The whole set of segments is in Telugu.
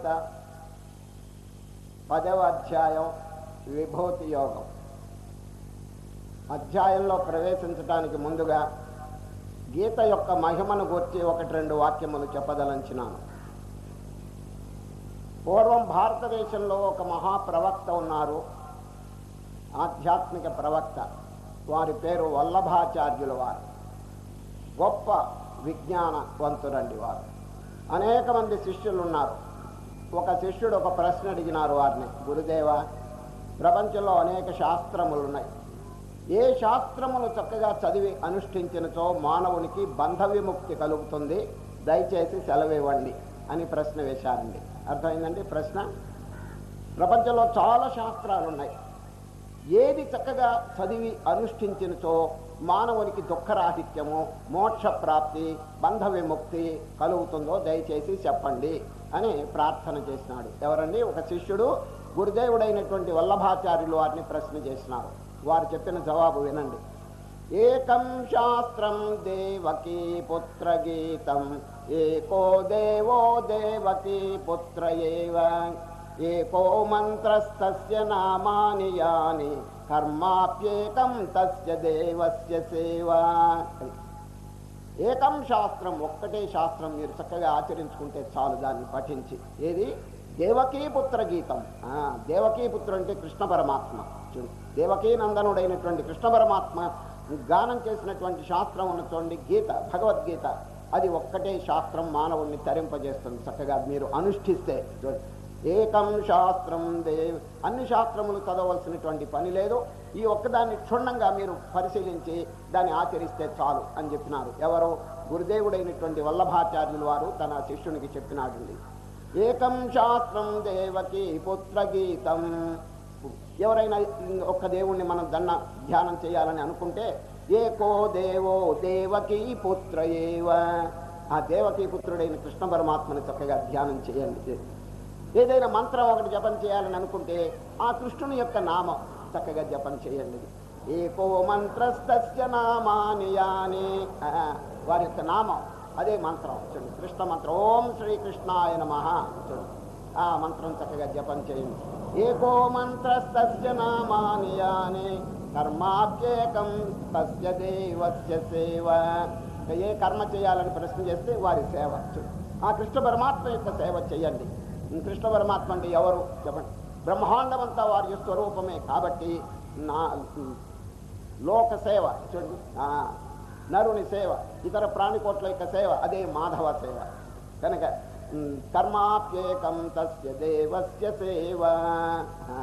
గీత పదవ అధ్యాయం విభూతి యోగం అధ్యాయంలో ప్రవేశించడానికి ముందుగా గీత యొక్క మహిమను గుర్చి ఒకటి రెండు వాక్యములు చెప్పదలంచినాను పూర్వం భారతదేశంలో ఒక మహాప్రవక్త ఉన్నారు ఆధ్యాత్మిక ప్రవక్త వారి పేరు వల్లభాచార్యుల వారు గొప్ప విజ్ఞానవంతురండి వారు అనేక మంది శిష్యులు ఉన్నారు ఒక శిష్యుడు ఒక ప్రశ్న అడిగినారు వారిని గురుదేవ ప్రపంచంలో అనేక శాస్త్రములు ఉన్నాయి ఏ శాస్త్రమును చక్కగా చదివి అనుష్ఠించినచో మానవునికి బంధ విముక్తి కలుగుతుంది దయచేసి సెలవివ్వండి అని ప్రశ్న వేశారండి అర్థమైందండి ప్రశ్న ప్రపంచంలో చాలా శాస్త్రాలు ఉన్నాయి ఏది చక్కగా చదివి అనుష్ఠించినచో మానవునికి దుఃఖరాహిత్యము మోక్ష ప్రాప్తి బంధ విముక్తి కలుగుతుందో దయచేసి చెప్పండి అని ప్రార్థన చేసినాడు ఎవరండి ఒక శిష్యుడు గురుదేవుడైనటువంటి వల్లభాచార్యులు వారిని ప్రశ్న చేసినారు వారు చెప్పిన జవాబు వినండి ఏకం శాస్త్రం దేవకీ పుత్ర గీతం ఏకో దేవో దేవకీ పుత్ర ఏవ ఏకో మంత్రస్తస్య నామాని యాని కర్మాప్యేకం తస్య దేవస్య సేవ ఏకం శాస్త్రం ఒక్కటే శాస్త్రం మీరు చక్కగా ఆచరించుకుంటే చాలు దాన్ని పఠించి ఏది దేవకీ పుత్ర గీతం ఆ, దేవకీ పుత్రుడు అంటే కృష్ణ పరమాత్మ చూడు దేవకీ నందనుడైనటువంటి కృష్ణ పరమాత్మ గానం చేసినటువంటి శాస్త్రం ఉన్న చూడండి గీత భగవద్గీత అది ఒక్కటే శాస్త్రం మానవుణ్ణి తరింపజేస్తుంది చక్కగా మీరు అనుష్ఠిస్తే చూడండి ఏకం శాస్త్రం దేవ్ అన్ని శాస్త్రములు చదవలసినటువంటి పని లేదు ఈ ఒక్కదాన్ని క్షుణ్ణంగా మీరు పరిశీలించి దాన్ని ఆచరిస్తే చాలు అని చెప్పినారు ఎవరు గురుదేవుడైనటువంటి వల్లభాచార్యులు వారు తన శిష్యునికి చెప్పినాడండి ఏకం శాస్త్రం దేవకి పుత్ర గీతం ఎవరైనా ఒక్క దేవుణ్ణి మనం దన్న ధ్యానం చేయాలని అనుకుంటే ఏకో దేవో దేవకీ పుత్ర ఏవ ఆ దేవకీ పుత్రుడైన కృష్ణ పరమాత్మని చక్కగా ధ్యానం చేయండి ఏదైనా మంత్రం ఒకటి జపం చేయాలని అనుకుంటే ఆ కృష్ణుని యొక్క నామం చక్కగా జపం చేయండి ఏకో మంత్రస్తస్య నామాని యాని ఆ, వారి యొక్క నామం అదే మంత్రం చూడండి కృష్ణ మంత్రం ఓం శ్రీకృష్ణాయ నమ చూడండి ఆ మంత్రం చక్కగా జపం చేయండి ఏకో మంత్రస్తస్య నామాని యాని కర్మాప్యేకం తస్య దేవస్య సేవ ఇక ఏ కర్మ చేయాలని ప్రశ్న చేస్తే వారి సేవ చూడండి ఆ కృష్ణ పరమాత్మ యొక్క సేవ చేయండి కృష్ణ పరమాత్మ అంటే ఎవరు చెప్పండి బ్రహ్మాండమంతా వారి స్వరూపమే కాబట్టి నా లోక సేవ చూడండి ఆ, నరుని సేవ ఇతర ప్రాణికోట్ల యొక్క సేవ అదే మాధవ సేవ కనుక ఉమ్, కర్మాప్యేకం తస్య దేవస్య సేవ ఆ.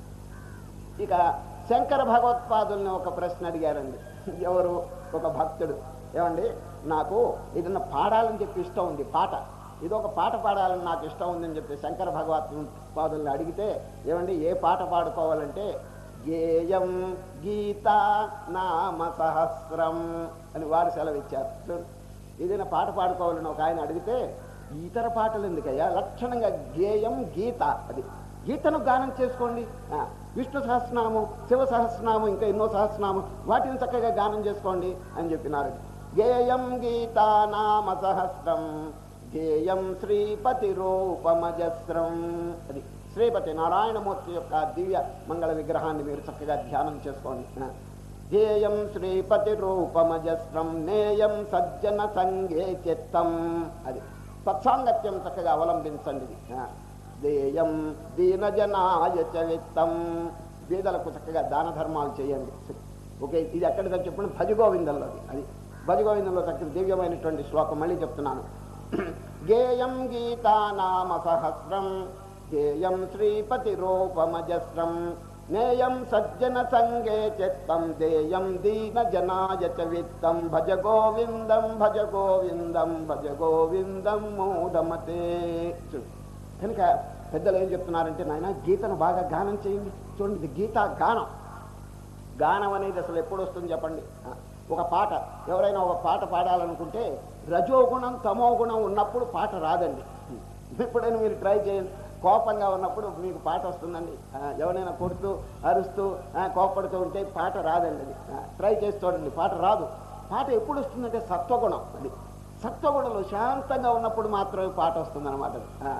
ఇక శంకర భగవత్పాదుల్ని ఒక ప్రశ్న అడిగారండి ఎవరు ఒక భక్తుడు ఏమండి నాకు ఏదన్నా పాడాలని చెప్పి ఇష్టం ఉంది పాట ఇది ఒక పాట పాడాలని నాకు ఇష్టం ఉందని చెప్పి శంకర భగవత్ పాదుల్ని అడిగితే ఏమండి ఏ పాట పాడుకోవాలంటే గేయం గీత నామ సహస్రం అని వారు సెలవిచ్చారు చూడు, ఏదైనా పాట పాడుకోవాలని ఒక ఆయన అడిగితే ఇతర పాటలు ఎందుకయ్యా లక్షణంగా గేయం గీత అది గీతను గానం చేసుకోండి ఆ, విష్ణు సహస్రనామం శివ సహస్రనామం ఇంకా ఎన్నో సహస్రనామం వాటిని చక్కగా గానం చేసుకోండి అని చెప్పినారు గేయం గీత నామ సహస్రం గేయం శ్రీపతి రూపమజస్రం అది శ్రీపతి నారాయణమూర్తి యొక్క దివ్య మంగళ విగ్రహాన్ని మీరు చక్కగా ధ్యానం చేసుకోండి ఆ. ధ్యేయం శ్రీపతి రూపమజస్రం నేయం సజ్జన సంగే చిత్తం అది సత్సాంగత్యం చక్కగా అవలంబించండి ఇది. ఆ. దేయం దీనజనాయ చ విత్తం పేదలకు చక్కగా దాన ధర్మాలు చేయండి ఓకే ఇది ఎక్కడిదని చెప్పిన భజగోవిందంలోది అది భజగోవిందంలో చక్కగా దివ్యమైనటువంటి శ్లోకం మళ్ళీ చెప్తున్నాను గేయం గీతా నామ సహస్రం గేయం శ్రీపతి రూపమజస్రం నేయం సజ్జన సంగే చిత్తం దేయం దీన జనాయ చ విత్తం భజ గోవిందం భజ గోవిందం భజ గోవిందం మూఢమతే చూడు. కనుక పెద్దలు ఏం చెప్తున్నారంటే నాయన గీతను బాగా గానం చేయండి చూడండి ఇది గీతా గానం గానం అనేది అసలు ఎప్పుడు వస్తుంది చెప్పండి ఆ, ఒక పాట ఎవరైనా ఒక పాట పాడాలనుకుంటే రజోగుణం తమో గుణం ఉన్నప్పుడు పాట రాదండి ఎప్పుడైనా మీరు ట్రై చేయండి కోపంగా ఉన్నప్పుడు మీకు పాట వస్తుందండి ఆ, ఎవరైనా కొడుతూ అరుస్తూ ఆ, కోపడుతూ ఉంటే పాట రాదండి అది ఆ, ట్రై చేసి చూడండి పాట రాదు పాట ఎప్పుడు వస్తుందంటే సత్వగుణం అది సత్వగుణంలో శాంతంగా ఉన్నప్పుడు మాత్రమే పాట వస్తుంది అనమాట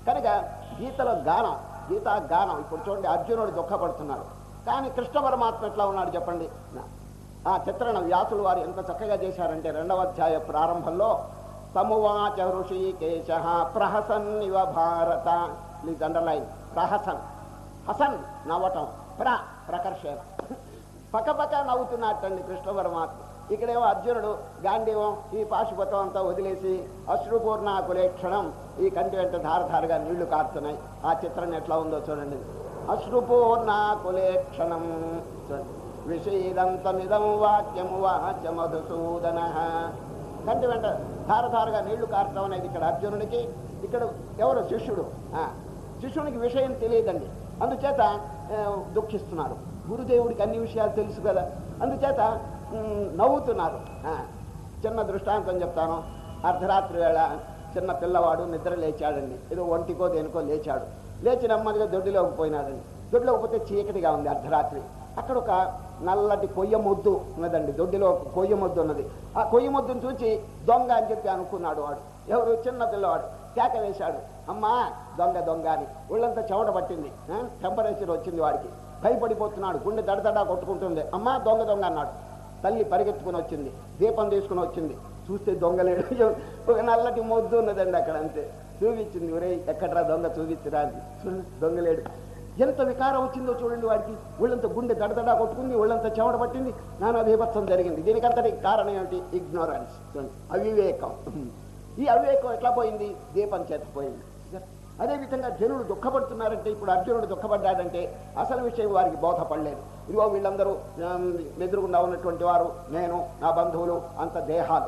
కనుక గీతలో గానం గీతా గానం ఇప్పుడు చూడండి అర్జునుడు దుఃఖపడుతున్నాడు కానీ కృష్ణ పరమాత్మ ఎట్లా ఉన్నాడు చెప్పండి ఆ చిత్రణ వ్యాసులు వారు ఎంత చక్కగా చేశారంటే రెండవ అధ్యాయ ప్రారంభంలో తమువాచ ఋషికేశ ప్రహసన్ ఇవ భారత ప్లీజ్ అండర్లైన్ ప్రహసన్ హసన్ నవ్వటం ప్ర ప్రకర్షణ పక్క పక్క నవ్వుతున్నట్టండి కృష్ణ పరమాత్మ ఇక్కడేమో అర్జునుడు గాంధీవం ఈ పాశుపతం అంతా వదిలేసి అశ్రుపూర్ణ కులేక్షణం ఈ కంటి వెంట ధారధారగా నీళ్లు కారుతున్నాయి ఆ చిత్రం ఎట్లా ఉందో చూడండి అశ్రుపూర్ణ కులేక్షణం చూడండి విషీదంతమిదం వాక్యము వాచ మధుసూదన కంటి వెంట ధారధారగా నీళ్లు కారటం అనేది ఇక్కడ అర్జునుడికి ఇక్కడ ఎవరు శిష్యుడు ఆ, శిష్యునికి విషయం తెలియదండి అందుచేత ఆ, దుఃఖిస్తున్నారు గురుదేవుడికి అన్ని విషయాలు తెలుసు కదా అందుచేత ఉమ్, నవ్వుతున్నారు ఆ, చిన్న దృష్టాంతం చెప్తాను అర్ధరాత్రి వేళ చిన్న పిల్లవాడు నిద్ర లేచాడండి ఏదో ఒంటికో దేనికో లేచాడు లేచి నెమ్మదిగా దొడ్డిలోకి పోయినాడండి దొడ్డిలోకి పోతే చీకటిగా ఉంది అర్ధరాత్రి అక్కడ ఒక నల్లటి కొయ్య మొద్దు ఉన్నదండి దొడ్డిలో ఒక కొయ్య మొద్దు ఉన్నది ఆ కొయ్య మొద్దును చూసి దొంగ అని చెప్పి అనుకున్నాడు వాడు ఎవరు చిన్న పిల్లవాడు కేక వేశాడు అమ్మా దొంగ దొంగ అని ఒళ్ళంతా చెమట పట్టింది టెంపరేచర్ వచ్చింది వాడికి భయపడిపోతున్నాడు గుండె దడదడా కొట్టుకుంటుంది అమ్మా దొంగ దొంగ అన్నాడు తల్లి పరిగెత్తుకుని వచ్చింది దీపం తీసుకుని వచ్చింది చూస్తే దొంగలేడు ఒక నల్లటి మొద్దు ఉన్నదండి అక్కడ అంతే చూపించింది ఒరే ఎక్కడరా దొంగ చూపించిరా అని చూడండి దొంగలేడు ఎంత వికారం వచ్చిందో చూడండి వాడికి ఒళ్ళంత గుండె దడదడా కొట్టుకుంది ఒళ్ళంత చెమట పట్టింది నానా బీభత్సం జరిగింది దీనికంతటి కారణం ఏమిటి ఇగ్నోరెన్స్ చూడండి అవివేకం ఈ అవివేకం ఎట్లా పోయింది దీపం చేత పోయింది అదేవిధంగా జనులు దుఃఖపడుతున్నారంటే ఇప్పుడు అర్జునుడు దుఃఖపడ్డాడంటే అసలు విషయం వారికి బోధపడలేదు ఇదిగో వీళ్ళందరూ ఆమ్, ఎదురుగుండా ఉన్నటువంటి వారు నేను నా బంధువులు అంత దేహాలు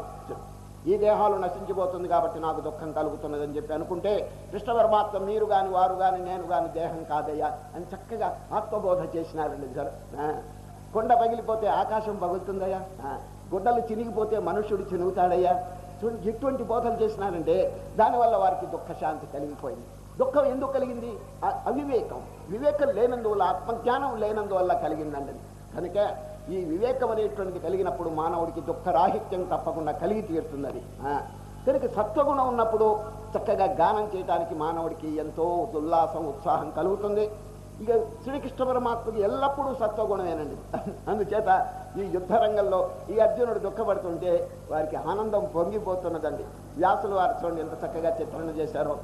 ఈ దేహాలు నశించిపోతుంది కాబట్టి నాకు దుఃఖం కలుగుతున్నదని చెప్పి అనుకుంటే కృష్ణ పరమాత్మ మీరు కాని వారు కాని నేను కాని దేహం కాదయ్యా అని చక్కగా ఆత్మబోధ చేసినారండి సార్ ఆ, కొండ పగిలిపోతే ఆకాశం పగులుతుందయ్యా ఆ, గుడ్డలు చినిగిపోతే మనుష్యుడు చినుగుతాడయ్యా చూడండి ఎటువంటి బోధలు చేసినారంటే దానివల్ల వారికి దుఃఖశాంతి కలిగిపోయింది దుఃఖం ఎందుకు కలిగింది అ- అవివేకం వివేకం లేనందువల్ల ఆత్మజ్ఞానం లేనందువల్ల కలిగిందండి కనుక ఈ వివేకం అనేటువంటిది కలిగినప్పుడు మానవుడికి దుఃఖరాహిత్యం తప్పకుండా కలిగి తీరుతుంది అది ఆ, కనుక సత్వగుణం ఉన్నప్పుడు చక్కగా గానం చేయడానికి మానవుడికి ఎంతో ఉల్లాసం ఉత్సాహం కలుగుతుంది ఇక శ్రీకృష్ణ పరమాత్మకి ఎల్లప్పుడూ సత్వగుణమేనండి అందుచేత ఈ యుద్ధ రంగంలో ఈ అర్జునుడు దుఃఖపడుతుంటే వారికి ఆనందం పొంగిపోతున్నదండి వ్యాసులు వారు చూడండి ఎంత చక్కగా చిత్రణ చేశారో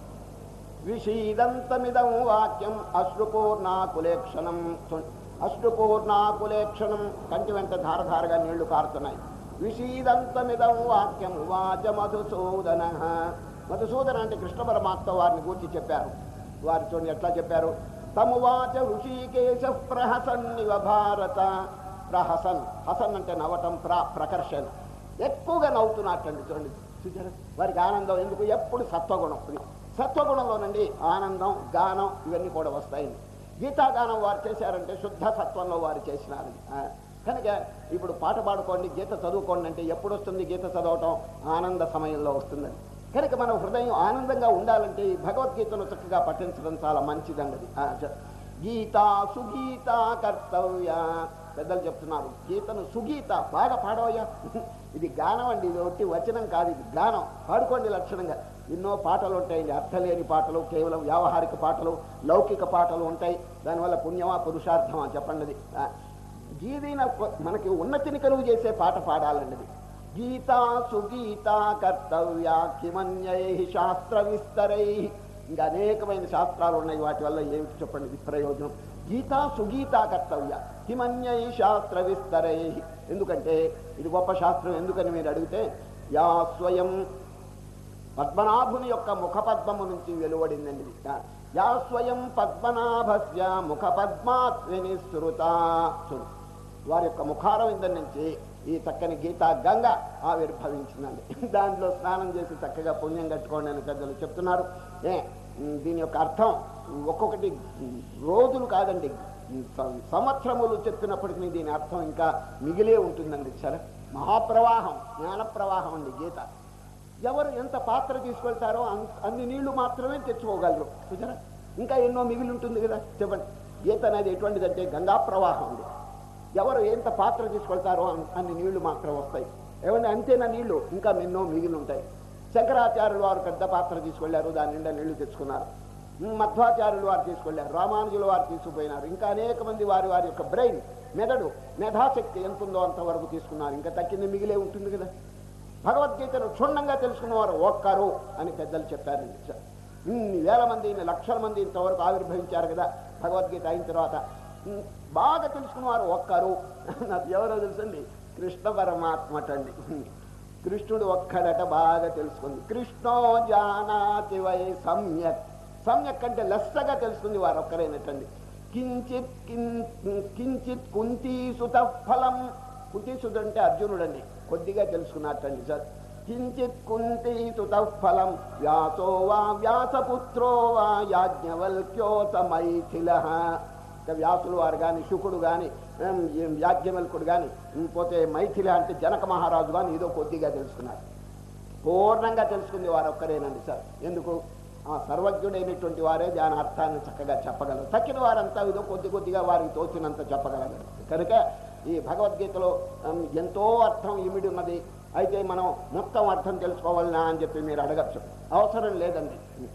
విషీదంతమిదం వాక్యం అశ్రుపూర్ణాకులేక్షణం చూడండి అశ్రుపూర్ణాకులేక్షణం కంటి వెంట ధారధారగా నీళ్లు కారుతున్నాయి విషీదంతమిదం వాక్యం వాచ మధుసూదన మధుసూదన అంటే కృష్ణ పరమాత్మ వారిని గూర్చి చెప్పారు వారు చూడండి ఎట్లా చెప్పారు తమువాచ ఋషికేశ ప్రహసన్నివ భారత ప్రహసన్ హసన్ అంటే నవ్వటం ప్ర ప్రకర్షణ ఎక్కువగా నవ్వుతున్నట్టండి చూడండి చూచారా వారికి ఆనందం ఎందుకు ఎప్పుడు సత్వగుణం ఇది సత్వగుణంలోనండి ఆనందం గానం ఇవన్నీ కూడా వస్తాయండి గీతాగానం వారు చేశారంటే శుద్ధ సత్వంలో వారు చేసినారు ఆ, కనుక ఇప్పుడు పాట పాడుకోండి గీత చదువుకోండి అంటే ఎప్పుడు వస్తుంది గీత చదవటం ఆనంద సమయంలో వస్తుందని కనుక మన హృదయం ఆనందంగా ఉండాలంటే ఈ భగవద్గీతను చక్కగా పఠించడం చాలా మంచిదండి అది. ఆ, చ- గీత సుగీత కర్తవ్య పెద్దలు చెప్తున్నారు గీతను సుగీత బాగా పాడవయ్యా ఇది గానం అండి ఇది ఒట్టి వచనం కాదు ఇది గానం పాడుకోండి లక్షణంగా ఎన్నో పాటలు ఉంటాయండి అర్థలేని పాటలు కేవలం వ్యావహారిక పాటలు లౌకిక పాటలు ఉంటాయి దానివల్ల పుణ్యమా పురుషార్థమా చెప్పండి అది. ఆ, గీదైన కొ- మనకి ఉన్నతిని కలుగు చేసే పాట పాడాలండి ఇది. గీతా సుగీత కర్తవ్య కిమన్యై శాస్త్ర విస్తరై ఇంకా అనేకమైన శాస్త్రాలు ఉన్నాయి వాటి వల్ల ఏమిటి చెప్పండి ఇది ప్రయోజనం గీతా సుగీత కర్తవ్య కిమన్యై శాస్త్ర విస్తరై ఎందుకంటే ఇది గొప్ప శాస్త్రం ఎందుకని మీరు అడిగితే యా స్వయం పద్మనాభుని యొక్క ముఖపద్మము నుంచి వెలువడిందండి ఇది యా స్వయం పద్మనాభస్య ముఖ పద్మాత్మిని శృత చూడు వారి యొక్క ముఖారవిందం నుంచి ఈ చక్కని గీతా గంగ ఆవిర్భవించిందండి దాంట్లో స్నానం చేసి చక్కగా పుణ్యం కట్టుకోండి అని పెద్దలు చెప్తున్నారు ఏ ఉమ్, దీని యొక్క అర్థం ఒక్కొక్కటి ఉమ్, రోజులు కాదండి ఉమ్, సం- సంవత్సరములు చెప్పినప్పటికీ దీని అర్థం ఇంకా మిగిలే ఉంటుందండి సరే మహాప్రవాహం జ్ఞాన ప్రవాహం అండి గీత ఎవరు ఎంత పాత్ర తీసుకెళ్తారో అన్- అన్ని నీళ్లు మాత్రమే తెచ్చుకోగలరు చూసారా ఇంకా ఎన్నో మిగిలి ఉంటుంది కదా చెప్పండి గీత అనేది ఎటువంటిదంటే గంగా ప్రవాహం ఉంది ఎవరు ఎంత పాత్ర తీసుకెళ్తారో అన్- అన్ని నీళ్లు మాత్రం వస్తాయి ఏమంటే అంతేనా నీళ్లు ఇంకా ఎన్నో మిగిలి ఉంటాయి శంకరాచార్యులు వారు పెద్ద పాత్ర తీసుకెళ్లారు దాని నిండా నీళ్లు తెచ్చుకున్నారు ఉమ్, మధ్వాచార్యులు వారు తీసుకెళ్లారు రామానుజులు వారు తీసుకుపోయినారు ఇంకా అనేక మంది వారి వారి యొక్క బ్రెయిన్ మెదడు మేధాశక్తి ఎంత ఉందో అంతవరకు తీసుకున్నారు ఇంకా తక్కింది మిగిలే ఉంటుంది కదా భగవద్గీతను క్షుణ్ణంగా తెలుసుకున్నవారు ఒక్కరు అని పెద్దలు చెప్పారండి సార్ ఇన్ని వేల మంది ఇన్ని లక్షల మంది ఇంతవరకు ఆవిర్భవించారు కదా భగవద్గీత అయిన తర్వాత ఉమ్, బాగా తెలుసుకున్నవారు ఒక్కరు నాకు ఎవరో తెలుసండి కృష్ణ పరమాత్మ అండి కృష్ణుడు ఒక్కడట బాగా తెలుసుకుంది కృష్ణో జానాతి వై సమ్యక్ సమ్యక్ అంటే లెస్సగా తెలుసుకుంది వారు ఒక్కరేనటండి కించిత్ కిం- కించిత్ కుంతీసుత ఫలం కుంతీసుడు అంటే అర్జునుడండి కొద్దిగా తెలుసుకున్నట్టండి సార్ కించిత్ కుంతీసుత ఫలం వ్యాసో వా వ్యాసపుత్రో వా యాజ్ఞవల్క్యోత మైథిల ఇక వ్యాసులు వారు కానీ శుకుడు కానీ యాజ్ఞవల్కుడు కానీ పోతే మైథిలి అంటే జనక మహారాజు కానీ ఏదో కొద్దిగా తెలుసుకున్నారు పూర్ణంగా తెలుసుకుంది వారు ఒక్కరేనండి సార్ ఎందుకు ఆ సర్వజ్ఞుడైనటువంటి వారే దాని అర్థాన్ని చక్కగా చెప్పగలరు తక్కిన వారంతా ఏదో కొద్ది కొద్దిగా వారికి తోచినంత చెప్పగలరు కనుక ఈ భగవద్గీతలో ఉమ్, ఎంతో అర్థం ఇమిడి ఉన్నది అయితే మనం మొత్తం అర్థం తెలుసుకోవాలనా అని చెప్పి మీరు అడగచ్చు అవసరం లేదండి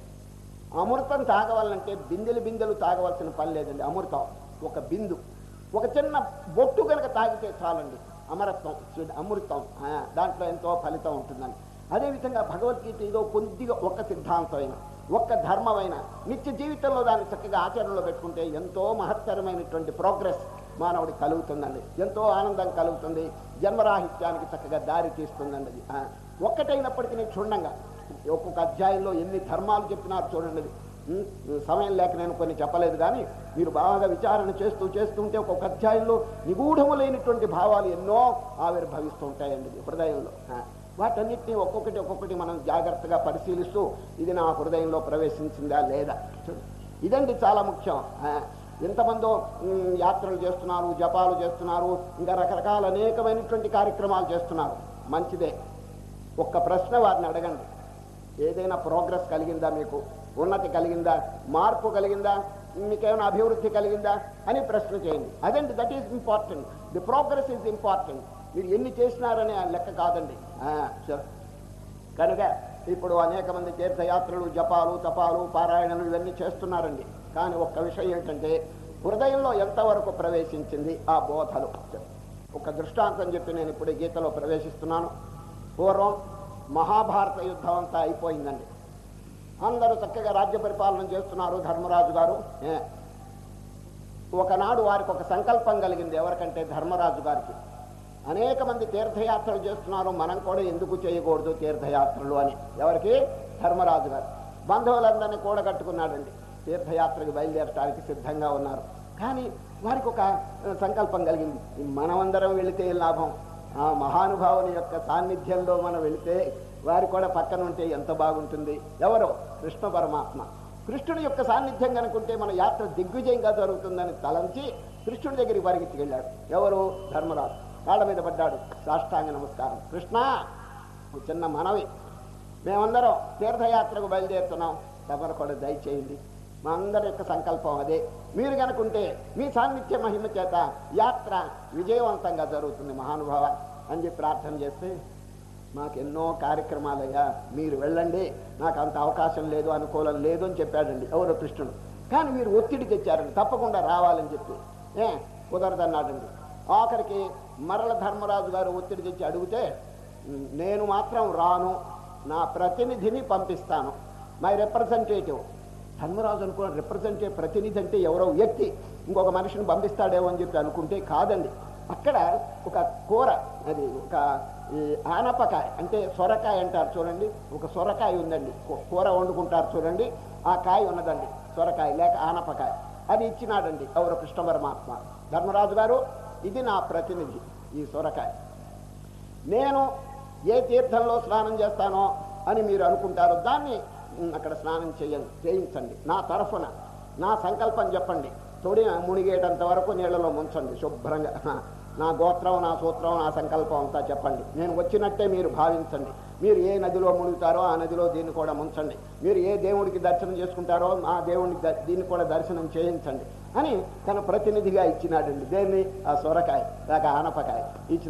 అమృతం తాగవాలంటే బిందెలు బిందెలు తాగవలసిన పని లేదండి అమృతం ఒక బిందు ఒక చిన్న బొట్టు కనుక తాగితే చాలండి అమరత్వం చూడండి, అమృతం ఆ, దాంట్లో ఎంతో ఫలితం ఉంటుందండి అదేవిధంగా భగవద్గీత ఏదో కొద్దిగా ఒక సిద్ధాంతమైన ఒక్క ధర్మమైన నిత్య జీవితంలో దాన్ని చక్కగా ఆచరణలో పెట్టుకుంటే ఎంతో మహత్తరమైనటువంటి ప్రోగ్రెస్ మానవుడికి కలుగుతుందండి ఎంతో ఆనందం కలుగుతుంది జన్మరాహిత్యానికి చక్కగా దారి తీస్తుందండి అది ఆ, ఒక్కటైనప్పటికీ క్షుణ్ణంగా ఒక్కొక్క అధ్యాయంలో ఎన్ని ధర్మాలు చెప్పినారు చూడండి అది. ఉం, సమయం లేక నేను కొన్ని చెప్పలేదు కానీ మీరు బాగా విచారణ చేస్తూ చేస్తుంటే ఒక్కొక్క అధ్యాయంలో నిగూఢములైనటువంటి భావాలు ఎన్నో ఆవిర్భవిస్తూ ఉంటాయండి ఇది హృదయంలో ఆ, వాటన్నిటిని ఒక్కొక్కటి ఒక్కొక్కటి మనం జాగ్రత్తగా పరిశీలిస్తూ ఇది నా హృదయంలో ప్రవేశించిందా లేదా చూడు. ఇదండి చాలా ముఖ్యం ఆ, ఎంతమందో ఉం, యాత్రలు చేస్తున్నారు జపాలు చేస్తున్నారు ఇంకా రకరకాల అనేకమైనటువంటి కార్యక్రమాలు చేస్తున్నారు మంచిదే ఒక్క ప్రశ్న వారిని అడగండి ఏదైనా ప్రోగ్రెస్ కలిగిందా మీకు ఉన్నతి కలిగిందా మార్పు కలిగిందా మీకేమైనా అభివృద్ధి కలిగిందా అని ప్రశ్న చేయండి అదండి that is important the progress is important మీరు ఎన్ని చేసినారనే ఆ లెక్క కాదండి ఆ, సరే. కనుక ఇప్పుడు అనేక మంది తీర్థయాత్రలు జపాలు తపాలు పారాయణలు ఇవన్నీ చేస్తున్నారండి కానీ ఒక్క విషయం ఏంటంటే హృదయంలో ఎంతవరకు ప్రవేశించింది ఆ బోధలు ఒక దృష్టాంతం చెప్పి నేను ఇప్పుడు ఈ గీతలో ప్రవేశిస్తున్నాను పూర్వం మహాభారత యుద్ధం అంతా అయిపోయిందండి అందరూ చక్కగా రాజ్య పరిపాలన చేస్తున్నారు ధర్మరాజు గారు ఏ, ఒకనాడు వారికి ఒక సంకల్పం కలిగింది ఎవరికంటే ధర్మరాజు గారికి అనేక మంది తీర్థయాత్రలు చేస్తున్నారు మనం కూడా ఎందుకు చేయకూడదు తీర్థయాత్రలు అని ఎవరికి ధర్మరాజు గారు బంధువులందరినీ కూడగట్టుకున్నాడండి తీర్థయాత్రకు బయలుదేరటానికి సిద్ధంగా ఉన్నారు కానీ వారికి ఒక ఆ, సంకల్పం కలిగింది మనమందరం వెళితే ఏం లాభం ఆ మహానుభావుని యొక్క సాన్నిధ్యంలో మనం వెళితే వారి కూడా పక్కన ఉంటే ఎంత బాగుంటుంది ఎవరో కృష్ణ పరమాత్మ కృష్ణుడి యొక్క సాన్నిధ్యం కనుకుంటే మన యాత్ర దిగ్విజయంగా జరుగుతుందని తలంచి కృష్ణుడి దగ్గరికి పరిగెత్తి వెళ్ళాడు ఎవరు ధర్మరాజు కాళ్ళ మీద పడ్డాడు సాష్టాంగ నమస్కారం కృష్ణ ఒక చిన్న మనవి మేమందరం తీర్థయాత్రకు బయలుదేరుతున్నాం తమరు కూడా దయచేయండి మా అందరి యొక్క సంకల్పం అదే మీరు కనుకుంటే మీ సాన్నిధ్య మహిమ చేత యాత్ర విజయవంతంగా జరుగుతుంది మహానుభావ అని చెప్పి ప్రార్థన చేస్తే మాకు ఎన్నో కార్యక్రమాలయ్యా మీరు వెళ్ళండి నాకు అంత అవకాశం లేదు అనుకూలం లేదు అని చెప్పాడండి ఎవరో కృష్ణుడు కానీ మీరు ఒత్తిడి తెచ్చారండి తప్పకుండా రావాలని చెప్పి ఏ కుదరదన్నాడండి ఆఖరికి మరల ధర్మరాజు గారు ఒత్తిడి తెచ్చి అడిగితే "ఉమ్, నేను మాత్రం రాను నా ప్రతినిధిని పంపిస్తాను మై రిప్రజెంటేటివ్ ధర్మరాజు అనుకున్న రిప్రజెంటేటివ్ ప్రతినిధి అంటే ఎవరో వ్యక్తి ఇంకొక మనిషిని పంపిస్తాడేమో అని చెప్పి అనుకుంటే కాదండి అక్కడ ఒక కూర అది ఒక ఈ ఆనపకాయ అంటే సొరకాయ అంటారు చూడండి ఒక సొరకాయ ఉందండి కూ- కూర వండుకుంటారు చూడండి ఆ కాయ ఉన్నదండి సొరకాయ లేక ఆనపకాయ అది ఇచ్చినాడండి ఎవరు కృష్ణ పరమాత్మ ధర్మరాజు గారు ఇది నా ప్రతినిధి ఈ సొరకాయ నేను ఏ తీర్థంలో స్నానం చేస్తానో అని మీరు అనుకుంటారో దాన్ని ఉమ్, అక్కడ స్నానం చేయండి చేయించండి నా తరఫున నా సంకల్పం చెప్పండి తొడి మునిగేటంత వరకు నీళ్ళలో ముంచండి శుభ్రంగా హ, నా గోత్రం నా సూత్రం నా సంకల్పం అంతా చెప్పండి నేను వచ్చినట్టే మీరు భావించండి మీరు ఏ నదిలో మునుగుతారో ఆ నదిలో దీన్ని కూడా ముంచండి మీరు ఏ దేవుడికి దర్శనం చేసుకుంటారో ఆ దేవుడికి ద- దీన్ని కూడా దర్శనం చేయించండి అని తన ప్రతినిధిగా ఇచ్చినాడండి దేన్ని ఆ సొరకాయ లేక ఆనపకాయ ఇచ్చినాడు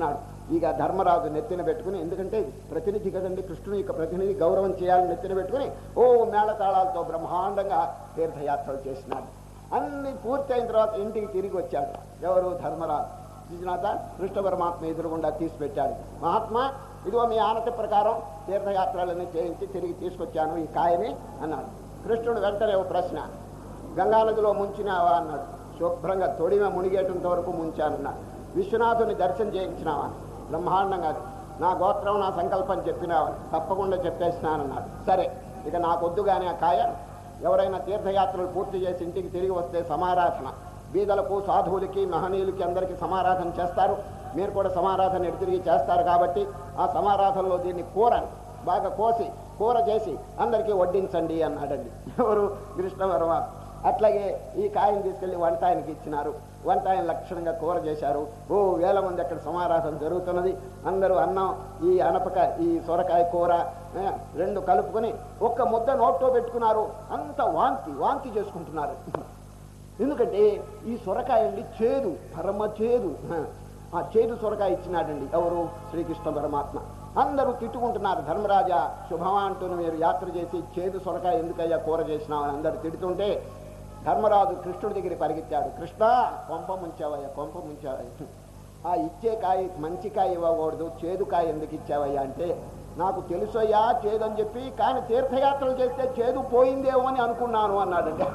ఇక ధర్మరాజు నెత్తిన పెట్టుకుని ఎందుకంటే ప్రతినిధి కదండి కృష్ణుని యొక్క ప్రతినిధి గౌరవం చేయాలని నెత్తిన పెట్టుకుని ఓ మేళతాళాలతో బ్రహ్మాండంగా తీర్థయాత్రలు చేసినాడు అన్ని పూర్తయిన తర్వాత ఇంటికి తిరిగి వచ్చాడు ఎవరు ధర్మరాజు చూసినాక కృష్ణ పరమాత్మ ఎదురుగుండా తీసి పెట్టాడు మహాత్మా ఇదిగో మీ ఆనతి ప్రకారం తీర్థయాత్రలన్నీ చేయించి తిరిగి తీసుకొచ్చాను ఈ కాయని అన్నాడు కృష్ణుడు వెంటనే ఓ ప్రశ్న గంగానదిలో ముంచినావా అన్నాడు శుభ్రంగా తొడిమ మునిగేటంత వరకు ముంచానన్నాడు విశ్వనాథుని దర్శనం చేయించినావా బ్రహ్మాండంగా నా గోత్రం నా సంకల్పం చెప్పినావా తప్పకుండా చెప్పేసినానన్నాడు సరే ఇక నాకు వద్దు కానీ ఆ కాయ ఎవరైనా తీర్థయాత్రలు పూర్తి చేసి ఇంటికి తిరిగి వస్తే సమారాధన బీదలకు సాధువులకి మహనీయులకి అందరికీ సమారాధన చేస్తారు మీరు కూడా సమారాధన ఎటు తిరిగి చేస్తారు కాబట్టి ఆ సమారాధనలో దీన్ని కూరని బాగా కోసి కూర చేసి అందరికీ వడ్డించండి అన్నాడండి ఎవరు కృష్ణవర్మ అట్లాగే ఈ కాయని తీసుకెళ్లి వంట ఆయనకి ఇచ్చినారు వంట ఆయన లక్షణంగా కూర చేశారు ఓ వేల మంది అక్కడ సమారాధన జరుగుతున్నది అందరూ అన్నం ఈ అనపక ఈ సొరకాయ కూర ఏ, రెండు కలుపుకొని ఒక్క ముద్ద నోట్లో పెట్టుకున్నారు అంత వాంతి వాంతి చేసుకుంటున్నారు ఎందుకంటే ఈ సొరకాయ అండి చేదు పరమ చేదు ఆ చేదు సొరకాయ ఇచ్చినాడండి ఎవరు శ్రీకృష్ణ పరమాత్మ అందరూ తిట్టుకుంటున్నారు ధర్మరాజా శుభమా అంటూనే మీరు యాత్ర చేసి చేదు సొరకాయ ఎందుకయ్యా కూర చేసినామని అందరు తిడుతుంటే ధర్మరాజు కృష్ణుడి దగ్గరికి పరిగెత్తాడు కృష్ణ కొంప ముంచావయ్యా కొంప ముంచావయ్యా ఆ ఇచ్చే కాయ మంచి కాయ ఇవ్వకూడదు చేదు కాయ ఎందుకు ఇచ్చావయ్యా అంటే నాకు తెలుసయ్యా చేదు అని చెప్పి కానీ తీర్థయాత్రలు చేస్తే చేదు పోయిందేమో అని అనుకున్నాను అన్నాడండి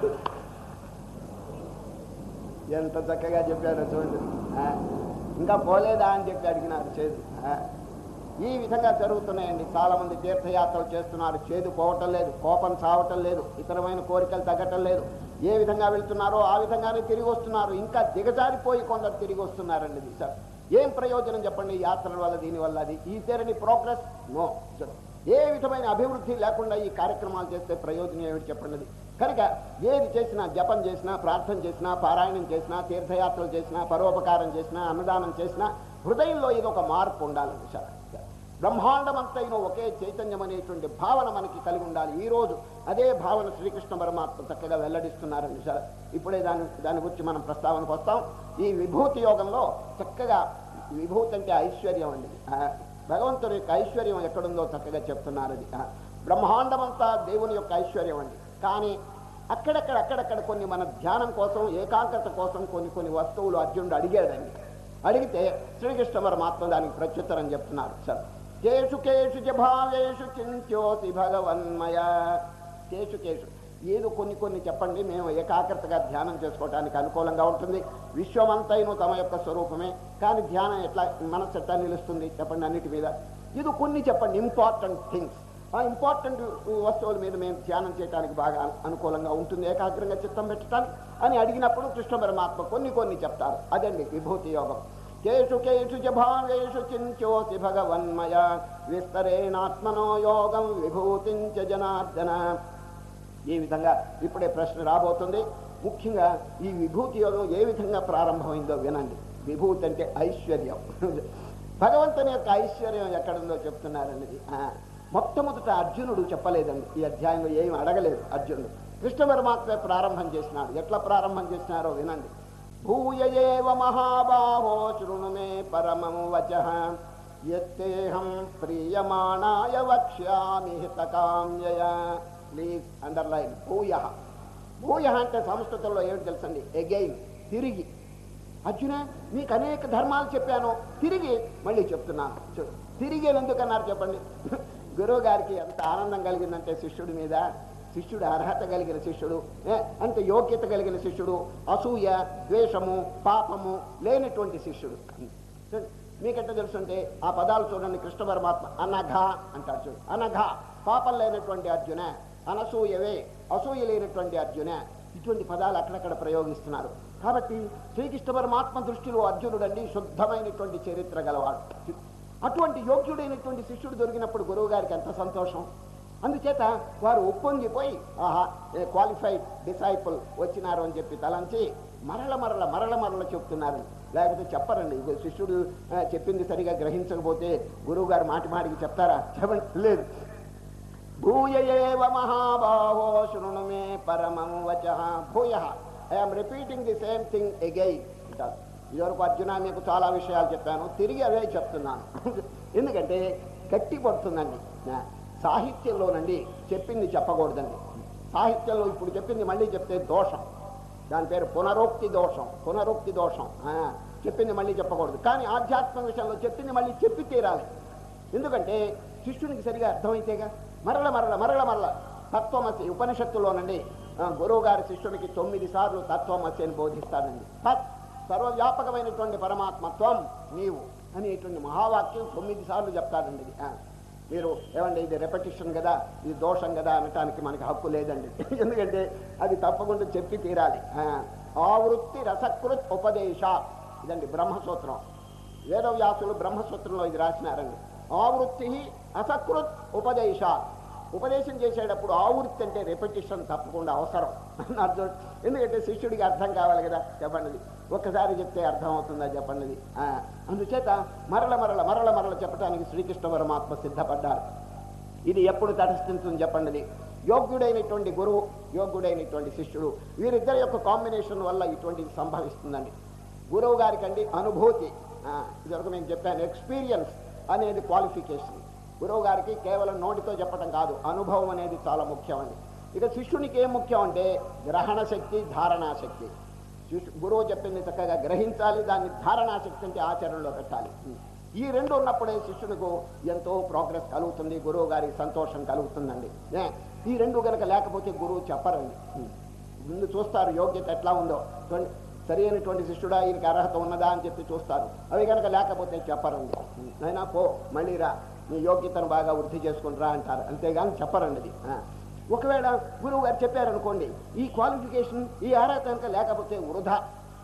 ఎంత చక్కగా చెప్పారో చూడండి ఆ, ఇంకా పోలేదా అని చెప్పి అడిగినారు చేదు ఆ, ఈ విధంగా జరుగుతున్నాయండి చాలా మంది తీర్థయాత్రలు చేస్తున్నారు చేదు పోవటం లేదు కోపం చావటం లేదు ఇతరమైన కోరికలు తగ్గటం లేదు ఏ విధంగా వెళ్తున్నారో ఆ విధంగానే తిరిగి వస్తున్నారు ఇంకా దిగజారిపోయి కొందరు తిరిగి వస్తున్నారండి ఇది సార్ ఏం ప్రయోజనం చెప్పండి ఈ యాత్రల వల్ల దీనివల్ల అది ఈ తెరని ప్రోగ్రెస్ నో ఏ విధమైన అభివృద్ధి లేకుండా ఈ కార్యక్రమాలు చేస్తే ప్రయోజనం ఏమిటి చెప్పండి అది. కనుక ఏది చేసినా జపం చేసినా ప్రార్థన చేసినా పారాయణం చేసినా తీర్థయాత్రలు చేసినా పరోపకారం చేసినా అన్నదానం చేసినా హృదయంలో ఇది ఒక మార్పు ఉండాలండి సార్ బ్రహ్మాండమంతైన ఒకే చైతన్యం అనేటువంటి భావన మనకి కలిగి ఉండాలి ఈ రోజు అదే భావన శ్రీకృష్ణ పరమాత్మ చక్కగా వెల్లడిస్తున్నారండి సార్ ఇప్పుడే దాని దాని గురించి మనం ప్రస్తావనకు వస్తాం ఈ విభూతి యోగంలో చక్కగా విభూతి అంటే ఐశ్వర్యం అండి ఆ, భగవంతుని యొక్క ఐశ్వర్యం ఎక్కడుందో చక్కగా చెప్తున్నారు అది ఆ, బ్రహ్మాండమంతా దేవుని యొక్క ఐశ్వర్యం అండి కానీ అక్కడక్కడ అక్కడక్కడ కొన్ని మన ధ్యానం కోసం ఏకాగ్రత కోసం కొన్ని కొన్ని వస్తువులు అర్జునుడు అడిగాడండి అడిగితే శ్రీకృష్ణ పరమాత్మ దానికి ప్రత్యుత్తరం చెప్తున్నారు సార్ కేషు కేషు చ భావేషు చింత్యోసి భగవన్మయ కేషు కేషు ఏదో కొన్ని కొన్ని చెప్పండి మేము ఏకాగ్రతగా ధ్యానం చేసుకోవడానికి అనుకూలంగా ఉంటుంది విశ్వమంతైన తమ యొక్క స్వరూపమే కానీ ధ్యానం ఎట్లా మనసు ఎట్లా నిలుస్తుంది చెప్పండి అన్నిటి మీద ఇది కొన్ని చెప్పండి ఇంపార్టెంట్ థింగ్స్ ఆ ఇంపార్టెంట్ వస్తువుల మీద మేము ధ్యానం చేయడానికి బాగా అనుకూలంగా ఉంటుంది ఏకాగ్రంగా చిత్తం పెట్టడానికి అని అడిగినప్పుడు కృష్ణ పరమాత్మ కొన్ని కొన్ని చెప్తారు అదండి విభూతి యోగం కేషు కేషు చ భావేషు చింత్యోసి భగవన్మయ విస్తరేణాత్మనో యోగం విభూతించ జనార్దన ఈ విధంగా ఇప్పుడే ప్రశ్న రాబోతుంది ముఖ్యంగా ఈ విభూతి యోగం ఏ విధంగా ప్రారంభమైందో వినండి విభూతి అంటే ఐశ్వర్యం భగవంతుని యొక్క ఐశ్వర్యం ఎక్కడుందో చెప్తున్నారన్నది ఆ, మొట్టమొదట అర్జునుడు చెప్పలేదండి ఈ అధ్యాయంలో ఏమి అడగలేదు అర్జునుడు కృష్ణ పరమాత్మే ప్రారంభం చేసినాడు ఎట్లా ప్రారంభం చేసినారో వినండి భూయయేవ మహాబాహో శృణు మే పరమం వచ యత్తేహం ప్రియమాణాయ వక్ష్యామి హితకామ్యయ ప్లీజ్ అండర్లైన్ భూయ భూయ అంటే సంస్కృతంలో ఏమిటి తెలుసండి ఎగైన్ తిరిగి అర్జున మీకు అనేక ధర్మాలు చెప్పాను తిరిగి మళ్ళీ చెప్తున్నాను చూడు తిరిగి ఎందుకన్నారు చెప్పండి గురువు గారికి ఎంత ఆనందం కలిగిందంటే శిష్యుడి మీద శిష్యుడు అర్హత కలిగిన శిష్యుడు ఏ, అంత యోగ్యత కలిగిన శిష్యుడు అసూయ ద్వేషము పాపము లేనటువంటి శిష్యుడు చూడు, మీకెట్ట తెలుసుంటే ఆ పదాలు చూడండి కృష్ణ పరమాత్మ అనఘ అంటాడు చూడు అనఘ పాపం లేనటువంటి అర్జున అనసూయవే అసూయ లేనటువంటి అర్జున ఇటువంటి పదాలు అక్కడక్కడ ప్రయోగిస్తున్నారు కాబట్టి శ్రీకృష్ణ పరమాత్మ దృష్టిలో అర్జునుడండి శుద్ధమైనటువంటి చరిత్ర గలవాడు అటువంటి యోగ్యుడైనటువంటి శిష్యుడు దొరికినప్పుడు గురువు గారికి ఎంత సంతోషం అందుచేత వారు ఒప్పొంగిపోయి ఆహా ఏ క్వాలిఫైడ్ డిసైపుల్ వచ్చినారు అని చెప్పి తలంచి మరల మరల మరల మరల చెప్తున్నారు లేకపోతే చెప్పరండి ఇగో శిష్యుడు ఆ, చెప్పింది సరిగా గ్రహించకపోతే గురువు గారు మాటి మాటికి చెప్తారా చెప్పండి లేదు భూయ ఏవ మహాబాహో శృణు మే పరమం వచ భూయ I'm repeating the same thing again అంటారు ఇదివరకు అర్జున మీకు చాలా విషయాలు చెప్పాను తిరిగి అవే చెప్తున్నాను ఎందుకంటే గట్టి పడుతుందండి ఆ, సాహిత్యంలోనండి చెప్పింది చెప్పకూడదండి సాహిత్యంలో ఇప్పుడు చెప్పింది మళ్ళీ చెప్తే దోషం దాని పేరు పునరోక్తి దోషం పునరోక్తి దోషం ఆ, చెప్పింది మళ్ళీ చెప్పకూడదు కానీ ఆధ్యాత్మిక విషయంలో చెప్పింది మళ్ళీ చెప్పి తీరాలి ఎందుకంటే శిష్యునికి సరిగా అర్థమైతేగా మరల మరల మరల మరల తత్వమసి ఉపనిషత్తులోనండి ఆ, గురువు గారి శిష్యునికి తొమ్మిది సార్లు తత్వమసి అని బోధిస్తాడండి తత్ సర్వవ్యాపకమైనటువంటి పరమాత్మత్వం నీవు అనేటువంటి మహావాక్యం తొమ్మిది సార్లు చెప్తాడండి ఇది ఆ. మీరు ఏమండి ఇది రెపటిషన్ కదా ఇది దోషం కదా అనటానికి మనకి హక్కు లేదండి ఎందుకంటే అది తప్పకుండా చెప్పి తీరాలి ఆ. ఆవృత్తి రసకృత్ ఉపదేశ ఇదండి బ్రహ్మసూత్రం వేదవ్యాసులు బ్రహ్మసూత్రంలో ఇది రాసినారండి ఆవృత్తి అసకృత్ ఉపదేశ ఉపదేశం చేసేటప్పుడు ఆవృత్తి అంటే రెపిటిషన్ తప్పకుండా అవసరం అన్నారు చూడు. ఎందుకంటే శిష్యుడికి అర్థం కావాలి కదా చెప్పండి ఒక్కసారి చెప్తే అర్థం అవుతుందా చెప్పండి ఆ, అందుచేత మరల మరల మరల మరల చెప్పడానికి శ్రీకృష్ణ పరమాత్మ సిద్ధపడ్డారు ఇది ఎప్పుడు తటస్థించుంది చెప్పండి యోగ్యుడైనటువంటి గురువు యోగ్యుడైనటువంటి శిష్యుడు వీరిద్దరి యొక్క కాంబినేషన్ వల్ల ఇటువంటిది సంభవిస్తుందండి గురువు గారికి అండి అనుభూతి ఆ, ఇదివరకు నేను చెప్పాను ఎక్స్పీరియన్స్ అనేది క్వాలిఫికేషన్ గురువు గారికి కేవలం నోటితో చెప్పడం కాదు అనుభవం అనేది చాలా ముఖ్యమండి ఇక శిష్యునికి ఏం ముఖ్యం అంటే గ్రహణ శక్తి ధారణా శక్తి శిష్యు గురువు చెప్పింది చక్కగా గ్రహించాలి దాన్ని ధారణా శక్తి అంటే ఆచరణలో పెట్టాలి ఈ రెండు ఉన్నప్పుడే శిష్యునికి ఎంతో ప్రోగ్రెస్ కలుగుతుంది గురువు గారికి సంతోషం కలుగుతుందండి ఏ, ఈ రెండు గనక లేకపోతే గురువు చెప్పరండి ముందు చూస్తారు యోగ్యత ఎట్లా ఉందో చూడండి సరి అయినటువంటి శిష్యుడా ఈయనకి అర్హత ఉన్నదా అని చెప్పి చూస్తారు అవి కనుక లేకపోతే చెప్పరండి అయినా పో మళ్ళీ రా నీ యోగ్యతను బాగా వృద్ధి చేసుకుని రా అంటారు అంతేగాని చెప్పరండి అది ఆ. ఒకవేళ గురువు గారు చెప్పారనుకోండి ఈ క్వాలిఫికేషన్ ఈ అర్హత కనుక లేకపోతే వృధా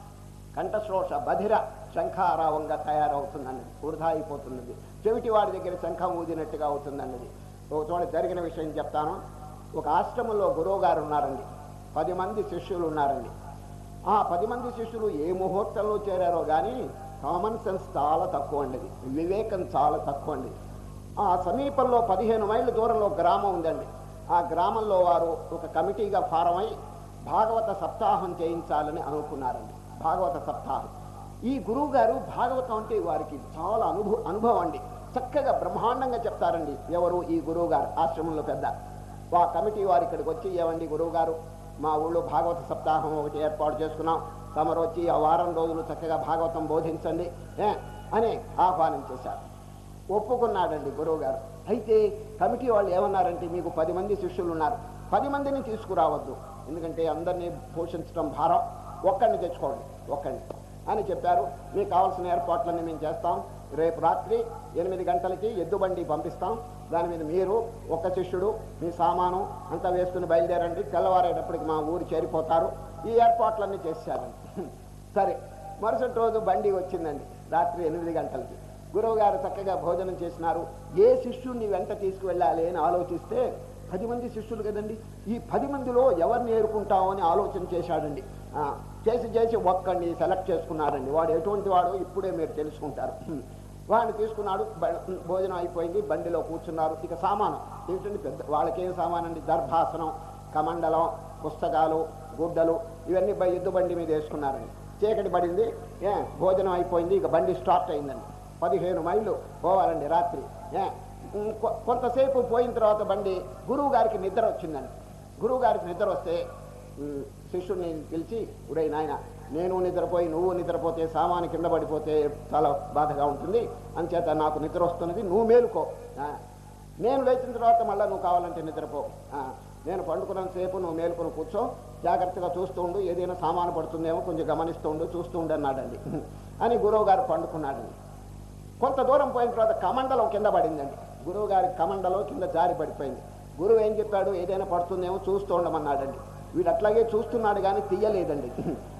కంఠశ్రోష బధిర శంఖారావంగా తయారవుతుందండి వృధా అయిపోతున్నది చెవిటి వాడి దగ్గర శంఖం ఊదినట్టుగా అవుతుందన్నది ఒక చోట జరిగిన విషయం చెప్తాను ఒక ఆశ్రమంలో గురువు గారు ఉన్నారండి పది మంది శిష్యులు ఉన్నారండి ఆ పది మంది శిష్యులు ఏ ముహూర్తంలో చేరారో కానీ కామన్ సెన్స్ చాలా తక్కువ అండి అది. వివేకం చాలా తక్కువ అండి ఆ సమీపంలో పదిహేను మైళ్ళ దూరంలో గ్రామం ఉందండి ఆ గ్రామంలో వారు ఒక కమిటీగా ఫారం అయి భాగవత సప్తాహం చేయించాలని అనుకున్నారండి భాగవత సప్తాహం ఈ గురువు గారు భాగవతం అంటే వారికి చాలా అనుభవ అనుభవం అండి చక్కగా బ్రహ్మాండంగా చెప్తారండి ఎవరు ఈ గురువు గారు ఆశ్రమంలో పెద్ద ఆ కమిటీ వారు ఇక్కడికి వచ్చి ఏమండి గురువు గారు మా ఊళ్ళో భాగవత సప్తాహం ఒకటి ఏర్పాటు చేసుకున్నాం తమరు వచ్చి ఆ వారం రోజులు చక్కగా భాగవతం బోధించండి ఏ అని ఆహ్వానం చేశారు ఒప్పుకున్నాడండి గురువు గారు అయితే కమిటీ వాళ్ళు ఏమన్నారంటే మీకు పది మంది శిష్యులు ఉన్నారు పది మందిని తీసుకురావద్దు ఎందుకంటే అందరినీ పోషించడం భారం ఒక్కడిని తెచ్చుకోండి ఒక్కడిని అని చెప్పారు మీకు కావాల్సిన ఏర్పాట్లన్నీ మేము చేస్తాం రేపు రాత్రి ఎనిమిది గంటలకి ఎద్దుబండి పంపిస్తాం దాని మీద మీరు ఒక్క శిష్యుడు మీ సామాను అంతా వేసుకుని బయలుదేరండి తెల్లవారేటప్పటికి మా ఊరు చేరిపోతారు ఈ ఏర్పాట్లన్నీ చేశారండి సరే మరుసటి రోజు బండి వచ్చిందండి రాత్రి ఎనిమిది గంటలకి గురువు గారు చక్కగా భోజనం చేసినారు ఏ శిష్యుడిని వెంట తీసుకువెళ్ళాలి అని ఆలోచిస్తే పది మంది శిష్యులు కదండి ఈ పది మందిలో ఎవరిని ఏరుకుంటామో అని ఆలోచన చేశాడండి ఆ, చేసి చేసి ఒక్కడిని సెలెక్ట్ చేసుకున్నాడండి వాడు ఎటువంటి వాడు ఇప్పుడే మీరు తెలుసుకుంటారు వాడిని తీసుకున్నాడు బ- భోజనం అయిపోయింది బండిలో కూర్చున్నారు ఇక సామాను ఏంటంటే పెద్ద వాళ్ళకేం సామాన్ అండి దర్భాసనం కమండలం పుస్తకాలు గుడ్డలు ఇవన్నీ బ- ఎద్దు బండి మీద వేసుకున్నారండి చీకటి పడింది ఏ భోజనం అయిపోయింది ఇక బండి స్టార్ట్ అయిందండి పదిహేను మైళ్ళు పోవాలండి రాత్రి ఏ ఉమ్, కొ- కొంతసేపు పోయిన తర్వాత బండి గురువు గారికి నిద్ర వచ్చిందండి గురువు గారికి నిద్ర వస్తే ఉమ్, శిష్యుడిని పిలిచి ఉరే నాయన నేను నిద్రపోయి నువ్వు నిద్రపోతే సామాను కింద పడిపోతే చాలా బాధగా ఉంటుంది అంచేత నాకు నిద్ర వస్తున్నది నువ్వు మేలుకో ఆ, నేను లేచిన తర్వాత మళ్ళీ నువ్వు కావాలంటే నిద్రపో ఆ, నేను పండుకున్నంత సేపు నువ్వు మేలుకొని కూర్చో జాగ్రత్తగా చూస్తూ ఉండు ఏదైనా సామాను పడుతుందేమో కొంచెం గమనిస్తూ ఉండు చూస్తూ ఉండు అన్నాడండి అని గురువు గారు పండుకున్నాడండి కొంత దూరం పోయిన తర్వాత కమండలం కింద పడిందండి గురువు గారి కమండలం కింద జారి పడిపోయింది గురువు ఏం చెప్పాడు ఏదైనా పడుతుందేమో చూస్తూ ఉండమన్నాడండి వీడు అట్లాగే చూస్తున్నాడు కానీ తీయలేదండి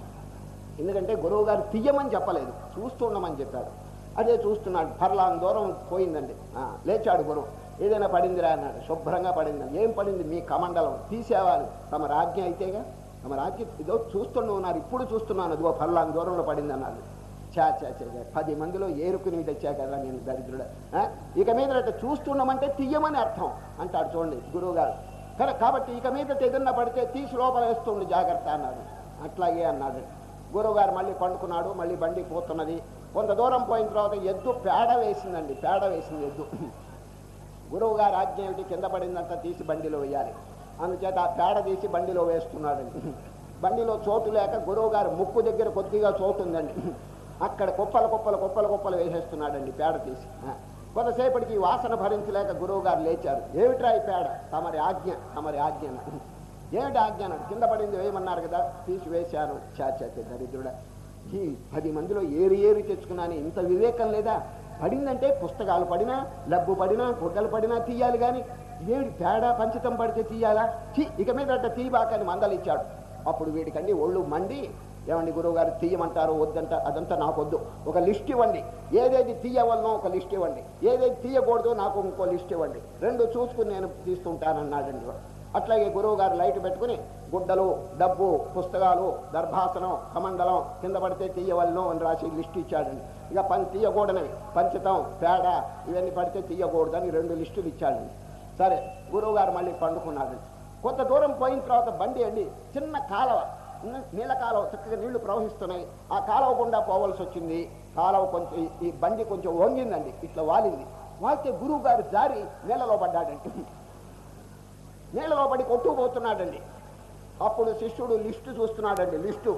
ఎందుకంటే గురువు గారు తీయమని చెప్పలేదు చూస్తూ ఉండమని చెప్పాడు అదే చూస్తున్నాడు పర్లాంగ్ దూరం పోయిందండి ఆ, లేచాడు గురువు ఏదైనా పడిందిరా అన్నాడు శుభ్రంగా పడిందండి ఏం పడింది మీ కమండలం తీసేవాలి తమ రాజ్ఞ అయితేగా తమ రాజ్ఞ ఇదో చూస్తుండ ఉన్నారు ఇప్పుడు చూస్తున్నాను అదిగో పర్లాంగ్ దూరంలో పడింది అన్నాడు చా చా చా చా. పది మందిలో ఏరుకుని తెచ్చా కదా నేను దరిద్రుడు ఆ? ఇక మీద చూస్తున్నామంటే తీయమని అర్థం అంటాడు చూడండి గురువు గారు కానీ కాబట్టి ఇక మీద ఏదన్నా పడితే తీసి లోపల వేస్తుండు జాగ్రత్త అన్నాడు అట్లాగే అన్నాడు గురువుగారు మళ్ళీ పండుకున్నాడు మళ్ళీ బండి పోతున్నది కొంత దూరం పోయిన తర్వాత ఎద్దు పేడ వేసిందండి పేడ వేసింది ఎద్దు గురువు గారి ఆజ్ఞ ఏమిటి కింద పడిందంతా తీసి బండిలో వేయాలి అందుచేత ఆ పేడ తీసి బండిలో వేస్తున్నాడండి బండిలో చోటు లేక గురువు గారు ముక్కు దగ్గర కొద్దిగా చోటు ఉందండి అక్కడ కుప్పలు కుప్పలు కుప్పలు కుప్పలు వేసేస్తున్నాడండి పేడ తీసి ఆ. కొంతసేపటికి ఈ వాసన భరించలేక గురువు గారు లేచారు ఏమిట్రా ఈ పేడ తమరి ఆజ్ఞ తమరి ఆజ్ఞ అన్నాడు. ఏమిటి ఆజ్ఞ అన్నాడు కింద పడింది వేయమన్నారు కదా తీసి వేశాను చాచాచే దరిద్రుడా ఈ పది మందిలో ఏరి ఏరి తెచ్చుకున్నాను ఇంత వివేకం లేదా పడిందంటే పుస్తకాలు పడినా లబ్బు పడినా గుడ్డలు పడినా తీయాలి కానీ ఏడు తేడా పంచితం పడితే తీయాలా చీ ఇక మీద అట్ట తీయబాకని మందలిచ్చాడు అప్పుడు వీడికండి ఒళ్ళు మండి ఏమండి గురువుగారు తీయమంటారు వద్దంట అదంతా నాకు వద్దు ఒక లిస్ట్ ఇవ్వండి ఏదేది తీయవలనో ఒక లిస్ట్ ఇవ్వండి ఏదేది తీయకూడదో నాకు ఇంకో లిస్ట్ ఇవ్వండి రెండు చూసుకుని నేను తీస్తుంటానన్నాడండి వాడు. అట్లాగే గురువు గారు లైట్ పెట్టుకుని గుడ్డలు డబ్బు పుస్తకాలు దర్భాసనం కమండలం కింద పడితే తీయవలను అని రాసి లిస్టు ఇచ్చాడండి ఇక పని తీయకూడనివి పంచతం పేడ ఇవన్నీ పడితే తీయకూడదని రెండు లిస్టులు ఇచ్చాడండి సరే గురువు గారు మళ్ళీ పండుకున్నాడండి కొంత దూరం పోయిన తర్వాత బండి అండి చిన్న కాలవ ఉన్న నీళ్ళ కాలువ చక్కగా నీళ్లు ప్రవహిస్తున్నాయి ఆ కాలువ గుండా పోవాల్సి వచ్చింది కాలువ కొంచెం ఈ- ఈ బండి కొంచెం వంగిందండి ఇట్లా వాలింది వాలితే గురువు గారు జారి నీళ్ళలో పడ్డాడండి నీళ్ళలో పడి కొట్టుకుపోతున్నాడండి అప్పుడు శిష్యుడు లిస్టు చూస్తున్నాడండి లిస్టు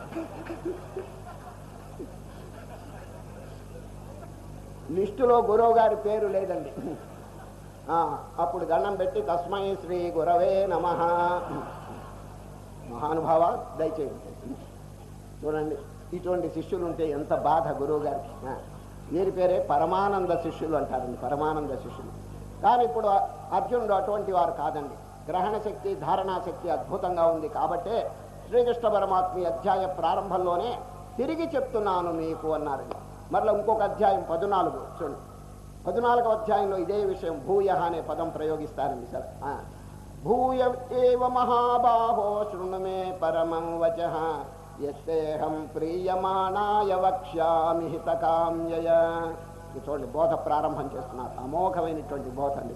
లిస్టులో గురువు గారి పేరు లేదండి ఆ, అప్పుడు దండం పెట్టి తస్మై శ్రీ గురవే నమ మహానుభావ దయచేయండి చూడండి ఇటువంటి శిష్యులు ఉంటే ఎంత బాధ గురువు గారికి ఆ, వీరి పేరే పరమానంద శిష్యులు అంటారండి పరమానంద శిష్యులు కానీ ఇప్పుడు అర్జునుడు అటువంటి వారు కాదండి గ్రహణ శక్తి ధారణా శక్తి అద్భుతంగా ఉంది కాబట్టే శ్రీకృష్ణ పరమాత్మ ఈ అధ్యాయ ప్రారంభంలోనే తిరిగి చెప్తున్నాను మీకు అన్నారండి మరలా ఇంకొక అధ్యాయం పద్నాలుగు చూడండి పద్నాలుగవ అధ్యాయంలో ఇదే విషయం భూయ అనే పదం ప్రయోగిస్తారండి సార్ ఆ. భూయ ఏవ మహాబాహో శృణు మే పరమం వచ ఎస్సేహం ప్రీయమాణాయ వక్ష్యామి హితకామ్యయ ఇది చూడండి బోధ ప్రారంభం చేస్తున్నారు అమోఘమైనటువంటి బోధ అండి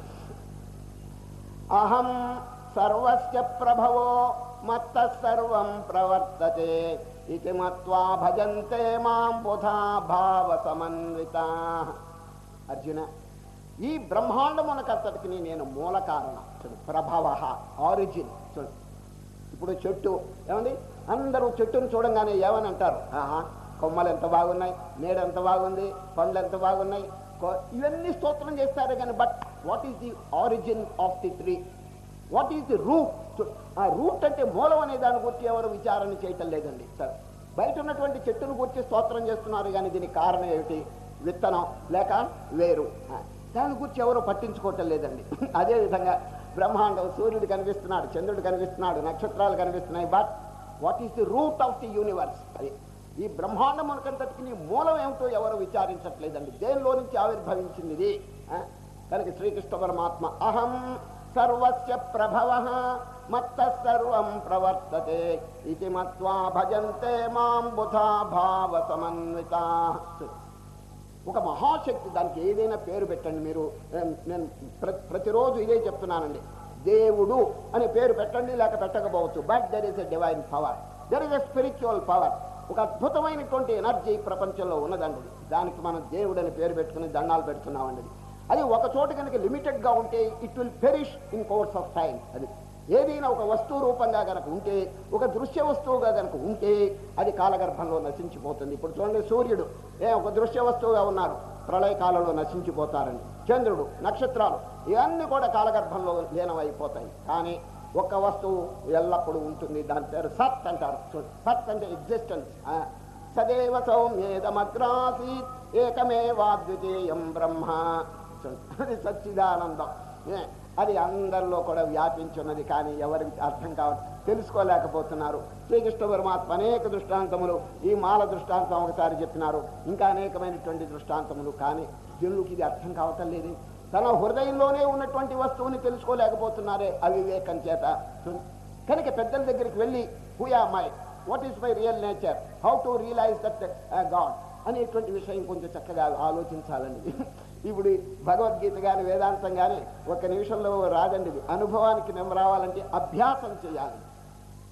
అహం సర్వస్య ప్రభవో మత్త సర్వం ప్రవర్తతే ఇది మత్వా భజంతే మాం బుధా భావ సమన్విత అర్జున ఈ బ్రహ్మాండమునకంతటికి నేను మూల కారణం చూడు ప్రభవ ఆరిజిన్ చూడు ఇప్పుడు చెట్టు ఏమండి అందరూ చెట్టును చూడంగానే ఏమని అంటారు ఆహా కొమ్మలు ఎంత బాగున్నాయి నీడ ఎంత బాగుంది పండ్లు ఎంత బాగున్నాయి కొ- ఇవన్నీ స్తోత్రం చేస్తారు కానీ but what is the origin of the tree what is the root ఆ రూట్ అంటే మూలం అనే దాని గురించి ఎవరు విచారణ చేయటం లేదండి సరే బయట ఉన్నటువంటి చెట్టును గురించి స్తోత్రం చేస్తున్నారు కానీ దీనికి కారణం ఏమిటి విత్తనం లేక వేరు ఆ, దాని గురించి ఎవరు పట్టించుకోవటం లేదండి అదే విధంగా బ్రహ్మాండం సూర్యుడు కనిపిస్తున్నాడు చంద్రుడు కనిపిస్తున్నాడు నక్షత్రాలు కనిపిస్తున్నాయి but what is the root of the universe అది ఈ బ్రహ్మాండం మనకంతటికి నీ మూలం ఏమిటో ఎవరు విచారించట్లేదండి దేనిలో నుంచి ఆవిర్భవించింది ఇది ఆ? కనుక శ్రీకృష్ణ పరమాత్మ అహం సర్వస్య ప్రభవ మత్త సర్వం ప్రవర్తతే ఇది మత్వా భజంతే మాం బుధా భావ సమన్విత ఒక మహాశక్తి దానికి ఏదైనా పేరు పెట్టండి మీరు ఏం, నేను ప్ర- ప్రతిరోజు ఇదే చెప్తున్నానండి దేవుడు అనే పేరు పెట్టండి లేక పెట్టకపోవచ్చు but there is a divine power there is a spiritual power ఒక అద్భుతమైనటువంటి ఎనర్జీ ప్రపంచంలో ఉన్నదండి దానికి మనం దేవుడు అని పేరు పెట్టుకుని దండాలు పెడుతున్నామండి అది ఒక చోట కనుక లిమిటెడ్గా ఉంటే it will perish in course of time అది ఏదైనా ఒక వస్తువు రూపంగా కనుక ఉంటే ఒక దృశ్య వస్తువుగా కనుక ఉంటే అది కాలగర్భంలో నశించిపోతుంది ఇప్పుడు చూడండి సూర్యుడు ఏ ఒక దృశ్య వస్తువుగా ఉన్నారు ప్రళయకాలంలో నశించిపోతారండి చంద్రుడు నక్షత్రాలు ఇవన్నీ కూడా కాలగర్భంలో లీనమైపోతాయి కానీ ఒక్క వస్తువు ఎల్లప్పుడూ ఉంటుంది దాని పేరు సత్ అంటారు చూడండి సత్ అంటే ఎగ్జిస్టెన్స్ సదేవ సౌమ్యేదమగ్రాసీత్ ఏకమేవాద్వితీయం బ్రహ్మ చూడండి అది సచ్చిదానందం ఏ, అది అందరిలో కూడా వ్యాపించున్నది కానీ ఎవరికి అర్థం కావడం తెలుసుకోలేకపోతున్నారు శ్రీకృష్ణ పరమాత్మ అనేక దృష్టాంతములు ఈ మాల దృష్టాంతం ఒకసారి చెప్పినారు ఇంకా అనేకమైనటువంటి దృష్టాంతములు కానీ జనులకి ఇది అర్థం కావటం లేదు తన హృదయంలోనే ఉన్నటువంటి వస్తువుని తెలుసుకోలేకపోతున్నారే అవివేకం చేత కనుక పెద్దల దగ్గరికి వెళ్ళి who am I what is my real nature how to realize that God అనేటువంటి విషయం కొంచెం చక్కగా ఆలోచించాలండి ఇప్పుడు ఈ భగవద్గీత కానీ వేదాంతం కానీ ఒక నిమిషంలో రాదండి ఇది అనుభవానికి మేము రావాలంటే అభ్యాసం చేయాలి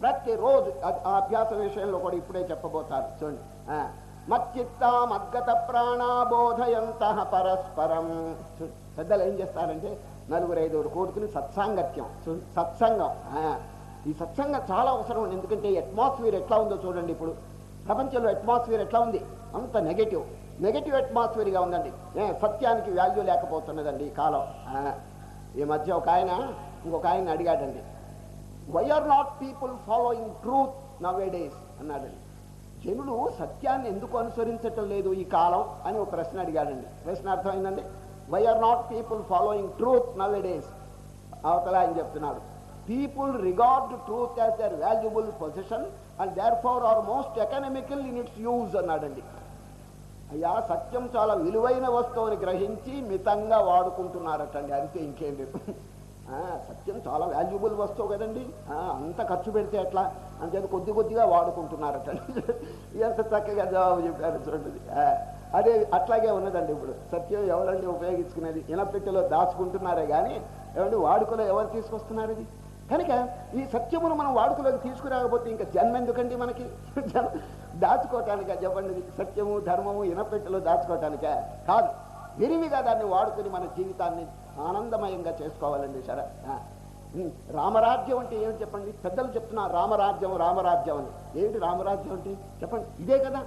ప్రతిరోజు అది- ఆ అభ్యాస విషయంలో కూడా ఇప్పుడే చెప్పబోతారు చూడండి ఆ, మచ్చిత్త మద్గత ప్రాణాబోధయంత పరస్పరం చూడు, పెద్దలు ఏం చేస్తారంటే నలుగురు ఐదుగురు కూడుకుని సత్సాంగత్యం చూడు, సత్సంగం ఆ, ఈ సత్సంగం చాలా అవసరం ఉంది ఎందుకంటే అట్మాస్ఫియర్ ఎట్లా ఉందో చూడండి ఇప్పుడు ప్రపంచంలో అట్మాస్ఫియర్ ఎట్లా ఉంది అంత నెగటివ్ నెగటివ్ అట్మాస్ఫియర్గా ఉందండి ఏ, సత్యానికి వాల్యూ లేకపోతున్నదండి ఈ కాలం ఆ, ఈ మధ్య ఒక ఆయన ఇంకొక ఆయన అడిగాడండి why are not people following truth nowadays అన్నాడండి జనులు సత్యాన్ని ఎందుకు అనుసరించటం లేదు ఈ కాలం అని ఒక ప్రశ్న అడిగాడండి ప్రశ్న అర్థమైందండి why are not people following truth nowadays అవతల ఆయన చెప్తున్నాడు people regard truth as their valuable position and therefore are most economical in its use అన్నాడండి అయ్యా సత్యం చాలా విలువైన వస్తువుని గ్రహించి మితంగా వాడుకుంటున్నారటండి అంతే ఇంకేం లేదు ఆ, సత్యం చాలా వాల్యుబుల్ వస్తువు కదండి ఆ, అంత ఖర్చు పెడితే ఎట్లా అంతేది కొద్ది కొద్దిగా వాడుకుంటున్నారటండి ఎంత చక్కగా జవాబు చెప్పారు చూడండి ఆ, అదే అట్లాగే ఉన్నదండి ఇప్పుడు సత్యం ఎవరండి ఉపయోగించుకునేది ఇనపెట్టెలో దాచుకుంటున్నారే కానీ ఏమండి వాడుకలో ఎవరు తీసుకొస్తున్నారు ఇది కనుక ఈ సత్యమును మనం వాడుకలోకి తీసుకురాకపోతే ఇంకా జన్మ ఎందుకండి మనకి జన్మ దాచుకోవటానిక చెప్పండి ఇది సత్యము ధర్మము ఇనపెట్టెలో దాచుకోవటానిక కాదు విరివిగా దాన్ని వాడుకుని మన జీవితాన్ని ఆనందమయంగా చేసుకోవాలండి సరే ఆ. ఉమ్, రామరాజ్యం అంటే ఏమిటి చెప్పండి పెద్దలు చెప్తున్నారు రామరాజ్యం రామరాజ్యం అని ఏమిటి రామరాజ్యం అంటే చెప్పండి ఇదే కదా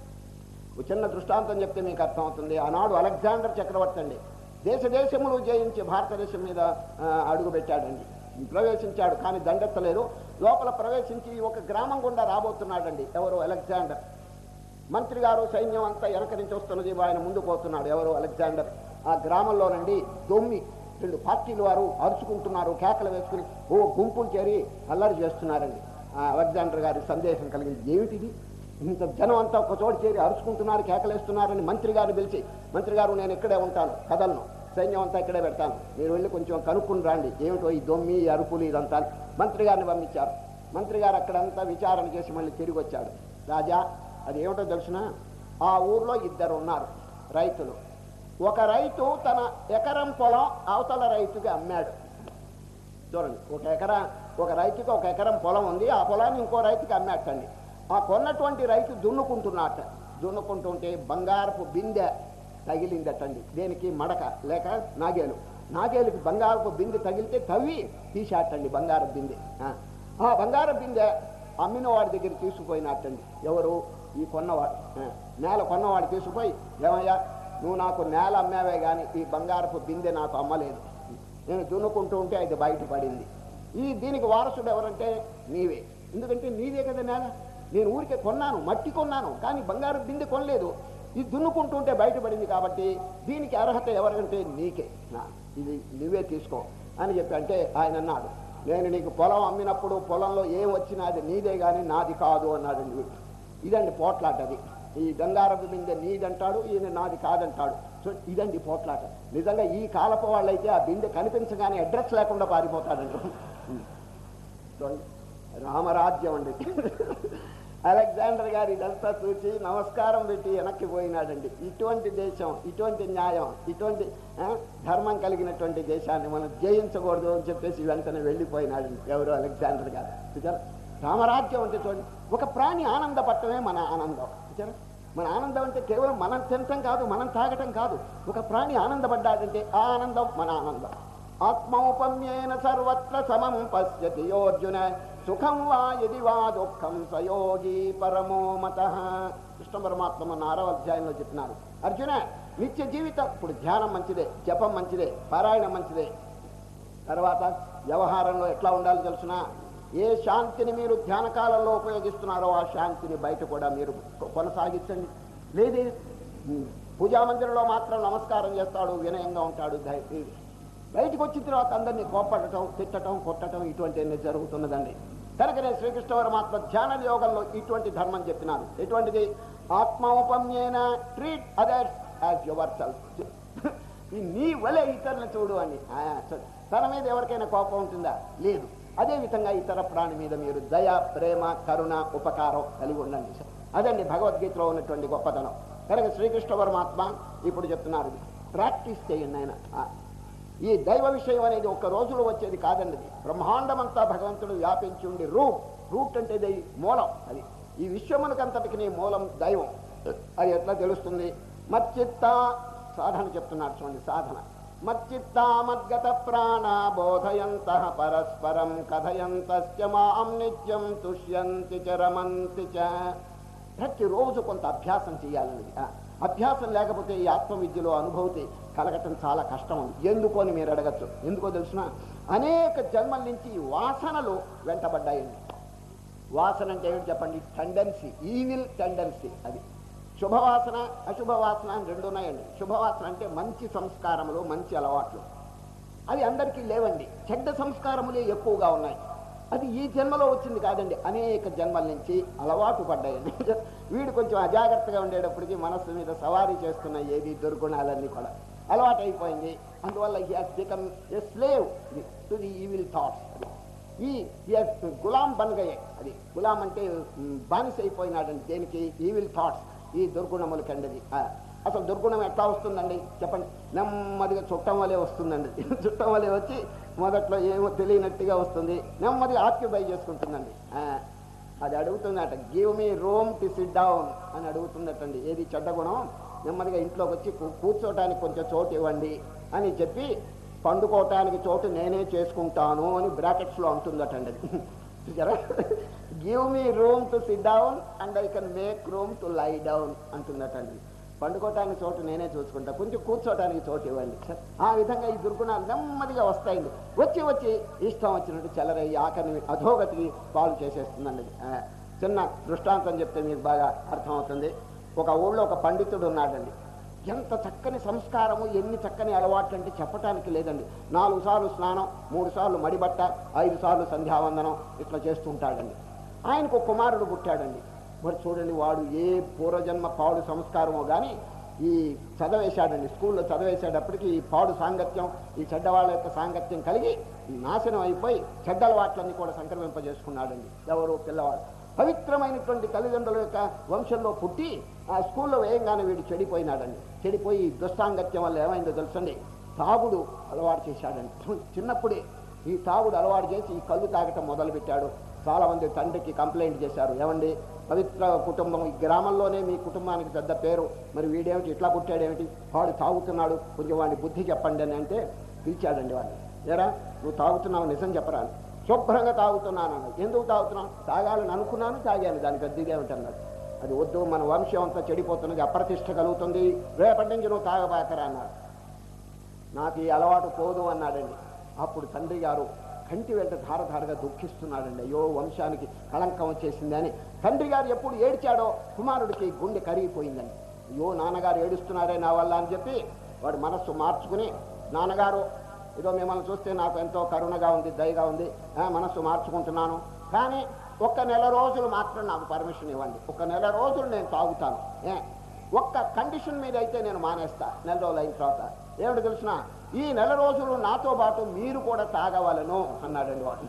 ఒక చిన్న దృష్టాంతం చెప్తే మీకు అర్థమవుతుంది ఆనాడు అలెగ్జాండర్ చక్రవర్తి అండి దేశ దేశములు జయించి భారతదేశం మీద ఆ, అడుగు పెట్టాడండి ప్రవేశించాడు కానీ దండెత్తలేదు లోపల ప్రవేశించి ఒక గ్రామం గుండా రాబోతున్నాడండి ఎవరు అలెగ్జాండర్ మంత్రి గారు సైన్యం అంతా వెనక నుంచి వస్తున్నది ఆయన ముందు పోతున్నాడు ఎవరు అలెగ్జాండర్ ఆ గ్రామంలోనండి దొమ్మి రెండు పార్టీలు వారు అరుచుకుంటున్నారు కేకలు వేసుకుని ఓ గుంపులు చేరి అల్లరి చేస్తున్నారండి ఆ అలెగ్జాండర్ గారి సందేశం కలిగింది ఏమిటిది ఇంత జనం అంతా ఒక చోటు చేరి అరుచుకుంటున్నారు కేకలేస్తున్నారని మంత్రి గారిని పిలిచి మంత్రి గారు నేను ఇక్కడే ఉంటాను కదలను సైన్యం అంతా ఇక్కడే పెడతాను మీరు వెళ్ళి కొంచెం కనుక్కుని రండి ఏమిటో ఈ దొమ్మి ఈ అరుపులు ఇదంతా అని మంత్రి గారిని పంపించారు మంత్రి గారు అక్కడంతా విచారణ చేసి మళ్ళీ తిరిగి వచ్చాడు రాజా అది ఏమిటో తెలుసిన ఆ ఊర్లో ఇద్దరు ఉన్నారు రైతులు ఒక రైతు తన ఎకరం పొలం అవతల రైతుకి అమ్మాడు చూడండి ఒక ఎకరా ఒక రైతుకి ఒక ఎకరం పొలం ఉంది ఆ పొలాన్ని ఇంకో రైతుకి అమ్మేటండి ఆ కొన్నటువంటి రైతు దున్నుకుంటున్నట్ట దున్నుకుంటుంటే బంగారపు బిందె తగిలిందటండి దేనికి మడక లేక నాగేలు నాగేలుకి బంగారపు బిందె తగిలితే తవ్వి తీసేటండి బంగారపు బిందె ఆ. ఆ బంగారపు బిందె అమ్మిన వాడి దగ్గర తీసుకుపోయినట్టండి ఎవరు ఈ కొన్నవాడు ఆ. నేల కొన్నవాడు తీసుకుపోయి ఏమయ్యా నువ్వు నాకు నేల అమ్మావే కానీ ఈ బంగారపు బిందె నాకు అమ్మలేదు నేను దున్నుకుంటూ ఉంటే అది బయటపడింది ఈ దీనికి వారసుడు ఎవరంటే నీవే ఎందుకంటే నీవే కదా నేల నేను ఊరికే కొన్నాను మట్టి కొన్నాను కానీ బంగారు బిందె కొనలేదు ఇది దున్నుకుంటూ ఉంటే బయటపడింది కాబట్టి దీనికి అర్హత ఎవరంటే నీకే నా ఇది నువ్వే తీసుకో అని చెప్పి అంటే ఆయన అన్నాడు నేను నీకు పొలం అమ్మినప్పుడు పొలంలో ఏం వచ్చినా అది నీదే కానీ నాది కాదు అన్నాడండి వీడు. ఇదండి పోట్లాట అది ఈ బంగారపు బిందె నీదంటాడు ఈయన నాది కాదంటాడు సో ఇదండి పోట్లాట నిజంగా ఈ కాలపు వాళ్ళైతే ఆ బిందె కనిపించగానే అడ్రస్ లేకుండా పారిపోతాడండి చూడండి రామరాజ్యం అండి అలెగ్జాండర్ గారు ఇదంతా చూసి నమస్కారం పెట్టి వెనక్కి పోయినాడండి ఇటువంటి దేశం ఇటువంటి న్యాయం ఇటువంటి ఆ, ధర్మం కలిగినటువంటి దేశాన్ని మనం జయించకూడదు అని చెప్పేసి వెంటనే వెళ్ళిపోయినాడండి ఎవరు అలెగ్జాండర్ గారు చూచారా రామరాజ్యం అంటే చూడండి ఒక ప్రాణి ఆనందపడటమే మన ఆనందం చూచారా మన ఆనందం అంటే కేవలం మనం తినటం కాదు మనం తాగటం కాదు ఒక ప్రాణి ఆనందపడ్డాడంటే ఆ ఆనందం మన ఆనందం ఆత్మౌపమ్యేన సర్వత్ర సమం పశ్యతి యోర్జున సుఖం వా యది వా దుఃఖం సయోగి పరమో మత కృష్ణ పరమాత్మ మన ఆరవ అధ్యాయంలో చెప్పినారు అర్జున నిత్య జీవితం ఇప్పుడు ధ్యానం మంచిదే జపం మంచిదే పారాయణం మంచిదే తర్వాత వ్యవహారంలో ఎట్లా ఉండాలో తెలుసునా ఏ శాంతిని మీరు ధ్యాన కాలంలో ఉపయోగిస్తున్నారో ఆ శాంతిని బయట కూడా మీరు కొనసాగించండి లేదే ఉమ్, పూజా మందిరంలో మాత్రం నమస్కారం చేస్తాడు వినయంగా ఉంటాడు ధై- ఇది. బయటకు వచ్చిన తర్వాత అందరినీ కోప్పడటం తిట్టడం కొట్టడం ఇటువంటివన్నీ జరుగుతున్నదండి కనుకనే శ్రీకృష్ణ పరమాత్మ ధ్యాన యోగంలో ఇటువంటి ధర్మం చెప్పినారు ఎటువంటిది ఆత్మోపమ్యేన treat others as yourself నీ వలె ఇతరులను చూడు అని ఆ, చూడు. తన మీద ఎవరికైనా కోపం ఉంటుందా లేదు అదే విధంగా ఇతర ప్రాణి మీద మీరు దయ ప్రేమ కరుణ ఉపకారం కలిగి ఉండండి అదండి భగవద్గీతలో ఉన్నటువంటి గొప్పతనం కనుక శ్రీకృష్ణ పరమాత్మ ఇప్పుడు చెప్తున్నారు ఇది. ప్రాక్టీస్ చేయండి ఆయన ఆ, ఈ దైవ విషయం అనేది ఒక్క రోజులో వచ్చేది కాదండి ఇది. బ్రహ్మాండమంతా భగవంతుడు వ్యాపించి ఉండి రూ రూట్ అంటే ఇది మూలం అది ఈ విశ్వమునకంతటికి నీ మూలం దైవం అది ఎట్లా తెలుస్తుంది మచ్చిత్త సాధన చెప్తున్నాడు చూడండి సాధన మచ్చిత్తా మద్గత ప్రాణ బోధయంత పరస్పరం కథయంత మాం నిత్యం తుష్యంతి చ రమంతి చ ప్రతిరోజు కొంత అభ్యాసం చేయాలన్నది ఆ, అభ్యాసం లేకపోతే ఈ ఆత్మవిద్యలో అనుభూతి కలగటం చాలా కష్టం ఉంది ఎందుకు అని మీరు అడగచ్చు ఎందుకో తెలుసిన అనేక జన్మల నుంచి ఈ వాసనలు వెంటబడ్డాయండి వాసన అంటే ఏమిటి చెప్పండి టెండెన్సీ ఈవిల్ టెండెన్సీ అది శుభవాసన అశుభవాసన అని రెండు ఉన్నాయండి శుభవాసన అంటే మంచి సంస్కారములు మంచి అలవాట్లు అవి అందరికీ లేవండి చెడ్డ సంస్కారములే ఎక్కువగా ఉన్నాయి అది ఈ జన్మలో వచ్చింది కాదండి అనేక జన్మల నుంచి అలవాటు పడ్డాయండి వీడు కొంచెం అజాగ్రత్తగా ఉండేటప్పటికి మనస్సు మీద సవారీ చేస్తున్న ఏది దుర్గుణాలన్నీ కూడా అలవాటు అయిపోయింది అందువల్ల he has become a slave to the evil thoughts ఈ ఈ గులాం బన్గయే అది గులాం అంటే మ్, బానిస అయిపోయినాడండి దేనికి ఈవిల్ థాట్స్ ఈ దుర్గుణములు కండది అసలు దుర్గుణం ఎట్లా వస్తుందండి చెప్పండి నెమ్మదిగా చుట్టం వలె వస్తుందండి చుట్టం వలె వచ్చి మొదట్లో ఏమో తెలియనట్టుగా వస్తుంది నెమ్మదిగా ఆక్యుపై చేసుకుంటుందండి ఆ, అది అడుగుతుందట give me room to sit down అని అడుగుతుందటండి ఏది చెడ్డ గుణం నెమ్మదిగా ఇంట్లోకి వచ్చి కూ- కూర్చోటానికి కొంచెం చోటు ఇవ్వండి అని చెప్పి పండుకోవటానికి చోటు నేనే చేసుకుంటాను అని బ్రాకెట్స్లో అంటుందటండి అది చూసారా give me room to sit down and I can make room to lie down అంటుందటండి పండుకోవటానికి చోటు నేనే చూసుకుంటా కొంచెం కూర్చోటానికి చోటు ఇవ్వండి ఆ విధంగా ఈ దుర్గుణాలు నెమ్మదిగా వస్తాయండి వచ్చి వచ్చి ఇష్టం వచ్చినట్టు చెలరయ్యి ఆఖరిని అధోగతికి పాలు చేసేస్తుందండి అది. ఆ, చిన్న దృష్టాంతం చెప్తే మీకు బాగా అర్థమవుతుంది ఒక ఊళ్ళో ఒక పండితుడు ఉన్నాడండి ఎంత చక్కని సంస్కారము ఎన్ని చక్కని అలవాట్లు అంటే చెప్పటానికి లేదండి నాలుగు సార్లు స్నానం మూడు సార్లు మడిబట్ట ఐదు సార్లు సంధ్యావందనం ఇట్లా చేస్తుంటాడండి ఆయనకు ఒక కుమారుడు పుట్టాడండి మరి చూడండి వాడు ఏ పూర్వజన్మ పాడు సంస్కారమో కానీ ఈ చదవేశాడండి స్కూల్లో చదివేసేటప్పటికి ఈ పాడు సాంగత్యం ఈ చెడ్డవాళ్ళ యొక్క సాంగత్యం కలిగి నాశనం అయిపోయి చెడ్డ అలవాట్లన్నీ కూడా సంక్రమింపజేసుకున్నాడండి ఎవరు పిల్లవాడు పవిత్రమైనటువంటి తల్లిదండ్రుల యొక్క వంశంలో పుట్టి ఆ స్కూల్లో వేయంగానే వీడు చెడిపోయినాడండి చెడిపోయి దుస్తాంగత్యం వల్ల ఏమైందో తెలుసండి తాగుడు అలవాటు చేశాడండి చిన్నప్పుడే ఈ తాగుడు అలవాటు చేసి ఈ కళ్ళు తాగటం మొదలుపెట్టాడు చాలామంది తండ్రికి కంప్లైంట్ చేశారు ఏమండి పవిత్ర కుటుంబం ఈ గ్రామంలోనే మీ కుటుంబానికి పెద్ద పేరు మరి వీడేమిటి ఇట్లా పుట్టాడేమిటి వాడు తాగుతున్నాడు కొంచెం వాడి బుద్ధి చెప్పండి అని అంటే పిలిచాడండి వాడిని ఏరా నువ్వు తాగుతున్నావు నిజం చెప్పరా అని. శుభ్రంగా తాగుతున్నాను అన్నాడు ఎందుకు తాగుతున్నావు తాగాలని అనుకున్నాను తాగాను దానికి అద్దీగా ఉంటున్నాడు అది వద్దు మన వంశం అంతా చెడిపోతున్నది అప్రతిష్ట కలుగుతుంది రేపటి నుంచి నువ్వు తాగబాకరా అన్నాడు నాకు ఈ అలవాటు పోదు అన్నాడండి అప్పుడు తండ్రి గారు కంటి వెంట ధారధారగా దుఃఖిస్తున్నాడండి అయ్యో వంశానికి కళంకం వచ్చేసింది అని తండ్రి గారు ఎప్పుడు ఏడ్చాడో కుమారుడికి గుండె కరిగిపోయిందండి అయ్యో నాన్నగారు ఏడుస్తున్నారే నా వల్ల అని చెప్పి వాడు మనస్సు మార్చుకుని నాన్నగారు ఏదో మిమ్మల్ని చూస్తే నాకు ఎంతో కరుణగా ఉంది దయగా ఉంది ఆ, మనస్సు మార్చుకుంటున్నాను కానీ ఒక్క నెల రోజులు మాత్రం నాకు పర్మిషన్ ఇవ్వండి ఒక నెల రోజులు నేను తాగుతాను ఏ ఒక్క కండిషన్ మీద అయితే నేను మానేస్తా నెల రోజులు అయిన తర్వాత ఏమిటి తెలిసిన ఈ నెల రోజులు నాతో పాటు మీరు కూడా తాగవలను అన్నాడండి వాడు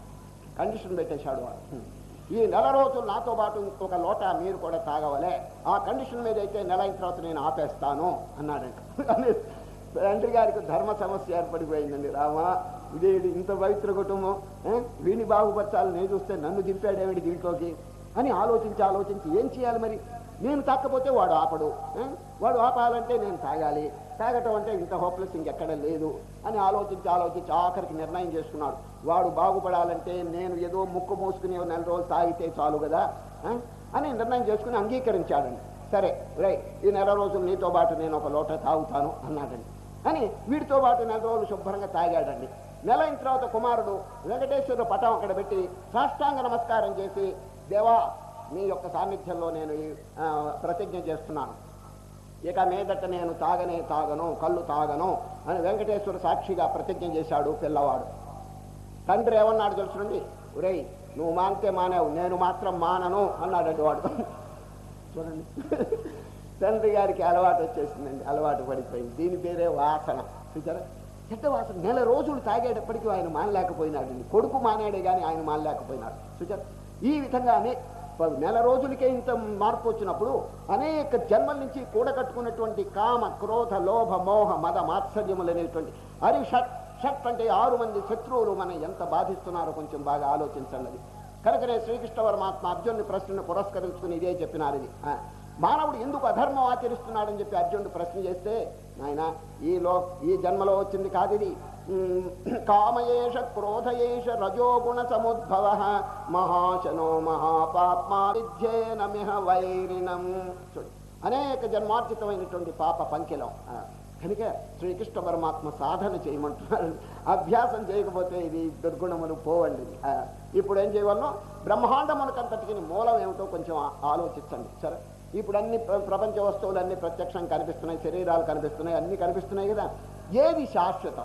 కండిషన్ పెట్టేశాడు వాడు ఈ నెల రోజులు నాతో పాటు ఇంకొక లోట మీరు కూడా తాగవలే ఆ కండిషన్ మీద అయితే నెల అయిన తర్వాత నేను ఆపేస్తాను అన్నాడండి అని తండ్రి గారికి ధర్మ సమస్య ఏర్పడిపోయిందండి రామా ఇదే ఇది ఇంత పవిత్ర కుటుంబం ఏ? వీడిని బాగుపరచాలి నేను చూస్తే నన్ను దింపాడేమిటి దీంట్లోకి అని ఆలోచించి ఆలోచించి ఏం చేయాలి మరి నేను తాకపోతే వాడు ఆపడు ఏ? వాడు ఆపాలంటే నేను తాగాలి తాగటం అంటే ఇంత హోప్లెస్ ఇంకెక్కడ లేదు అని ఆలోచించి ఆలోచించి ఆఖరికి నిర్ణయం చేసుకున్నాడు వాడు బాగుపడాలంటే నేను ఏదో ముక్కు మూసుకుని ఓ నెల రోజులు తాగితే చాలు కదా ఆ? అని నిర్ణయం చేసుకుని అంగీకరించాడండి సరే రై ఈ నెల రోజులు నీతో పాటు నేను ఒక లోట తాగుతాను అన్నాడండి అని వీడితో పాటు నెల రోజులు శుభ్రంగా తాగాడండి నెల అయిన తర్వాత కుమారుడు వెంకటేశ్వర పటం అక్కడ పెట్టి సాష్టాంగ నమస్కారం చేసి దేవా మీ యొక్క సాన్నిధ్యంలో నేను ఈ, ఆ, ప్రతిజ్ఞ చేస్తున్నాను ఇక మీదట నేను తాగనే తాగను కళ్ళు తాగను అని వెంకటేశ్వర సాక్షిగా ప్రతిజ్ఞ చేశాడు పిల్లవాడు తండ్రి ఏమన్నాడు తెలుసునండి ఒరేయ్ నువ్వు మానితే మానేవు నేను మాత్రం మానను అన్నాడండి వాడు చూడండి తండ్రి గారికి అలవాటు వచ్చేసిందండి అలవాటు పడిపోయింది దీని పేరే వాసన చూసారా చెడ్డ వాసన నెల రోజులు తాగేటప్పటికీ ఆయన మానలేకపోయినాడండి కొడుకు మానాడే కానీ ఆయన మానలేకపోయినాడు చూసారా ఈ విధంగానే ప- నెల రోజులకే ఇంత మార్పు వచ్చినప్పుడు అనేక జన్మల నుంచి కూడగట్టుకున్నటువంటి కామ క్రోధ లోభ మోహ మద మాత్సర్యములు అనేటువంటి హరి షట్ షట్ అంటే ఆరు మంది శత్రువులు మనం ఎంత బాధిస్తున్నారో కొంచెం బాగా ఆలోచించండి అది కనుకనే శ్రీకృష్ణ పరమాత్మ అర్జునుడి ప్రశ్నను పురస్కరించుకుని ఇదే చెప్పినారు ఇది ఆ, మానవుడు ఎందుకు అధర్మం ఆచరిస్తున్నాడని చెప్పి అర్జునుడు ప్రశ్న చేస్తే నాయన ఈ లో ఈ జన్మలో వచ్చింది కాదు ఇది ఉమ్, కామయేష క్రోధయేష రజోగుణ సముద్భవ మహాశనో మహాపాప్మా విద్యేనమిహ వైరిణం చూడు అనేక జన్మార్జితమైనటువంటి పాప పంకిలం ఆ, కనుక శ్రీకృష్ణ పరమాత్మ సాధన చేయమంటున్నారు అభ్యాసం చేయకపోతే ఇది దుర్గుణములు పోవండి ఇది. ఆ, ఇప్పుడు ఏం చేయవలను బ్రహ్మాండమునకంతటికి మూలం ఏమిటో కొంచెం ఆ- ఆలోచించండి సరే ఇప్పుడు అన్ని ప్ర- ప్రపంచ వస్తువులు అన్ని ప్రత్యక్షం కనిపిస్తున్నాయి శరీరాలు కనిపిస్తున్నాయి అన్ని కనిపిస్తున్నాయి కదా ఏది శాశ్వతం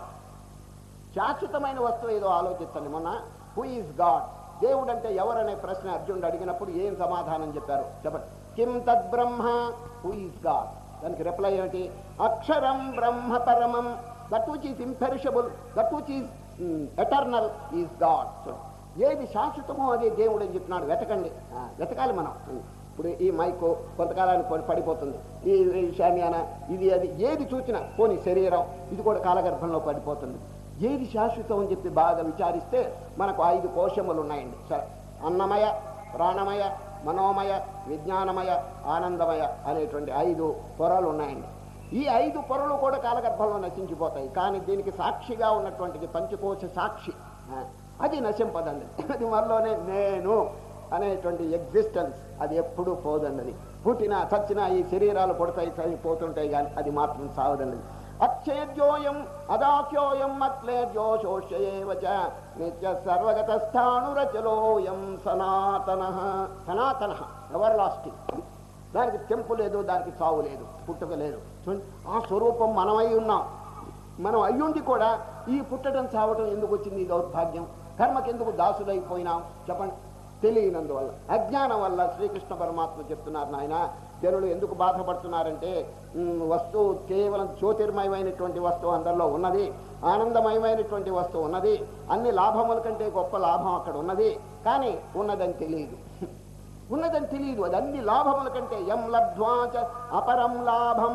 శాశ్వతమైన వస్తువు ఏదో ఆలోచించండి మొన్న హూ ఈజ్ గాడ్ దేవుడు అంటే ఎవరనే ప్రశ్న అర్జునుడు అడిగినప్పుడు ఏం సమాధానం చెప్పారు చెప్పండి కిం తద్ బ్రహ్మ హూ ఈజ్ గాడ్ దానికి రిప్లై ఏమిటి అక్షరం బ్రహ్మ పరమం that which is imperishable that which is eternal is God ఏది శాశ్వతమో అదే దేవుడు అని చెప్పినాడు వెతకండి ఆ, వెతకాలి మనం ఇప్పుడు ఈ మైకు కొంతకాలానికి పడి- పడిపోతుంది ఈ ఈ షామియానా ఇది అది ఏది చూసినా పోనీ శరీరం ఇది కూడా కాలగర్భంలో పడిపోతుంది ఏది శాశ్వతం అని చెప్పి బాగా విచారిస్తే మనకు ఐదు కోశములు ఉన్నాయండి సరే అన్నమయ ప్రాణమయ మనోమయ విజ్ఞానమయ ఆనందమయ అనేటువంటి ఐదు పొరలు ఉన్నాయండి ఈ ఐదు పొరలు కూడా కాలగర్భంలో నశించిపోతాయి కానీ దీనికి సాక్షిగా ఉన్నటువంటిది పంచకోశ సాక్షి ఆ, అది నశింపదండి అది మనలోనే నేను అనేటువంటి ఎగ్జిస్టెన్స్ అది ఎప్పుడూ పోదండి అది పుట్టినా చచ్చినా ఈ శరీరాలు పుడతాయి చనిపోతుంటాయి కానీ అది మాత్రం సావదండి అచ్చేద్యోయం అదాఖ్యోయం అక్లేద్యోషోష్యేవ చ నిత్య సర్వగత స్థాణురచలోయం సనాతన సనాతన ఎవర్ లాస్టింగ్ దానికి తెంపు లేదు దానికి చావు లేదు పుట్టుక లేదు చూడండి ఆ స్వరూపం మనమై ఉన్నాం మనం అయ్యుండి కూడా ఈ పుట్టడం చావటం ఎందుకు వచ్చింది ఈ దౌర్భాగ్యం కర్మకెందుకు దాసులైపోయినాం చెప్పండి తెలియనందువల్ల అజ్ఞానం వల్ల శ్రీకృష్ణ పరమాత్మ చెప్తున్నారు నాయన జనులు ఎందుకు బాధపడుతున్నారంటే ఉమ్, వస్తువు కేవలం జ్యోతిర్మయమైనటువంటి వస్తువు అందరిలో ఉన్నది ఆనందమయమైనటువంటి వస్తువు ఉన్నది అన్ని లాభముల కంటే గొప్ప లాభం అక్కడ ఉన్నది కానీ ఉన్నదని తెలియదు ఉన్నదని తెలియదు అది అన్ని లాభముల కంటే ఎం లబ్ధ్వాచ అపరం లాభం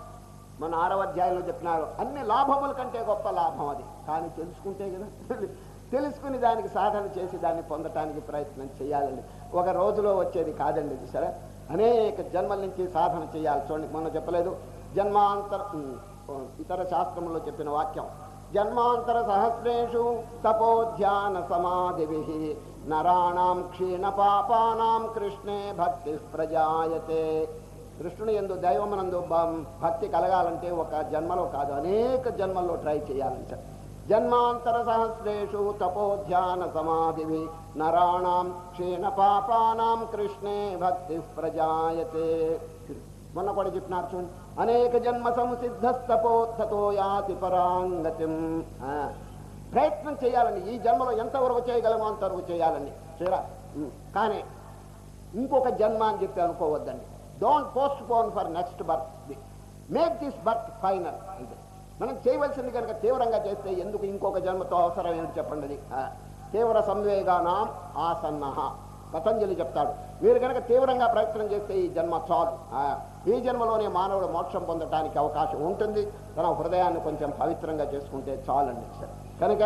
మన ఆరవ అధ్యాయంలో చెప్పినారు అన్ని లాభముల కంటే గొప్ప లాభం అది కానీ తెలుసుకుంటే కదా తెలుసుకుని దానికి సాధన చేసి దాన్ని పొందటానికి ప్రయత్నం చేయాలండి ఒక రోజులో వచ్చేది కాదండి ఇది సరే అనేక జన్మల నుంచి సాధన చేయాలి చూడండి మొన్న చెప్పలేదు జన్మాంతర ఉమ్, ఇతర శాస్త్రంలో చెప్పిన వాక్యం జన్మాంతర సహస్రేషు తపోధ్యాన సమాధివి నరాణం క్షీణ పాపానాం కృష్ణే భక్తి ప్రజాయతే కృష్ణుని ఎందు దైవమునందు బ- భక్తి కలగాలంటే ఒక జన్మలో కాదు అనేక జన్మల్లో ట్రై చేయాలంట జన్మాంతర సహస్రేషు తపోధ్యాన సమాధివి నరాణం క్షీణ పాపానాం కృష్ణే భక్తి ప్రజాయతే మొన్న కూడా చెప్పినారు చూడండి అనేక జన్మ సంసిద్ధస్తపోత్తతో యాతి పరాంగతిం ఆ, ప్రయత్నం చేయాలండి ఈ జన్మలో ఎంతవరకు చేయగలమో అంతవరకు చేయాలండి చూరా ఉమ్, కానీ ఇంకొక జన్మ అని చెప్పి అనుకోవద్దండి don't postpone for next birth make this birth final అంటే మనం చేయవలసింది కనుక తీవ్రంగా చేస్తే ఎందుకు ఇంకొక జన్మతో అవసరం ఏమిటి చెప్పండి అది ఆ, తీవ్ర సంవేగానాం ఆసన్న పతంజలి చెప్తాడు మీరు కనుక తీవ్రంగా ప్రయత్నం చేస్తే ఈ జన్మ చాలు ఆ, ఈ జన్మలోనే మానవుడు మోక్షం పొందడానికి అవకాశం ఉంటుంది తన హృదయాన్ని కొంచెం పవిత్రంగా చేసుకుంటే చాలండి సరే కనుక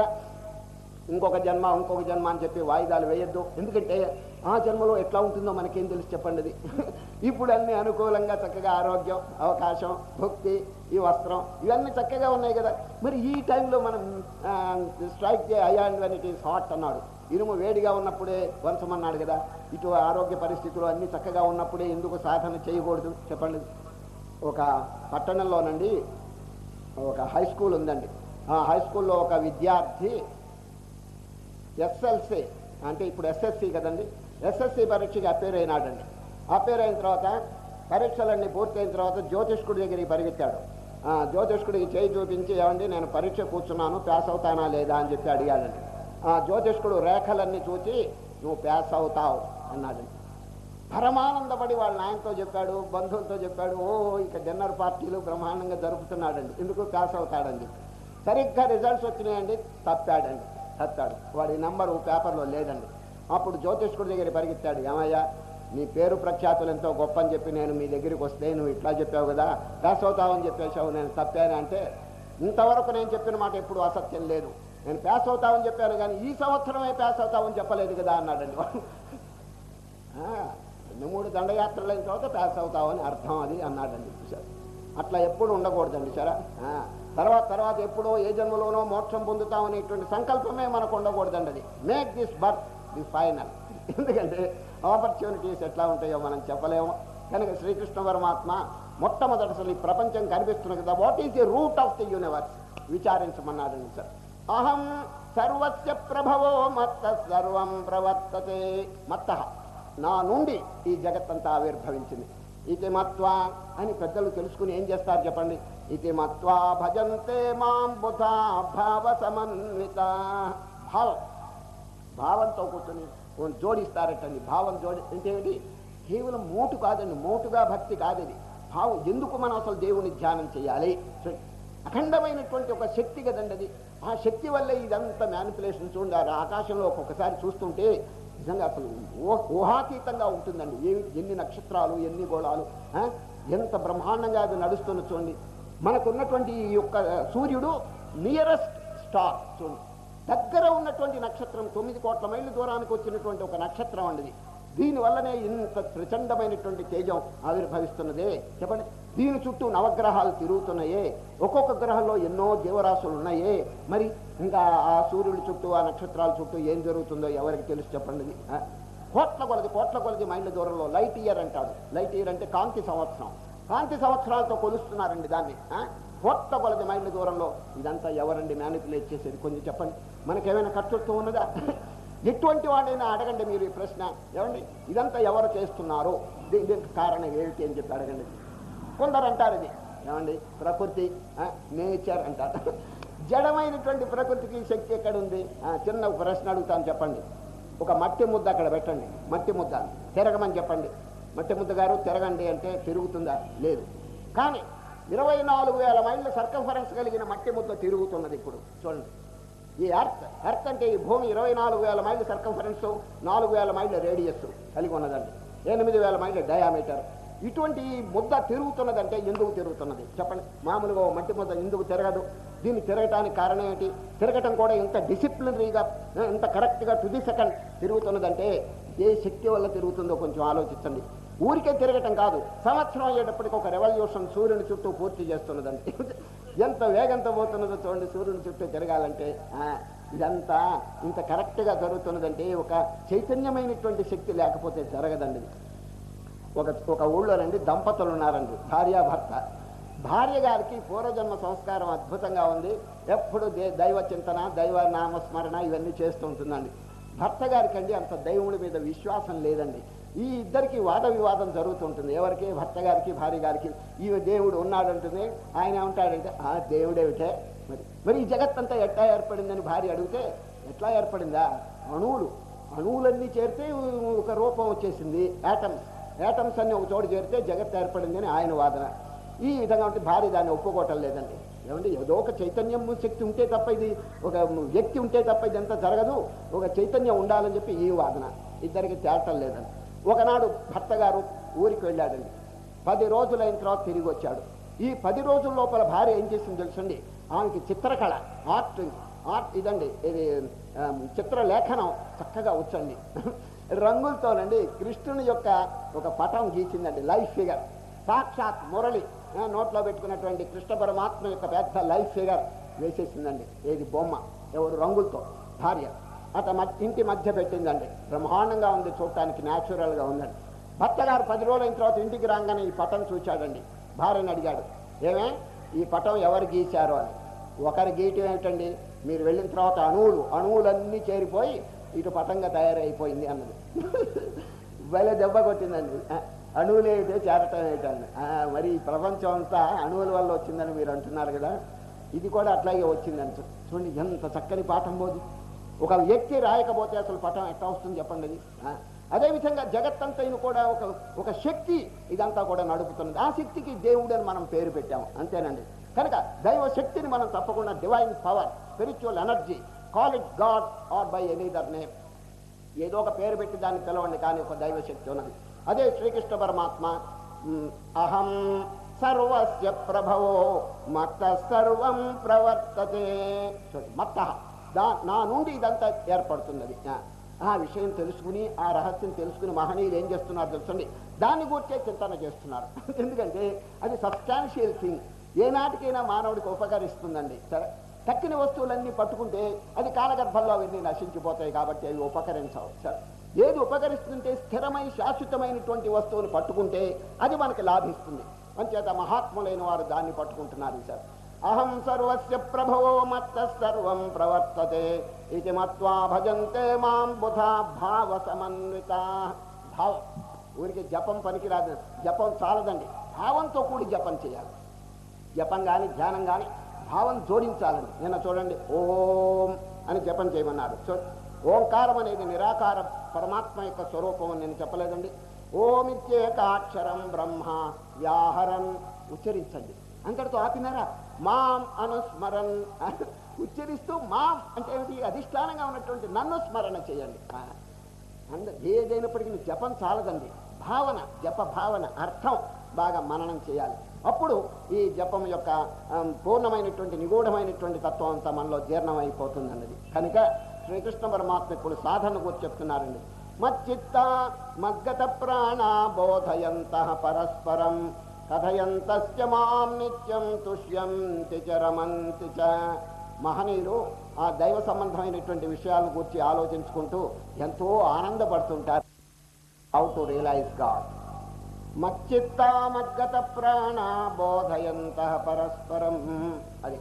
ఇంకొక జన్మ ఇంకొక జన్మ అని చెప్పి వాయిదాలు వేయొద్దు ఎందుకంటే ఆ జన్మలో ఎట్లా ఉంటుందో మనకేం తెలుసు చెప్పండి అది ఇప్పుడు అన్ని అనుకూలంగా చక్కగా ఆరోగ్యం అవకాశం భక్తి ఈ వస్త్రం ఇవన్నీ చక్కగా ఉన్నాయి కదా మరి ఈ టైంలో మనం స్ట్రైక్ చే అయ్యాండ్ వెన్ ఇట్ ఈస్ హాట్ అన్నాడు ఇనుము వేడిగా ఉన్నప్పుడే వంచమన్నాడు కదా ఇటు ఆరోగ్య పరిస్థితులు అన్నీ చక్కగా ఉన్నప్పుడే ఎందుకు సాధన చేయకూడదు చెప్పండి ఒక పట్టణంలోనండి ఒక హై స్కూల్ ఉందండి ఆ హై స్కూల్లో ఒక విద్యార్థి ఎస్ఎల్సి అంటే ఇప్పుడు ఎస్ఎస్సి కదండి ఎస్ఎస్సి పరీక్షకి అపేర్ అయినాడండి అపేర్ అయిన తర్వాత పరీక్షలన్నీ పూర్తయిన తర్వాత జ్యోతిష్కుడి దగ్గరికి పరిగెత్తాడు ఆ, జ్యోతిష్కుడికి చేయి చూపించి ఏమండి నేను పరీక్ష కూర్చున్నాను పాస్ అవుతానా లేదా అని చెప్పి అడిగాడండి ఆ జ్యోతిష్కుడు రేఖలన్నీ చూసి నువ్వు పాస్ అవుతావు అన్నాడండి పరమానందపడి వాళ్ళ నాయనతో చెప్పాడు బంధువులతో చెప్పాడు ఓ ఇక డిన్నర్ పార్టీలు బ్రహ్మాండంగా జరుపుతున్నాడండి ఎందుకు పాస్ అవుతాడండి సరిగ్గా రిజల్ట్స్ వచ్చినాయండి తప్పాడండి తప్పాడు వాడి నెంబరు పేపర్లో లేదండి అప్పుడు జ్యోతిష్కుడి దగ్గర పరిగెత్తాడు ఏమయ్యా నీ పేరు ప్రఖ్యాతులు ఎంతో గొప్ప అని చెప్పి నేను మీ దగ్గరికి వస్తే నువ్వు ఇట్లా చెప్పావు కదా పాస్ అవుతావని చెప్పేశావు నేను తప్పాను అంటే ఇంతవరకు నేను చెప్పిన మాట ఎప్పుడు అసత్యం లేదు నేను పాస్ అవుతామని చెప్పాను కానీ ఈ సంవత్సరమే పాస్ అవుతామని చెప్పలేదు కదా అన్నాడండి వాడు ఆ, రెండు మూడు దండయాత్రలు అయిన తర్వాత పాస్ అవుతామని అర్థం అది అన్నాడండి చూశారు అట్లా ఎప్పుడు ఉండకూడదండి సరే తర్వాత తర్వాత ఎప్పుడో ఏ జన్మలోనో మోక్షం పొందుతామనేటువంటి సంకల్పమే మనకు ఉండకూడదండి అది make this birth the final ఎందుకంటే ఆపర్చునిటీస్ ఎట్లా ఉంటాయో మనం చెప్పలేము కనుక శ్రీకృష్ణ పరమాత్మ మొట్టమొదటి అసలు ఈ ప్రపంచం కనిపిస్తున్నది కదా what is the root of the universe విచారించమన్నాడండి సార్ అహం సర్వస్య ప్రభవో మత్త సర్వం ప్రవర్తతే మత్త నా నుండి ఈ జగత్తంతా ఆవిర్భవించింది ఇది మత్వా అని పెద్దలు తెలుసుకుని ఏం చేస్తారు చెప్పండి ఇది మత్వా భజంతే మాం బుధా భావ సమన్విత భావం భావంతో కూర్చొని ఓ జోడిస్తారటండి భావం జోడి అంటే ఏంటి కేవలం మోటు కాదండి మోటుగా భక్తి కాదు ఇది భావం ఎందుకు మనం అసలు దేవుని ధ్యానం చేయాలి చూడండి. అఖండమైనటువంటి ఒక శక్తి కదండి అది ఆ శక్తి వల్లే ఇదంతా మ్యానిపులేషన్ చూడండి ఆ ఆకాశంలో ఒక్కొక్కసారి చూస్తుంటే నిజంగా అసలు ఊహ- ఊహాతీతంగా ఉంటుందండి ఏమి ఎన్ని నక్షత్రాలు ఎన్ని గోళాలు ఆ? ఎంత బ్రహ్మాండంగా అది నడుస్తున్న చూడండి మనకున్నటువంటి ఈ యొక్క సూర్యుడు నియరెస్ట్ స్టార్ చూడండి దగ్గర ఉన్నటువంటి నక్షత్రం తొమ్మిది కోట్ల మైళ్ళ దూరానికి వచ్చినటువంటి ఒక నక్షత్రం అండి దీనివల్లనే ఇంత ప్రచండమైనటువంటి తేజం ఆవిర్భవిస్తున్నదే చెప్పండి దీని చుట్టూ నవగ్రహాలు తిరుగుతున్నాయే ఒక్కొక్క గ్రహంలో ఎన్నో జీవరాశులు ఉన్నాయే మరి ఇంకా ఆ సూర్యుడి చుట్టూ ఆ నక్షత్రాల చుట్టూ ఏం జరుగుతుందో ఎవరికి తెలుసు చెప్పండి ఇది, ఆ? కోట్ల కొలది కోట్ల కొలది మైళ్ళ దూరంలో లైట్ ఇయర్ అంటాడు లైట్ ఇయర్ అంటే కాంతి సంవత్సరం కాంతి సంవత్సరాలతో కొలుస్తున్నారండి దాన్ని ఆ? కోట్ల కొలది మైళ్ళ దూరంలో ఇదంతా ఎవరండి మ్యానిపులేట్ చేసేది కొంచెం చెప్పండి మనకేమైనా ఖర్చుతో ఉన్నదా ఎటువంటి వాడైనా అడగండి మీరు ఈ ప్రశ్న ఏమండి ఇదంతా ఎవరు చేస్తున్నారు దీ- దీనికి కారణం ఏమిటి అని చెప్పి అడగండి కొందరు అంటారు ఇది ఏమండి ప్రకృతి నేచర్ అంటారు జడమైనటువంటి ప్రకృతికి శక్తి ఎక్కడుంది ఆ, చిన్న ప్రశ్న అడుగుతాను చెప్పండి ఒక మట్టి ముద్ద అక్కడ పెట్టండి మట్టి ముద్ద తిరగమని చెప్పండి మట్టి ముద్ద గారు తిరగండి అంటే తిరుగుతుందా లేదు కానీ ఇరవై నాలుగు వేల మైళ్ళ సర్కంఫరెన్స్ కలిగిన మట్టి ముద్ద తిరుగుతున్నది ఇప్పుడు చూడండి ఈ ఎర్త్ ఎర్త్ అంటే ఈ భూమి ఇరవై నాలుగు వేల మైళ్ళ సర్కంఫరెన్స్ నాలుగు వేల మైళ్ళ రేడియస్ కలిగి ఉన్నదండి ఎనిమిది వేల మైళ్ళ డయామీటర్ ఇటువంటి ఈ ముద్ద తిరుగుతున్నదంటే ఎందుకు తిరుగుతున్నది చెప్పండి మామూలుగా ఓ మట్టి ముద్ద ఎందుకు తిరగదు దీన్ని తిరగటానికి కారణం ఏంటి తిరగటం కూడా ఇంత డిసిప్లినరీగా ఇంత కరెక్ట్గా టు ది సెకండ్ తిరుగుతున్నదంటే ఏ శక్తి వల్ల తిరుగుతుందో కొంచెం ఆలోచించండి ఊరికే తిరగటం కాదు సంవత్సరం అయ్యేటప్పటికి ఒక రెవల్యూషన్ సూర్యుని చుట్టూ పూర్తి చేస్తున్నదండి ఎంత వేగంతో పోతున్నదో చూడండి సూర్యుని చుట్టూ తిరగాలంటే ఆ, ఇదంతా ఇంత కరెక్ట్గా జరుగుతున్నదంటే ఒక చైతన్యమైనటువంటి శక్తి లేకపోతే జరగదండి ఇది. ఒక ఒక ఊళ్ళోనండి దంపతులు ఉన్నారండి భార్యాభర్త భార్య గారికి పూర్వజన్మ సంస్కారం అద్భుతంగా ఉంది ఎప్పుడు దే- దైవ చింతన దైవ నామస్మరణ ఇవన్నీ చేస్తూ ఉంటుందండి భర్త గారికి అండి అంత దైవుడి మీద విశ్వాసం లేదండి ఈ ఇద్దరికి వాద వివాదం జరుగుతుంటుంది ఎవరికి భర్త గారికి భార్య గారికి ఈ దేవుడు ఉన్నాడంటుంది ఆయన ఏమంటాడంటే ఆ దేవుడేమిటే మరి మరి ఈ జగత్తంతా ఎట్లా ఏర్పడిందని భార్య అడిగితే ఎట్లా ఏర్పడిందా అణువులు అణువులన్నీ చేరితే ఒక రూపం వచ్చేసింది యాటమ్స్ యాటమ్స్ అన్ని ఒక చోటు చేరితే జగత్ ఏర్పడింది అని ఆయన వాదన ఈ విధంగా ఉంటే భార్య దాన్ని ఒప్పుకోవటం లేదండి ఏమండి ఏదో ఒక చైతన్యం శక్తి ఉంటే తప్ప ఇది ఒక వ్యక్తి ఉంటే తప్ప ఇదంతా జరగదు ఒక చైతన్యం ఉండాలని చెప్పి ఈ వాదన ఇద్దరికి తేటం లేదండి ఒకనాడు భర్త గారు ఊరికి వెళ్ళాడండి పది రోజులైన తర్వాత తిరిగి వచ్చాడు ఈ పది రోజుల లోపల భార్య ఏం చేసింది తెలుసండి ఆమెకి చిత్రకళ ఆర్ట్ ఆర్ట్ ఇదండి ఇది ఆ, చిత్రలేఖనం చక్కగా వచ్చండి రంగులతోనండి కృష్ణుని యొక్క ఒక పటం గీసిందండి లైఫ్ ఫిగర్ సాక్షాత్ మురళి ఆ, నోట్లో పెట్టుకున్నటువంటి కృష్ణ పరమాత్మ యొక్క పెద్ద లైఫ్ ఫిగర్ వేసేసిందండి ఏది బొమ్మ ఎవరు రంగులతో భార్య అత మ- ఇంటి మధ్య పెట్టిందండి బ్రహ్మాండంగా ఉంది చూడటానికి న్యాచురల్గా ఉందండి భర్త గారు పది రోజులైన తర్వాత ఇంటికి రాగానే ఈ పటం చూచాడండి భార్యని అడిగాడు ఏమే ఈ పటం ఎవరు గీశారు అని ఒకరి గీయటం ఏమిటండి మీరు వెళ్ళిన తర్వాత అణువులు అణువులన్నీ చేరిపోయి ఇటు పటంగా తయారైపోయింది అన్నది భలే దెబ్బ కొట్టిందండి ఆ, అణువులు ఏమిటో చేరటం ఏమిటండి ఆ, మరి ఈ ప్రపంచం అంతా అణువుల వల్ల వచ్చిందని మీరు అంటున్నారు కదా ఇది కూడా అట్లాగే వచ్చిందని చూ- చూడండి ఎంత చక్కని పాఠం పోదు ఒక వ్యక్తి రాయకపోతే అసలు పటం ఎట్లా వస్తుంది చెప్పండి అది ఆ, అదేవిధంగా జగత్తంతైన కూడా ఒక ఒక శక్తి ఇదంతా కూడా నడుపుతున్నది ఆ శక్తికి దేవుడు అని మనం పేరు పెట్టాము అంతేనండి కనుక దైవ శక్తిని మనం తప్పకుండా divine power spiritual energy call it God or by any other name ఏదో ఒక పేరు పెట్టి దాన్ని పిలవండి కానీ ఒక దైవ శక్తి ఉన్నది అదే శ్రీకృష్ణ పరమాత్మ మ్, అహం సర్వస్య ప్రభవో మత్త సర్వం ప్రవర్తతే చూడండి, మత్త దా నా నుండి ఇదంతా ఏర్పడుతున్నది ఆ, ఆ విషయం తెలుసుకుని ఆ రహస్యం తెలుసుకుని మహనీయులు ఏం చేస్తున్నారు తెలుసండి దాన్ని గురించే చింతన చేస్తున్నారు ఎందుకంటే అది సబ్స్టాన్షియల్ థింగ్ ఏనాటికైనా మానవుడికి ఉపకరిస్తుందండి సరే తక్కిన వస్తువులన్నీ పట్టుకుంటే అది కాలగర్భంలో అవన్నీ నశించిపోతాయి కాబట్టి అవి ఉపకరించవు సరే ఏది ఉపకరిస్తుంటే స్థిరమై శాశ్వతమైనటువంటి వస్తువును పట్టుకుంటే అది మనకి లాభిస్తుంది అంచేత మహాత్ములైన వారు దాన్ని పట్టుకుంటున్నారు సార్ అహం సర్వస్య ప్రభవో మత్త సర్వం ప్రవర్తతే ఇది మత్వా భజంతే మాం బుధా భావ సమన్విత భావం ఊరికి జపం పనికిరాదు జపం చాలదండి భావంతో కూడి జపం చేయాలి జపం కానీ ధ్యానం కానీ భావం జోడించాలండి నిన్న చూడండి ఓం అని జపం చేయమన్నారు చూ ఓంకారం అనేది నిరాకార పరమాత్మ యొక్క స్వరూపం అని నేను చెప్పలేదండి ఓమిత్యేకాక్షరం బ్రహ్మ వ్యాహరన్ ఉచ్చరించండి అంతటితో ఆపినారా మాం అనుస్మరన్ ఉచ్చరిస్తూ మాం అంటే ఏమిటి అధిష్టానంగా ఉన్నటువంటి నన్ను స్మరణ చేయండి ఆ, అంద ఏదైనప్పటికీ జపం చాలదండి భావన జప భావన అర్థం బాగా మననం చేయాలి అప్పుడు ఈ జపం యొక్క ఆమ్, పూర్ణమైనటువంటి నిగూఢమైనటువంటి తత్వం అంతా మనలో జీర్ణమైపోతుంది అన్నది కనుక శ్రీకృష్ణ పరమాత్మ ఇప్పుడు సాధన గురించి చెప్తున్నారండి మచ్చిత్త మగ్గత ప్రాణ బోధయంత పరస్పరం కథయంతస్య మాం నిత్యం తుష్యంతి చ రమంతి చ మహనీయులు ఆ దైవ సంబంధమైనటువంటి విషయాలను గురించి ఆలోచించుకుంటూ ఎంతో ఆనందపడుతుంటారు హౌ టు రియలైజ్ గాడ్ మచ్చిత్త మద్గత ప్రాణ బోధయంత పరస్పరం అది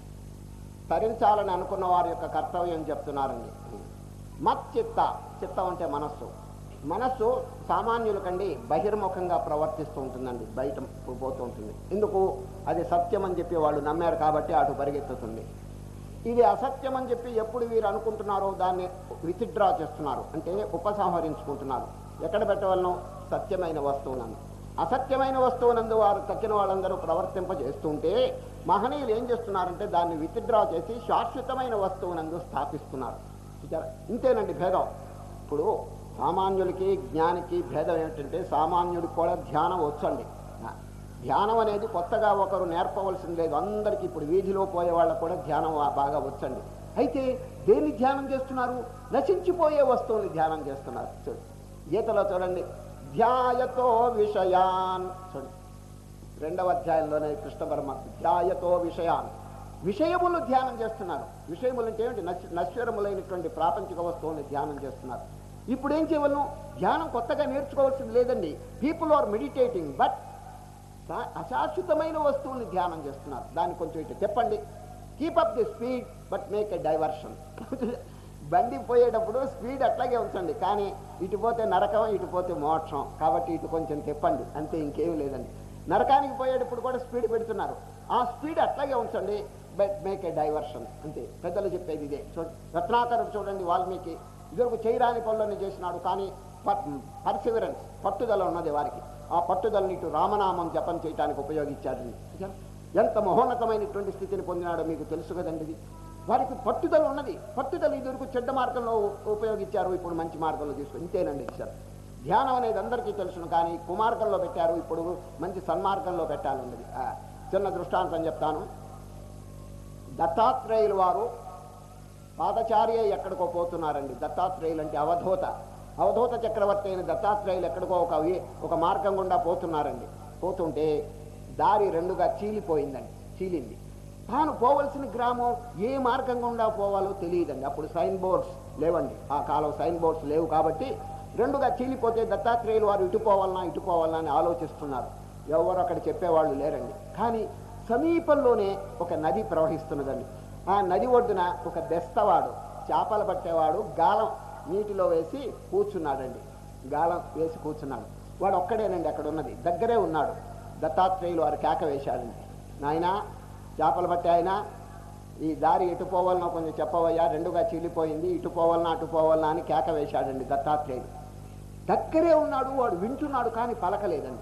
తరించాలని అనుకున్న వారి యొక్క కర్తవ్యం చెప్తున్నారండి మచ్చిత్త చిత్తం అంటే మనస్సు మనస్సు సామాన్యుల కండి బహిర్ముఖంగా ప్రవర్తిస్తూ ఉంటుందండి బయట పోతూ ఉంటుంది ఎందుకు అది సత్యం అని చెప్పి వాళ్ళు నమ్మారు కాబట్టి అటు పరిగెత్తుతుంది ఇది అసత్యం అని చెప్పి ఎప్పుడు వీరు అనుకుంటున్నారో దాన్ని విత్డ్రా చేస్తున్నారు అంటే ఉపసంహరించుకుంటున్నారు ఎక్కడ పెట్టవలను సత్యమైన వస్తువునందు అసత్యమైన వస్తువునందు వారు తక్కిన వాళ్ళందరూ ప్రవర్తింపజేస్తుంటే మహనీయులు ఏం చేస్తున్నారంటే దాన్ని విత్డ్రా చేసి శాశ్వతమైన వస్తువునందు స్థాపిస్తున్నారు చూచారా? ఇంతేనండి భేదం ఇప్పుడు సామాన్యులకి జ్ఞానికి భేదం ఏమిటంటే సామాన్యుడికి కూడా ధ్యానం వచ్చండి ధ్యానం అనేది కొత్తగా ఒకరు నేర్పవలసింది లేదు అందరికీ ఇప్పుడు వీధిలో పోయే వాళ్ళకు కూడా ధ్యానం ఆ- బాగా వచ్చండి అయితే దేన్ని ధ్యానం చేస్తున్నారు నశించిపోయే వస్తువుని ధ్యానం చేస్తున్నారు చూడు గీతలో చూడండి ధ్యాయతో విషయాన్ చూడండి రెండవ అధ్యాయంలోనే కృష్ణ పరమాత్మ ధ్యాయతో విషయాన్ విషయములు ధ్యానం చేస్తున్నారు విషయములు అంటే ఏమిటి నశ్వ నశ్వరములైనటువంటి ప్రాపంచిక వస్తువుల్ని ధ్యానం చేస్తున్నారు ఇప్పుడు ఏం చేయవలను ధ్యానం కొత్తగా నేర్చుకోవాల్సింది లేదండి పీపుల్ ఆర్ మెడిటేటింగ్ బట్ సా- అశాశ్వతమైన వస్తువుని ధ్యానం చేస్తున్నారు దాన్ని కొంచెం ఇటు చెప్పండి keep up the speed but make a diversion బండి పోయేటప్పుడు స్పీడ్ అట్లాగే ఉంచండి కానీ ఇటు పోతే నరకం ఇటు పోతే మోక్షం కాబట్టి ఇటు కొంచెం తిప్పండి అంతే ఇంకేమీ లేదండి నరకానికి పోయేటప్పుడు కూడా స్పీడ్ పెడుతున్నారు ఆ స్పీడ్ అట్లాగే ఉంచండి బట్ మేక్ ఏ డైవర్షన్ అంతే పెద్దలు చెప్పేది ఇదే చూడండి రత్నాకరుడు చూడండి వాల్మీకి ఇదివరకు చేయరాని పనులన్నీ చేసినాడు కానీ పర్సివరెన్స్ పట్టుదల ఉన్నది వారికి ఆ పట్టుదలని ఇటు రామనామం జపం చేయడానికి ఉపయోగించాడండి చూశారా? ఎంత మహోన్నతమైనటువంటి స్థితిని పొందినాడో మీకు తెలుసు కదండి ఇది వారికి పట్టుదల ఉన్నది పట్టుదల ఇదివరకు చెడ్డ మార్గంలో ఉపయోగించారు ఇప్పుడు మంచి మార్గంలో తీసుకుని ఇంతేనండి సార్ ధ్యానం అనేది అందరికీ తెలుసును కానీ కుమార్గంలో పెట్టారు ఇప్పుడు మంచి సన్మార్గంలో పెట్టాలన్నది ఆ, చిన్న దృష్టాంతం చెప్తాను దత్తాత్రేయులు వారు పాదచార్య ఎక్కడికో పోతున్నారండి దత్తాత్రేయులు అంటే అవధూత అవధూత చక్రవర్తి అయిన దత్తాత్రేయులు ఎక్కడికో ఒక వి- ఒక మార్గం గుండా పోతున్నారండి పోతుంటే దారి రెండుగా చీలిపోయిందండి చీలింది తాను పోవలసిన గ్రామం ఏ మార్గం గుండా పోవాలో తెలియదండి అప్పుడు సైన్ బోర్డ్స్ లేవండి ఆ కాలం సైన్ బోర్డ్స్ లేవు కాబట్టి రెండుగా చీలిపోతే దత్తాత్రేయులు వారు ఇటు పోవాలన్నా ఇటు పోవాలన్నా అని ఆలోచిస్తున్నారు ఎవరు అక్కడ చెప్పేవాళ్ళు లేరండి కానీ సమీపంలోనే ఒక నది ప్రవహిస్తున్నదండి ఆ నది ఒడ్డున ఒక బెస్తవాడు చేపలు పట్టేవాడు గాలం నీటిలో వేసి కూర్చున్నాడండి గాలం వేసి కూర్చున్నాడు వాడు ఒక్కడేనండి అక్కడ ఉన్నది దగ్గరే ఉన్నాడు దత్తాత్రేయులు వారు కేక వేశాడండి నాయనా చేపలు పట్టే ఆయన ఈ దారి ఎటు పోవాలనో కొంచెం చెప్పవయ్యా రెండుగా చీలిపోయింది ఇటు పోవాలన్నా అటు పోవాలన్నా అని కేక వేశాడండి దత్తాత్రేయుడు దగ్గరే ఉన్నాడు వాడు వింటున్నాడు కానీ పలకలేదండి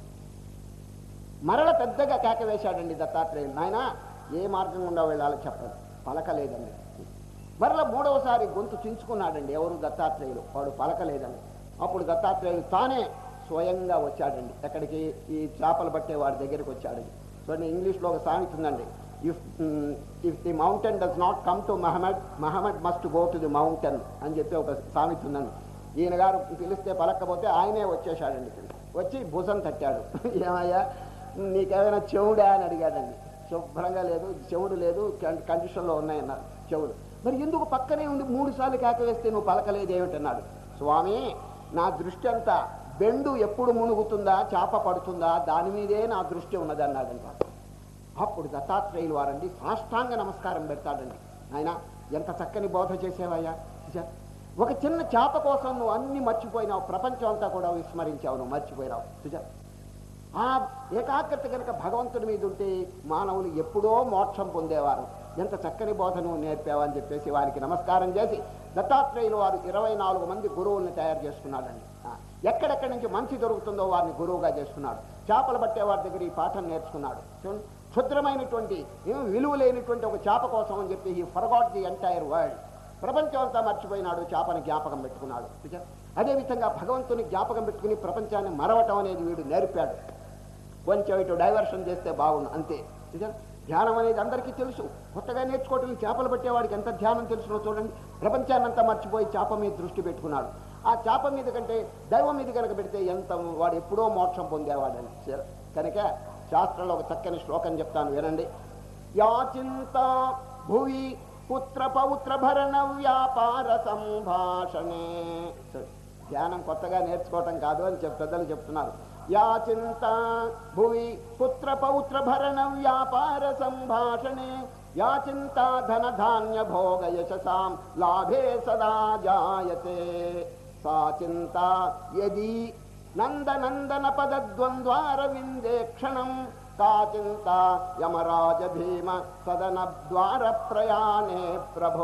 మరల పెద్దగా కేక వేశాడండి దత్తాత్రేయుడు నాయన ఏ మార్గం గుండా వెళ్ళాలో చెప్పదు పలకలేదండి మరల మూడవసారి గొంతు చించుకున్నాడండి ఎవరు దత్తాత్రేయులు వాడు పలకలేదండి అప్పుడు దత్తాత్రేయులు తానే స్వయంగా వచ్చాడండి ఎక్కడికి ఈ చేపలు పట్టే వాడి దగ్గరికి వచ్చాడండి చూడండి ఇంగ్లీష్లో ఒక సామెత ఉందండి if if the mountain does not come to Muhammad Muhammad must go to the mountain అని చెప్పి ఒక సామెత ఉందండి ఈయన గారు పిలిస్తే పలక్కపోతే ఆయనే వచ్చేసాడండి ఇక్కడికి. వచ్చి భుజం తట్టాడు ఏమయ్యా నీకేమైనా చెవుడా అని అడిగాడండి శుభ్రంగా లేదు చెవుడు లేదు కం- కండిషన్లో ఉన్నాయన్నారు చెవుడు మరి ఎందుకు పక్కనే ఉండి మూడు సార్లు కేకవేస్తే నువ్వు పలకలేదు ఏమిటన్నాడు స్వామి నా దృష్టి అంతా బెండు ఎప్పుడు మునుగుతుందా చేప పడుతుందా దాని మీదే నా దృష్టి ఉన్నది అన్నాడంట అప్పుడు దత్తాత్రేయులు వారండి సాష్టాంగ నమస్కారం పెడతాడండి ఆయన ఎంత చక్కని బోధ చేసేవయ్యా చూసా? ఒక చిన్న చేప కోసం నువ్వు అన్ని మర్చిపోయినావు ప్రపంచం అంతా కూడా విస్మరించావు నువ్వు మర్చిపోయినావు చూసా ఆ ఏకాగ్రత కనుక భగవంతుడి మీద ఉంటే మానవులు ఎప్పుడో మోక్షం పొందేవారు ఎంత చక్కని బోధను నేర్పావని చెప్పేసి వారికి నమస్కారం చేసి దత్తాత్రేయులు వారు ఇరవై నాలుగు మంది గురువుల్ని తయారు చేసుకున్నాడండి ఆ, ఎక్కడెక్కడి నుంచి మంచి దొరుకుతుందో వారిని గురువుగా చేసుకున్నాడు చేపలు పట్టే వారి దగ్గర ఈ పాఠం నేర్చుకున్నాడు చూడండి, క్షుద్రమైనటువంటి ఏం విలువ లేనిటువంటి ఒక చేప కోసం అని చెప్పి ఈ ఫర్గాట్ ది ఎంటైర్ వరల్డ్ ప్రపంచం అంతా మర్చిపోయినాడు చేపని జ్ఞాపకం పెట్టుకున్నాడు చూచారా? అదేవిధంగా భగవంతుని జ్ఞాపకం పెట్టుకుని ప్రపంచాన్ని మరవటం అనేది వీడు నేర్పాడు కొంచెం ఇటు డైవర్షన్ చేస్తే బాగుండు అంతే చూచారా? ధ్యానం అనేది అందరికీ తెలుసు కొత్తగా నేర్చుకోవటం చేపలు పట్టేవాడికి ఎంత ధ్యానం తెలుసునో చూడండి ప్రపంచాన్నంతా మర్చిపోయి చేప మీద దృష్టి పెట్టుకున్నాడు ఆ చేప మీద కంటే దైవం మీద కనుక పెడితే ఎంత వాడు ఎప్పుడో మోక్షం పొందేవాడని సరే. కనుక శాస్త్రంలో ఒక చక్కని శ్లోకం చెప్తాను వినండి యాచింత భువి పుత్ర పౌత్ర భరణ వ్యాపార సంభాషణే సరే. ధ్యానం కొత్తగా నేర్చుకోవటం కాదు అని చెప్ పెద్దలు చెప్తున్నారు యాచింత భువి పుత్ర పౌత్ర భరణ వ్యాపార సంభాషణే యాచింత ధన ధాన్య భోగ యశసాం లాభే సదా జాయతే సా చింత యది నందనందన పదద్వంద్వార విందే క్షణం కా చింత యమరాజ భీమ సదన ద్వార ప్రయాణే ప్రభో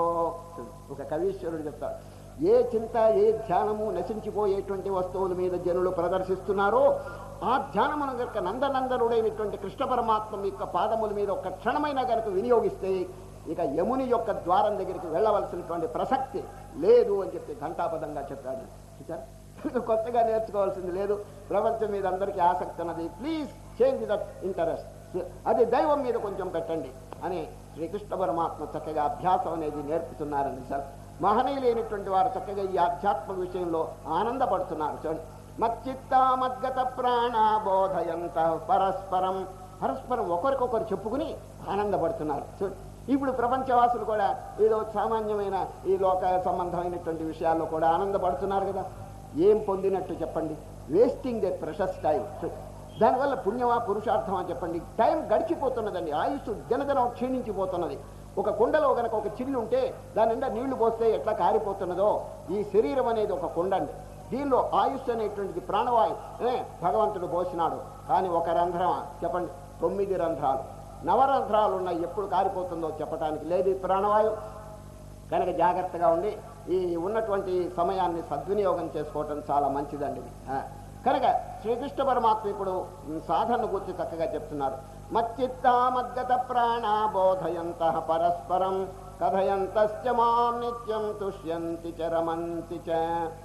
ఒక కవీశ్వరుడు చెప్తాడు ఏ చింత ఏ ధ్యానము నశించిపోయేటువంటి వస్తువుల మీద జనులు ప్రదర్శిస్తున్నారో ఆ ధ్యానమును కనుక నందనందనుడైనటువంటి కృష్ణ పరమాత్మ యొక్క పాదముల మీద ఒక క్షణమైనా కనుక వినియోగిస్తే ఇక యముని యొక్క ద్వారం దగ్గరికి వెళ్ళవలసినటువంటి ప్రసక్తి లేదు అని చెప్పి ఘంటాపదంగా చెప్పాడు చూచారా? కొత్తగా నేర్చుకోవాల్సింది లేదు ప్రపంచం మీద అందరికీ ఆసక్తి ఉన్నది ప్లీజ్ చేంజ్ దట్ ఇంటరెస్ట్ అది దైవం మీద కొంచెం పెట్టండి అని శ్రీకృష్ణ పరమాత్మ చక్కగా అభ్యాసం అనేది నేర్పుతున్నారని సార్ మహనీయులైనటువంటి వారు చక్కగా ఈ ఆధ్యాత్మిక విషయంలో ఆనందపడుతున్నారు చూడండి మచ్చిత్త మద్గత ప్రాణ బోధయంత పరస్పరం పరస్పరం ఒకరికొకరు చెప్పుకుని ఆనందపడుతున్నారు చూడండి ఇప్పుడు ప్రపంచవాసులు కూడా ఏదో సామాన్యమైన ఈ లోక సంబంధమైనటువంటి విషయాల్లో కూడా ఆనందపడుతున్నారు కదా ఏం పొందినట్టు చెప్పండి వేస్టింగ్ దే ప్రెషస్ టైం దానివల్ల పుణ్యమా పురుషార్థమా చెప్పండి టైం గడిచిపోతున్నదండి ఆయుస్సు దినదినం క్షీణించిపోతున్నది ఒక కుండలో గనక ఒక చిల్లు ఉంటే దాని నిండా నీళ్లు పోస్తే ఎట్లా కారిపోతున్నదో ఈ శరీరం అనేది ఒక కుండ అండి దీనిలో ఆయుష్ అనేటువంటిది ప్రాణవాయు ఏ, భగవంతుడు పోసినాడు కానీ ఒక రంధ్రమా చెప్పండి తొమ్మిది రంధ్రాలు నవరంధ్రాలు ఉన్నాయి ఎప్పుడు కారిపోతుందో చెప్పడానికి లేదు ఈ ప్రాణవాయు కనుక జాగ్రత్తగా ఉండి ఈ ఉన్నటువంటి సమయాన్ని సద్వినియోగం చేసుకోవటం చాలా మంచిదండి ఇది. ఆ, కనుక శ్రీకృష్ణ పరమాత్మ ఇప్పుడు సాధన గురించి చక్కగా చెప్తున్నారు మచ్చిత్త మద్గత ప్రాణ బోధయంత పరస్పరం కథయంతశ్చ మాం నిత్యం తుష్యంతి చ రమంతి చ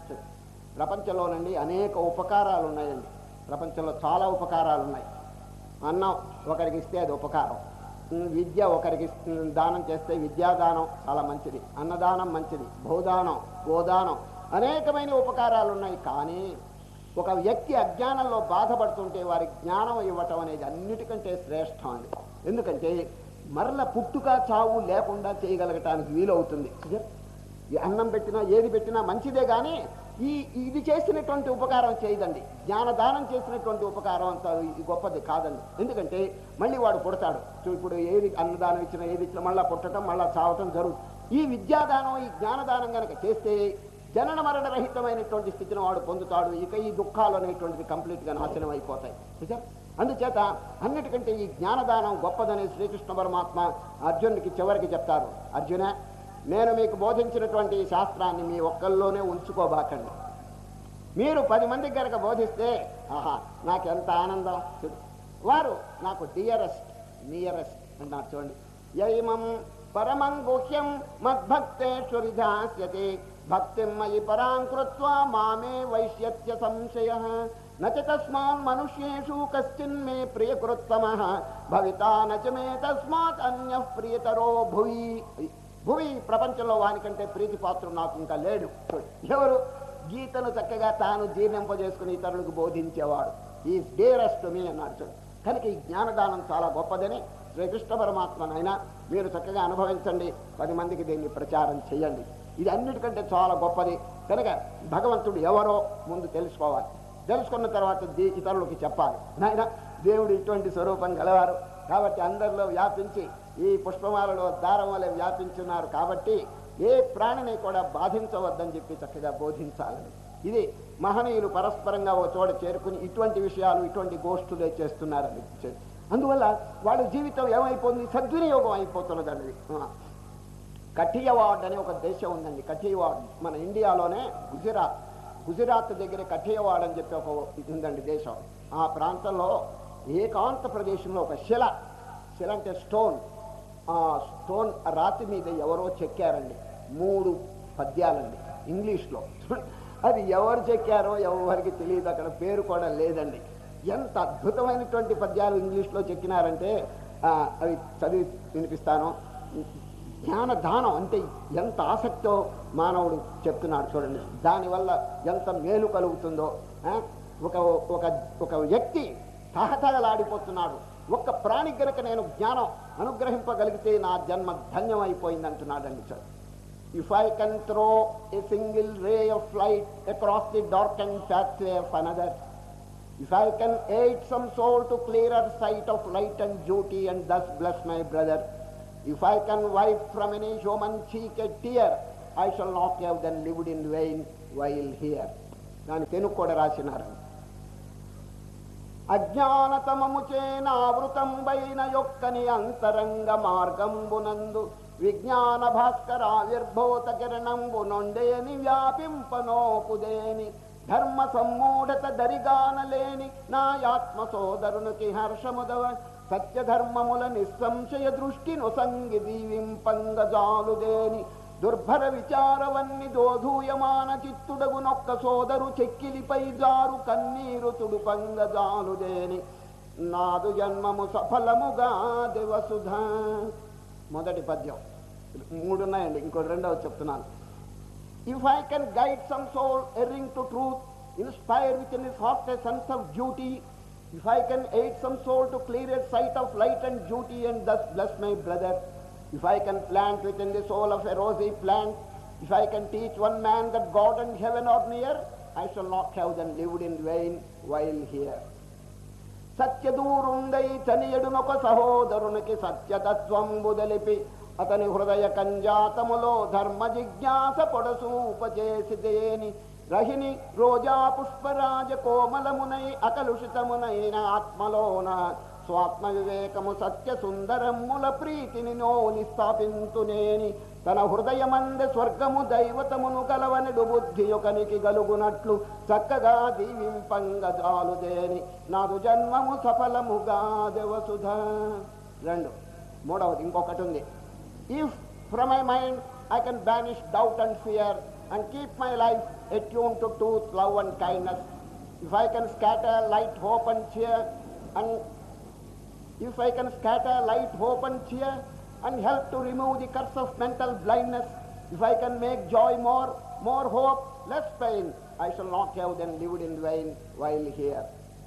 ప్రపంచంలోనండి అనేక ఉపకారాలు ఉన్నాయండి ప్రపంచంలో చాలా ఉపకారాలు ఉన్నాయి అన్నం ఒకరికి ఇస్తే అది ఉపకారం ఉమ్, విద్య ఒకరికి ఇస్- దానం చేస్తే విద్యాదానం చాలా మంచిది అన్నదానం మంచిది భూదానం గోదానం అనేకమైన ఉపకారాలు ఉన్నాయి కానీ ఒక వ్యక్తి అజ్ఞానంలో బాధపడుతుంటే వారి జ్ఞానం ఇవ్వటం అనేది అన్నిటికంటే శ్రేష్టం అండి ఎందుకంటే మరల పుట్టుక చావు లేకుండా చేయగలగటానికి వీలవుతుంది ఈ అన్నం పెట్టినా ఏది పెట్టినా మంచిదే కానీ ఈ ఇది చేసినటువంటి ఉపకారం చేయదండి జ్ఞానదానం చేసినటువంటి ఉపకారం అంత ఇది గొప్పది కాదండి ఎందుకంటే మళ్ళీ వాడు పుడతాడు సో ఇప్పుడు ఏది అన్నదానం ఇచ్చినా ఏది ఇచ్చినా మళ్ళీ పుట్టడం మళ్ళీ చావటం జరుగుతుంది ఈ విద్యాదానం ఈ జ్ఞానదానం కనుక చేస్తే జనన మరణ రహితమైనటువంటి స్థితిని వాడు పొందుతాడు ఇక ఈ దుఃఖాలు అనేటువంటిది కంప్లీట్గా నాశనం అయిపోతాయి చూసారు అందుచేత అన్నిటికంటే ఈ జ్ఞానదానం గొప్పదని శ్రీకృష్ణ పరమాత్మ అర్జునుడికి చివరికి చెప్తారు అర్జున నేను మీకు బోధించినటువంటి ఈ శాస్త్రాన్ని మీ ఒక్కల్లోనే ఉంచుకోబాకండి మీరు పది మందికి కనుక బోధిస్తే ఆహా నాకెంత ఆనందం చూడు వారు నాకు డియరెస్ట్ నియరెస్ట్ అన్నారు చూడండి యైమం పరమం గుహ్యం మద్భక్తేషు విధాస్యతే భక్తిం మయి పరాం కృత్వా మామే వైశ్యత్య సంశయ నచ తస్మాన్ మనుష్యేషు కశ్చిన్ మే ప్రియకృత్తమ భవితా నచ మే తస్మాత్ అన్య ప్రియతరో భువి భువి ప్రపంచంలో వానికంటే ప్రీతిపాత్రుడు నాకు ఇంకా లేడు ఎవరు గీతను చక్కగా తాను జీర్ణింపజేసుకుని ఇతరులకు బోధించేవాడు ఈ డేరెస్ట్ మీ అన్నాడు చూడు కనుక ఈ జ్ఞానదానం చాలా గొప్పదని శ్రీకృష్ణ పరమాత్మనైనా మీరు చక్కగా అనుభవించండి పది మందికి దీన్ని ప్రచారం చేయండి ఇది అన్నిటికంటే చాలా గొప్పది కనుక భగవంతుడు ఎవరో ముందు తెలుసుకోవాలి తెలుసుకున్న తర్వాత దీ- ఇతరులకి చెప్పాలి నాయన దేవుడు ఇటువంటి స్వరూపం గలవారు కాబట్టి అందరిలో వ్యాపించి ఈ పుష్పమాలలో దారం వలె వ్యాపించున్నారు కాబట్టి ఏ ప్రాణిని కూడా బాధించవద్దని చెప్పి చక్కగా బోధించాలని ఇది మహనీయులు పరస్పరంగా ఒక చోట చేరుకుని ఇటువంటి విషయాలు ఇటువంటి గోష్ఠులే చేస్తున్నారని చె- అందువల్ల వాళ్ళ జీవితం ఏమైపోతుంది సద్వినియోగం అయిపోతున్నదండి ఆ. కఠియవాడ్ అనే ఒక దేశం ఉందండి కఠియవాడ్ మన ఇండియాలోనే గుజరాత్ గుజరాత్ దగ్గర కఠియవాడ్ అని చెప్పి ఒక ఇది ఉందండి దేశం ఆ ప్రాంతంలో ఏకాంత ప్రదేశంలో ఒక శిల శిల అంటే స్టోన్ ఆ స్టోన్ రాతి మీద ఎవరో చెక్కారండి మూడు పద్యాలండి ఇంగ్లీష్లో అది ఎవరు చెక్కారో ఎవరికి తెలియదు అక్కడ పేరు కూడా లేదండి ఎంత అద్భుతమైనటువంటి పద్యాలు ఇంగ్లీష్లో చెక్కినారంటే ఆ, అవి చదివి వినిపిస్తాను జ్ఞాన దానం అంటే ఎంత ఆసక్తో మానవుడు చెప్తున్నాడు చూడండి దానివల్ల ఎంత మేలు కలుగుతుందో ఆ? ఒక ఒక ఒక వ్యక్తి తహతహలాడిపోతున్నాడు ఒక్క ప్రాణి గనక నేను జ్ఞానం అనుగ్రహింపగలిగితే నా జన్మ ధన్యమైపోయింది అంటున్నాడండి sir if I can throw a single ray of light across the dark and pathway of another If I can aid some soul to clearer sight of light and duty and thus bless my brother, if I can wipe from any human cheek a tear, I shall not have then lived in vain while here. దాని తెలుగు కూడా రాసినారు అజ్ఞానతమము చేనావృతంబైన యొక్కని అంతరంగ మార్గంబునందు విజ్ఞాన భాస్కరావిర్భూత కిరణంబు నొండేని వ్యాపింపనోపుదేని ధర్మ సమ్మూఢత దరిగానలేని నాయాత్మ సోదరునికి హర్షముదవ సత్యధర్మముల నిస్సంశయ దృష్టి నొసంగి దీవింపంగజాలుదేని దుర్భర విచారవన్ని దోధూయమాన చిత్తుడగునొక్క సోదరు చెక్కిలిపై జారు కన్నీరు తుడుపంగజాలుదేని నాదు జన్మము సఫలముగా దివసుధ మొదటి పద్యం మూడున్నాయండి ఇంకో రెండవ చెప్తున్నాను If I can guide some soul erring to truth, inspire within his heart a sense of duty, if I can aid some soul to clear a sight of light and duty and thus bless my brother, if I can plant within the soul of a rosy plant, if I can teach one man that God and heaven are near, I shall not have then lived in vain while here. సత్యదూరుండై చనియడునొక సహోదరునికి సత్యతత్వంబు దలిపి అతని హృదయ కంజాతములో ధర్మ జిజ్ఞాస పొడసూపచేసిదేని రహిని రోజా పుష్పరాజ కోమలమునై అకలుషితమునైన ఆత్మలోన స్వాత్మ వివేకము సత్య సుందరముల ప్రీతిని నోని స్థాపింతునేని తన హృదయమంద స్వర్గము దైవతమును కలవనడు బుద్ధి యొకనికి గలుగునట్లు చక్కగా దీవింపంగ జాలుదేని నాదు జన్మము సఫలముగా దేవసుధ రెండు మూడవది ఇంకొకటి ఉంది if from my mind I can banish doubt and fear and keep my life attuned to truth, love and kindness, if I can scatter light, hope and cheer, and if I can scatter light, hope and cheer, and help to remove the curse of mental blindness, if I can make joy more, more hope, less pain, I shall not have then lived in vain while here.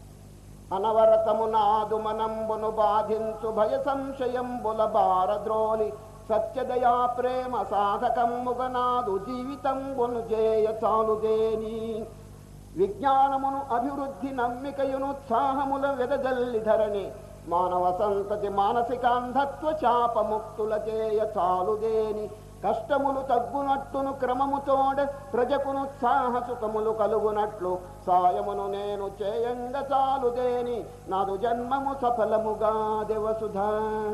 అనవరతమునాదు మనంబును బాధించు భయ సంశయంబుల బారద్రోలి సత్యదయా ప్రేమ సాధకమ్ముగనాదు జీవితంబును చేయ చాలుదేని విజ్ఞానమును అభివృద్ధి నమ్మికయునుత్సాహముల వెదజల్లి ధరణి మానవ సంతతి మానసిక అంధత్వ చాపముక్తుల చేయ చాలుదేని కష్టములు తగ్గునట్టును క్రమముతోడ ప్రజకును సాహసుకములు కలుగునట్లు సాయమును నేను చేయంగ చాలుదేని నాదు జన్మము సఫలముగా దేవసుధా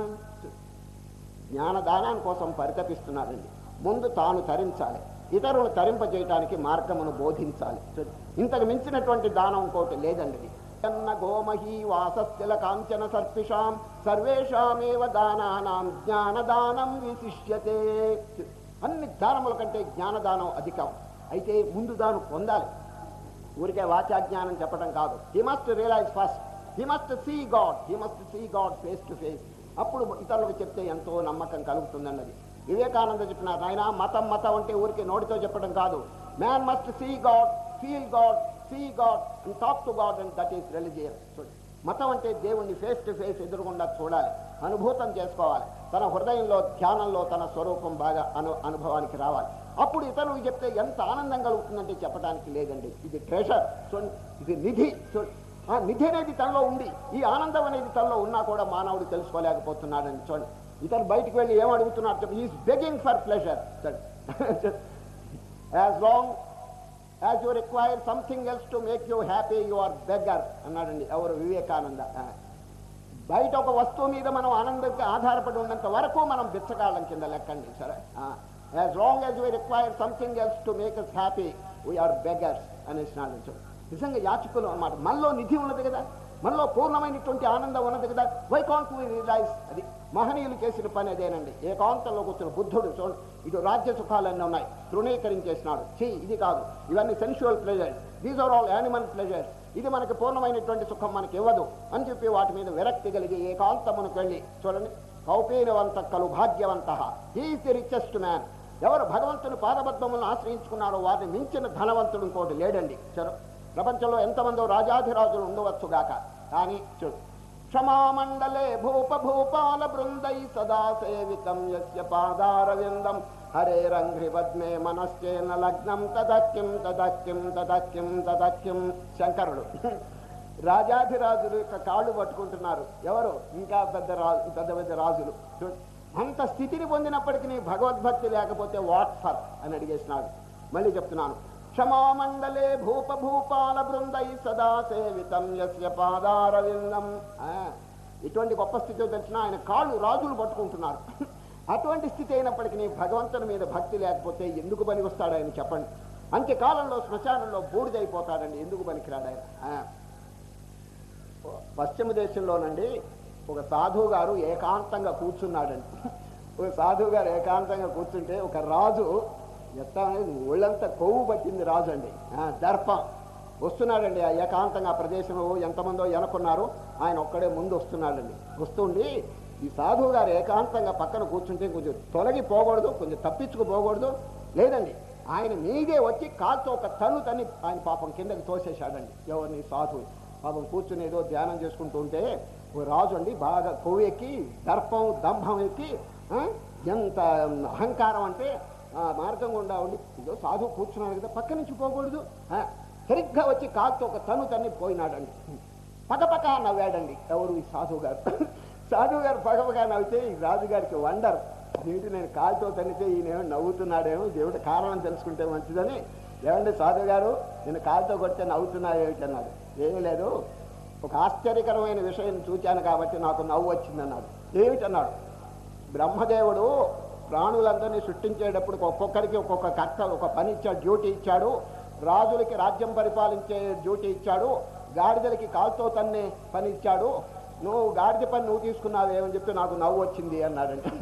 జ్ఞానదానాని కోసం పరితపిస్తున్నారండి ముందు తాను తరించాలి ఇతరులు తరింపజేయటానికి మార్గమును బోధించాలి ఇంతకు మించినటువంటి దానం ఇంకోటి లేదండి ఇది. అన్న గోమహీ వాసస్థిల కాంచన సర్పిషాం సర్వేషామేవ దానానాం జ్ఞానదానం విశిష్యతే అన్ని దానముల కంటే జ్ఞానదానం అధికం అయితే ముందు దానం పొందాలి ఊరికే వాచాజ్ఞానం చెప్పడం కాదు he must realize first he must see God he must see God face to face అప్పుడు ఇతరులకు చెప్తే ఎంతో నమ్మకం కలుగుతుందన్నది వివేకానంద చెప్పినారు ఆయన మతం మతం అంటే ఊరికే నోటితో చెప్పడం కాదు man must see God feel God see God and talk to God and that is religious చూడండి మతం అంటే దేవుణ్ణి ఫేస్ టు ఫేస్ ఎదురుగుండా చూడాలి అనుభూతం చేసుకోవాలి తన హృదయంలో ధ్యానంలో తన స్వరూపం బాగా అను అనుభవానికి రావాలి అప్పుడు ఇతరులకు చెప్తే ఎంత ఆనందం కలుగుతుందంటే చెప్పడానికి లేదండి ఇది ట్రెషర్ చూడండి ఇది నిధి చూడండి ఆ నిధి అనేది తనలో ఉంది ఈ ఆనందం అనేది తనలో ఉన్నా కూడా మానవుడు తెలుసుకోలేకపోతున్నాడని చూడండి ఇతను బయటికి వెళ్ళి ఏం అడుగుతున్నాడు చెప్పి is begging for pleasure as long as you require something else to make you happy you are beggar అన్నాడండి ఎవరు వివేకానంద ఆ. బయట ఒక వస్తువు మీద మనం ఆనందంగా ఆధారపడి ఉన్నంత వరకు మనం బిచ్చగాళ్ళం కింద లెక్కండి సరే as long as we require something else to make us happy we are beggars అనేసినాడు చూడు. నిజంగా యాచకులు అన్నమాట మనలో నిధి ఉన్నది కదా మనలో పూర్ణమైనటువంటి ఆనందం ఉన్నది కదా వై కాంట్ వీ రియలైజ్ అది మహనీయులు చేసిన పని అదేనండి ఏకాంతంలో కూర్చున్న బుద్ధుడు చూడండి ఇటు రాజ్య సుఖాలన్నీ ఉన్నాయి తృణీకరించేసినాడు చీ ఇది కాదు ఇవన్నీ sensual pleasures these are all animal pleasures ఇది మనకి పూర్ణమైనటువంటి సుఖం మనకి ఇవ్వదు అని చెప్పి వాటి మీద విరక్తి కలిగి ఏకాంతమునకు వెళ్ళి చూడండి కౌపీనవంత కలు భాగ్యవంత హీఈస్ ది రిచెస్ట్ మ్యాన్ ఎవరు భగవంతుని పాదబద్ధములను ఆశ్రయించుకున్నారో వారిని మించిన ధనవంతుడు ఇంకోటి లేడండి చలో ప్రపంచంలో ఎంతమందో రాజాధిరాజులు ఉండవచ్చుగాక కానీ చూడు క్షమామండలే భూప భూపాల బృందై సదా సేవితం యస్య పాదారవిందం హరేరంఘ్రి పద్మే మనశ్చేన లగ్నం తదక్కిం తదక్కిం తదక్కిం తదక్కిం శంకరుడు రాజాధిరాజులు యొక్క కాళ్ళు పట్టుకుంటున్నారు ఎవరు ఇంకా పెద్ద రాజు పెద్ద పెద్ద రాజులు చూడు. అంత స్థితిని పొందినప్పటికీ భగవద్భక్తి లేకపోతే వాట్ ఫర్ అని అడిగేసినాడు మళ్ళీ చెప్తున్నాను క్షమామండలే భూప భూపాల బృందై సదా సేవితం యస్య పాదారవిందం ఆ, ఇటువంటి గొప్ప స్థితిలో తెలిసిన ఆయన కాళ్ళు రాజులు పట్టుకుంటున్నారు అటువంటి స్థితి అయినప్పటికీ భగవంతుని మీద భక్తి లేకపోతే ఎందుకు పని వస్తాడు ఆయన చెప్పండి అంత్యకాలంలో శ్మశానంలో బూడిదైపోతాడండి ఎందుకు పనికిరాడు ఆయన ఆ. పశ్చిమ దేశంలోనండి ఒక సాధువు గారు ఏకాంతంగా కూర్చున్నాడండి ఒక సాధువు గారు ఏకాంతంగా కూర్చుంటే ఒక రాజు ఎత్త అనేది ఒళ్ళంతా కొవ్వు పట్టింది రాజు అండి ఆ, దర్పం వస్తున్నాడండి ఆ ఏకాంతంగా ఆ ప్రదేశంలో ఎంతమందో ఎనుకున్నారు ఆయన ఒక్కడే ముందు వస్తున్నాడండి వస్తుండి ఈ సాధువు గారు ఏకాంతంగా పక్కన కూర్చుంటే కొంచెం తొలగి పోకూడదు కొంచెం తప్పించుకు పోకూడదు లేదండి ఆయన మీదే వచ్చి కాల్తో ఒక తన్ను తన్ని ఆయన పాపం కిందకి తోసేశాడండి ఎవరిని సాధువు పాపం కూర్చుని ఏదో ధ్యానం చేసుకుంటూ ఉంటే ఓ రాజు అండి బాగా కొవ్వు ఎక్కి దర్పం దంభం ఎక్కి ఆ, ఎంత అహంకారం అంటే ఆ మార్గం గుండా ఉండి ఇదో సాధువు కూర్చున్నాడు కదా పక్క నుంచి పోకూడదు ఆ, సరిగ్గా వచ్చి కాలుతో ఒక తను తన్ని పోయినాడండి పకపక నవ్వాడండి ఎవరు ఈ సాధువు గారు సాధువు గారు పకపక నవ్వితే ఈ రాజుగారికి వండర్ ఏంటి నేను కాలుతో తన్నితే ఈయనేమో నవ్వుతున్నాడేమో దేవుడి కారణం తెలుసుకుంటే మంచిదని ఏమండి సాధువు గారు నేను కాలుతో కొడితే నవ్వుతున్నా ఏమిటి అన్నాడు ఏమీ లేదు ఒక ఆశ్చర్యకరమైన విషయం చూచాను కాబట్టి నాకు నవ్వు వచ్చిందన్నాడు ఏమిటన్నాడు బ్రహ్మదేవుడు ప్రాణులందరినీ సృష్టించేటప్పుడు ఒక్కొక్కరికి ఒక్కొక్క కర్త ఒక పని ఇచ్చాడు డ్యూటీ ఇచ్చాడు రాజులకి రాజ్యం పరిపాలించే డ్యూటీ ఇచ్చాడు గాడిదలకి కాలుతో తన్నే పని ఇచ్చాడు నువ్వు గాడిద పని నువ్వు తీసుకున్నావేమని చెప్పి నాకు నవ్వు వచ్చింది అన్నాడంటే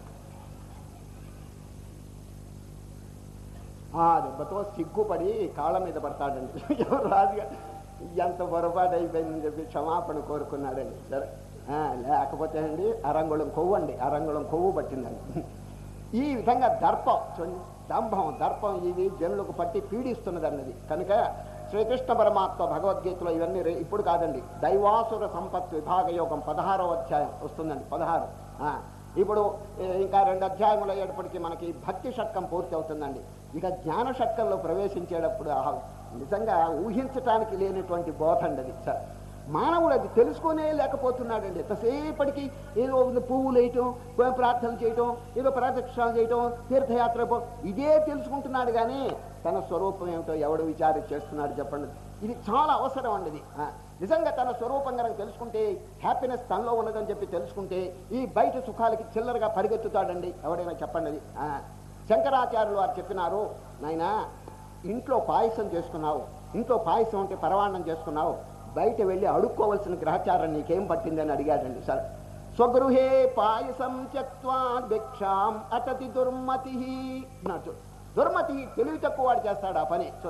ఆ దెబ్బతో సిగ్గుపడి కాళ్ళ మీద పడతాడండి ఎవరు రాజుగా ఎంత పొరపాటు అయిపోయిందని చెప్పి క్షమాపణ కోరుకున్నాడండి సరే ఆ, లేకపోతే అండి అరంగుళం కొవ్వు అండి అరంగుళం కొవ్వు పట్టిందండి ఈ విధంగా దర్పం చూడండి దంభం దర్పం ఇది జనులకు పట్టి పీడిస్తున్నది అన్నది కనుక శ్రీకృష్ణ పరమాత్మ భగవద్గీతలో ఇవన్నీ రే- ఇప్పుడు కాదండి దైవాసుర సంపత్ విభాగ యోగం పదహారో అధ్యాయం వస్తుందండి పదహారు ఆ, ఇప్పుడు ఏ, ఇంకా రెండు అధ్యాయములు అయ్యేటప్పటికీ మనకి భక్తి షట్కం పూర్తి అవుతుందండి ఇక జ్ఞాన షట్కంలో ప్రవేశించేటప్పుడు ఆహా, నిజంగా ఊహించటానికి లేనటువంటి బోధ అండి అది సరే మానవుడు అది తెలుసుకునే లేకపోతున్నాడండి ఎంతసేపటికి ఏదో ఒక పువ్వులు వేయటం ప- ప్రార్థన చేయటం ఏదో ప్రదక్షిణాలు చేయటం తీర్థయాత్ర పో- ఇదే తెలుసుకుంటున్నాడు కానీ తన స్వరూపం ఏమిటో ఎవడు విచారం చేస్తున్నాడు చెప్పండి ఇది చాలా అవసరం అండి ఇది ఆ, నిజంగా తన స్వరూపం కనుక తెలుసుకుంటే హ్యాపీనెస్ తనలో ఉన్నదని చెప్పి తెలుసుకుంటే ఈ బయట సుఖాలకి చిల్లరగా పరిగెత్తుతాడండి ఎవడైనా చెప్పండి అది ఆ, శంకరాచార్యులు వారు చెప్పినారు నాయనా ఇంట్లో పాయసం చేసుకున్నావు ఇంట్లో పాయసం అంటే పరవాణం చేసుకున్నావు బయట వెళ్ళి అడుక్కోవలసిన గ్రహచారం నీకేం పట్టిందని అడిగాడండి సరే స్వగృహే పాయసం త్యక్వా భిక్షాం అతతి దుర్మతి అన్నాడు చూడు. దుర్మతి తెలివి తక్కువ వాడు చేస్తాడు ఆ పని చూడండి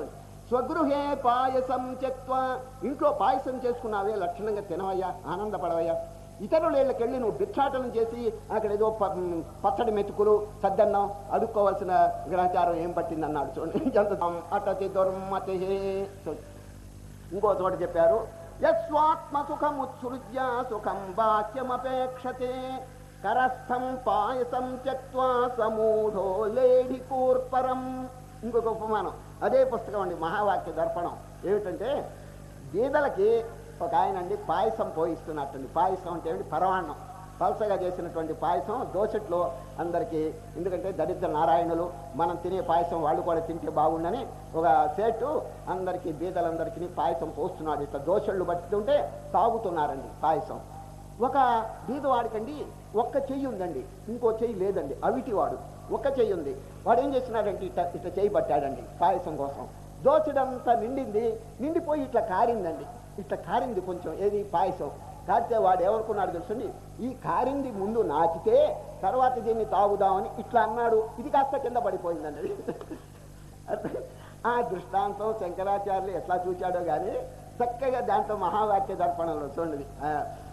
స్వగృహే పాయసం చెత్వ ఇంట్లో పాయసం చేసుకున్నావే లక్షణంగా తినవయ్యా ఆనందపడవయ్యా ఇతరుల ఇళ్ళకి వెళ్ళి నువ్వు భిక్షాటనం చేసి అక్కడ ఏదో ప- పచ్చడి మెతుకులు సద్దన్నం అడుక్కోవాల్సిన గ్రహచారం ఏం పట్టింది అన్నాడు చూడండి ఎంత అటతి దుర్మతి చూడండి. ఇంకో చోట చెప్పారు యస్వాత్మ సుఖముత్సృజ్య సుఖం వాక్యమపేక్షతే కరస్థం పాయసం త్యక్వా సమూఢో లేడి కూర్పరం ఇంకొక ఉపమానం అదే పుస్తకం అండి మహావాక్య దర్పణం ఏమిటంటే గీదలకి ఒక ఆయన అండి పాయసం పోయిస్తున్నట్టండి పాయసం అంటే ఏమిటి పరమాన్నం పలసగా చేసినటువంటి పాయసం దోసట్లో అందరికీ ఎందుకంటే దరిద్ర నారాయణులు మనం తినే పాయసం వాళ్ళు కూడా తింటే బాగుండని ఒక సేటు అందరికీ బీదలందరికీ పాయసం పోస్తున్నాడు ఇట్లా దోషళ్ళు పట్టుతుంటే తాగుతున్నారండి పాయసం ఒక బీదవాడికండి ఒక్క చెయ్యి ఉందండి ఇంకో చెయ్యి లేదండి అవిటి వాడు ఒక్క చెయ్యి ఉంది వాడు ఏం చేస్తున్నాడంటే ఇట్లా ఇట్లా చెయ్యి పట్టాడండి పాయసం కోసం దోచడంతా నిండింది నిండిపోయి ఇట్లా కారిందండి ఇట్లా కారింది కొంచెం ఏది పాయసం కారితే వాడు ఏమనుకున్నాడు తెలుసండి ఈ కారింది ముందు నాచితే తర్వాత దీన్ని తాగుదామని ఇట్లా అన్నాడు ఇది కాస్త కింద పడిపోయిందండి ఆ దృష్టాంతం శంకరాచార్యులు ఎట్లా చూచాడో కానీ చక్కగా దాంట్లో మహావాక్య దర్పణంలో చూడండి ఆ,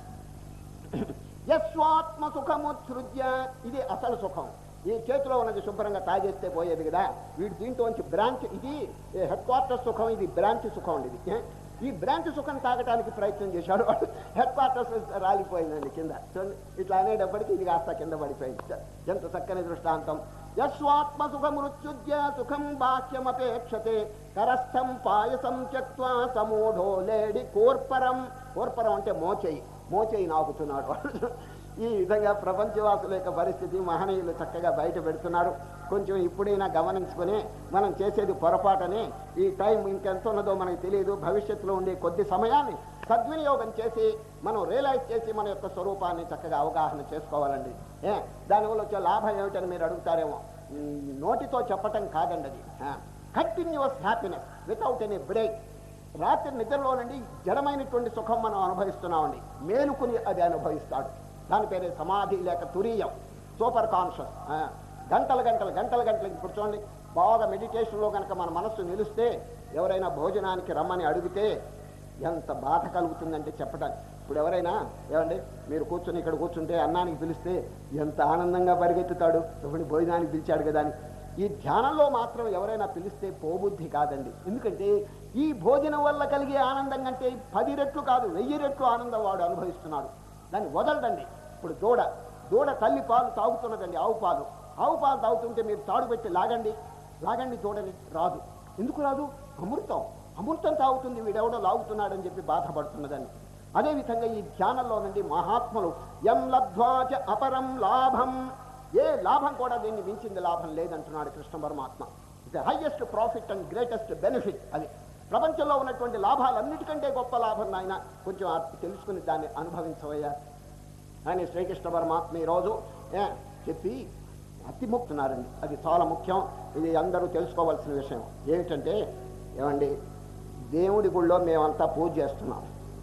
యస్వాత్మ సుఖముత్సృజ్య ఇది అసలు సుఖం ఈ చేతిలో ఉన్నది శుభ్రంగా తాగేస్తే పోయేది కదా వీడు దీంట్లోంచి బ్రాంచ్ ఇది హెడ్ క్వార్టర్ సుఖం ఇది బ్రాంచ్ సుఖం అండి ఇది ఏ? ఈ బ్రాంచ్ సుఖం తాగటానికి ప్రయత్నం చేశాడు వాడు హెడ్ క్వార్టర్స్ రాలిపోయిందండి కింద చూడండి ఇట్లా అనేటప్పటికీ ఇది కాస్త కింద పడిపోయింది ఎంత చక్కని దృష్టాంతం యస్వాత్మ సుఖమృత్యుజ్య సుఖం బాహ్యమపేక్షతే కరస్థం పాయసం త్యక్వా సమూఢో లేడి కోర్పరం కోర్పరం అంటే మోచేయి మోచేయి నాకుతున్నాడు వాడు. ఈ విధంగా ప్రపంచవాసుల యొక్క పరిస్థితి మహనీయులు చక్కగా బయట పెడుతున్నారు కొంచెం ఇప్పుడైనా గమనించుకొని మనం చేసేది పొరపాటని ఈ టైం ఇంకెంత ఉన్నదో మనకు తెలియదు భవిష్యత్తులో ఉండే కొద్ది సమయాన్ని సద్వినియోగం చేసి మనం రియలైజ్ చేసి మన యొక్క స్వరూపాన్ని చక్కగా అవగాహన చేసుకోవాలండి ఏ దానివల్ల వచ్చే లాభం ఏమిటని మీరు అడుగుతారేమో ఉమ్, నోటితో చెప్పటం కాదండి అది continuous happiness without any break రాత్రి నిద్రలోనండి జడమైనటువంటి సుఖం మనం అనుభవిస్తున్నామండి మేలుకుని అది అనుభవిస్తాడు దాని పేరే సమాధి లేక తురీయం సూపర్ కాన్షియస్ గంటలు గంటలు గంటలు గంటలకి కూర్చోండి బాగా మెడిటేషన్లో కనుక మన మనస్సు నిలిస్తే ఎవరైనా భోజనానికి రమ్మని అడిగితే ఎంత బాధ కలుగుతుందంటే చెప్పడానికి ఇప్పుడు ఎవరైనా ఏమండి మీరు కూర్చొని ఇక్కడ కూర్చుంటే అన్నానికి పిలిస్తే ఎంత ఆనందంగా పరిగెత్తుతాడు ఇప్పుడు భోజనానికి పిలిచాడు కదా అని ఈ ధ్యానంలో మాత్రం ఎవరైనా పిలిస్తే పోబుద్ధి కాదండి ఎందుకంటే ఈ భోజనం వల్ల కలిగే ఆనందం కంటే పది రెట్లు కాదు వెయ్యి రెట్లు ఆనందం వాడు అనుభవిస్తున్నాడు దాన్ని వదలడండి ఇప్పుడు దూడ దూడ తల్లి పాలు తాగుతున్నదండి ఆవు పాలు ఆవు పాలు తాగుతుంటే మీరు తాడు పెట్టి లాగండి లాగండి దూడని రాదు ఎందుకు రాదు అమృతం అమృతం తాగుతుంది వీడెవడో లాగుతున్నాడని చెప్పి బాధపడుతున్నదని అదేవిధంగా ఈ ధ్యానంలో నుండి మహాత్ములు ఎం లబ్ధ్వాచ అపరం లాభం ఏ లాభం కూడా దీన్ని మించింది లాభం లేదంటున్నాడు కృష్ణ పరమాత్మ ఇది highest profit and greatest benefit అది ప్రపంచంలో ఉన్నటువంటి లాభాలన్నిటికంటే గొప్ప లాభం నాయన కొంచెం ఆ తెలుసుకుని దాన్ని అనుభవించవయ్యా అని శ్రీకృష్ణ పరమాత్మ ఈరోజు ఏ, చెప్పి అతిముక్తున్నారండి అది చాలా ముఖ్యం ఇది అందరూ తెలుసుకోవాల్సిన విషయం ఏమిటంటే ఏమండి దేవుడి గుళ్ళో మేమంతా పూజ చేస్తున్నాం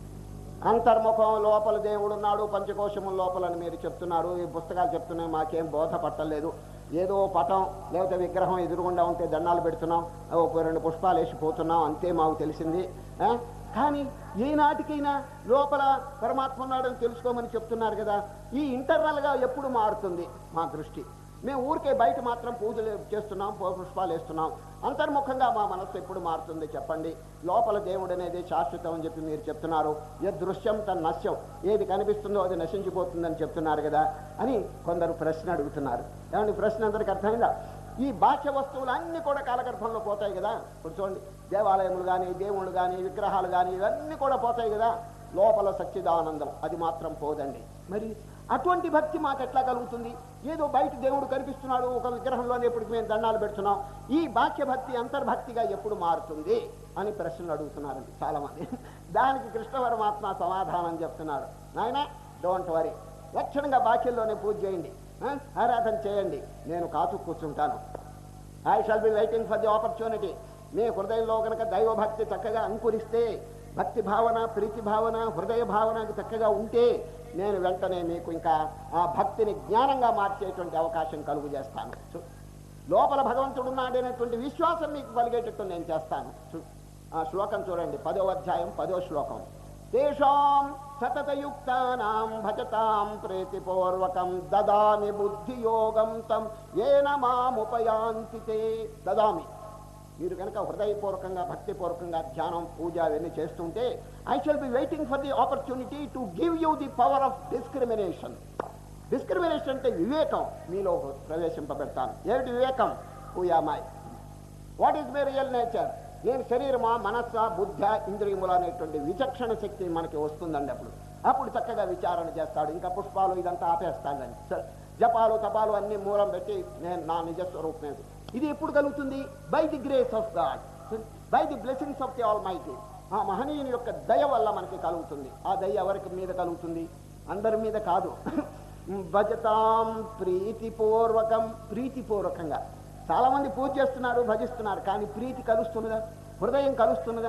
అంతర్ముఖం లోపల దేవుడు ఉన్నాడు పంచకోశముల లోపలని మీరు చెప్తున్నారు ఈ పుస్తకాలు చెప్తున్నాయి మాకేం బోధ పట్టలేదు ఏదో పటం లేకపోతే విగ్రహం ఎదురుగుండా ఉంటే దండాలు పెడుతున్నాం ఒక రెండు పుష్పాలు వేసి పోతున్నాం అంతే మాకు తెలిసింది ఆ? కానీ ఏనాటికైనా లోపల పరమాత్మ ఉన్నాడని తెలుసుకోమని చెప్తున్నారు కదా ఈ ఇంటర్నల్గా ఎప్పుడు మారుతుంది మా దృష్టి మేము ఊరికే బయట మాత్రం పూజలు చేస్తున్నాం పూ- పుష్పాలు వేస్తున్నాం అంతర్ముఖంగా మా మనస్సు ఎప్పుడు మారుతుంది చెప్పండి లోపల దేవుడు అనేది శాశ్వతం అని చెప్పి మీరు చెప్తున్నారు ఏ దృశ్యం తన నశ్యం ఏది కనిపిస్తుందో అది నశించిపోతుందని చెప్తున్నారు కదా అని కొందరు ప్రశ్న అడుగుతున్నారు ఏమండి ప్రశ్న అందరికి అర్థమైందా ఈ బాహ్య వస్తువులు అన్నీ కూడా కాలగర్భంలో పోతాయి కదా ఇప్పుడు చూడండి దేవాలయములు కానీ దేవుళ్ళు కానీ విగ్రహాలు కానీ ఇవన్నీ కూడా పోతాయి కదా లోపల సచ్చిదానందం అది మాత్రం పోదండి మరి అటువంటి భక్తి మాకు ఎట్లా కలుగుతుంది ఏదో బయట దేవుడు కనిపిస్తున్నాడు ఒక విగ్రహంలోనే ఎప్పుడు మేము దండాలు పెడుతున్నాం ఈ బాహ్య భక్తి అంతర్భక్తిగా ఎప్పుడు మారుతుంది అని ప్రశ్నలు అడుగుతున్నారండి చాలామంది దానికి కృష్ణ పరమాత్మ సమాధానం చెప్తున్నారు నాయన డోంట్ వరీ లక్షణంగా బాహ్యంలోనే పూజ చేయండి ఆ? ఆరాధన చేయండి నేను కాచు కూర్చుంటాను I shall be waiting for the opportunity మీ హృదయంలో కనుక దైవభక్తి చక్కగా అంకురిస్తే భక్తి భావన ప్రీతి భావన హృదయ భావనకు చక్కగా ఉంటే నేను వెంటనే మీకు ఇంకా ఆ భక్తిని జ్ఞానంగా మార్చేటువంటి అవకాశం కలుగు చేస్తాను చూ. లోపల భగవంతుడు ఉన్నాడనేటువంటి విశ్వాసం మీకు కలిగేటట్టు నేను చేస్తాను చూ. ఆ శ్లోకం చూడండి పదో అధ్యాయం పదో శ్లోకం తేషాం సతతయుక్తానాం భజతాం ప్రీతిపూర్వకం దదామి బుద్ధియోగం తం ఏన మాముపయాంతి తే దదామి మీరు కనుక హృదయపూర్వకంగా భక్తిపూర్వకంగా ధ్యానం పూజ అవన్నీ చేస్తుంటే I shall be waiting for the opportunity to give you the power of discrimination discrimination అంటే వివేకం మీలో ప్రవేశింపబెడతాను ఏమిటి వివేకం who am I what is my real nature నేను శరీరమా మనస్స బుద్ధ ఇంద్రియములు అనేటువంటి విచక్షణ శక్తి మనకి వస్తుందండి అప్పుడు అప్పుడు చక్కగా విచారణ చేస్తాడు ఇంకా పుష్పాలు ఇదంతా ఆపేస్తాడండి సరే జపాలు తపాలు అన్ని మూలం పెట్టి నేను నా నిజస్వరూపమే ఇది ఎప్పుడు కలుగుతుంది by the grace of God by the blessings of the Almighty ఆ మహనీయుని యొక్క దయ వల్ల మనకి కలుగుతుంది ఆ దయ ఎవరికి మీద కలుగుతుంది అందరి మీద కాదు భజతాం ప్రీతిపూర్వకం ప్రీతిపూర్వకంగా చాలా మంది పూజ చేస్తున్నారు భజిస్తున్నారు కానీ ప్రీతి కలుస్తున్నదా హృదయం కలుస్తున్నదా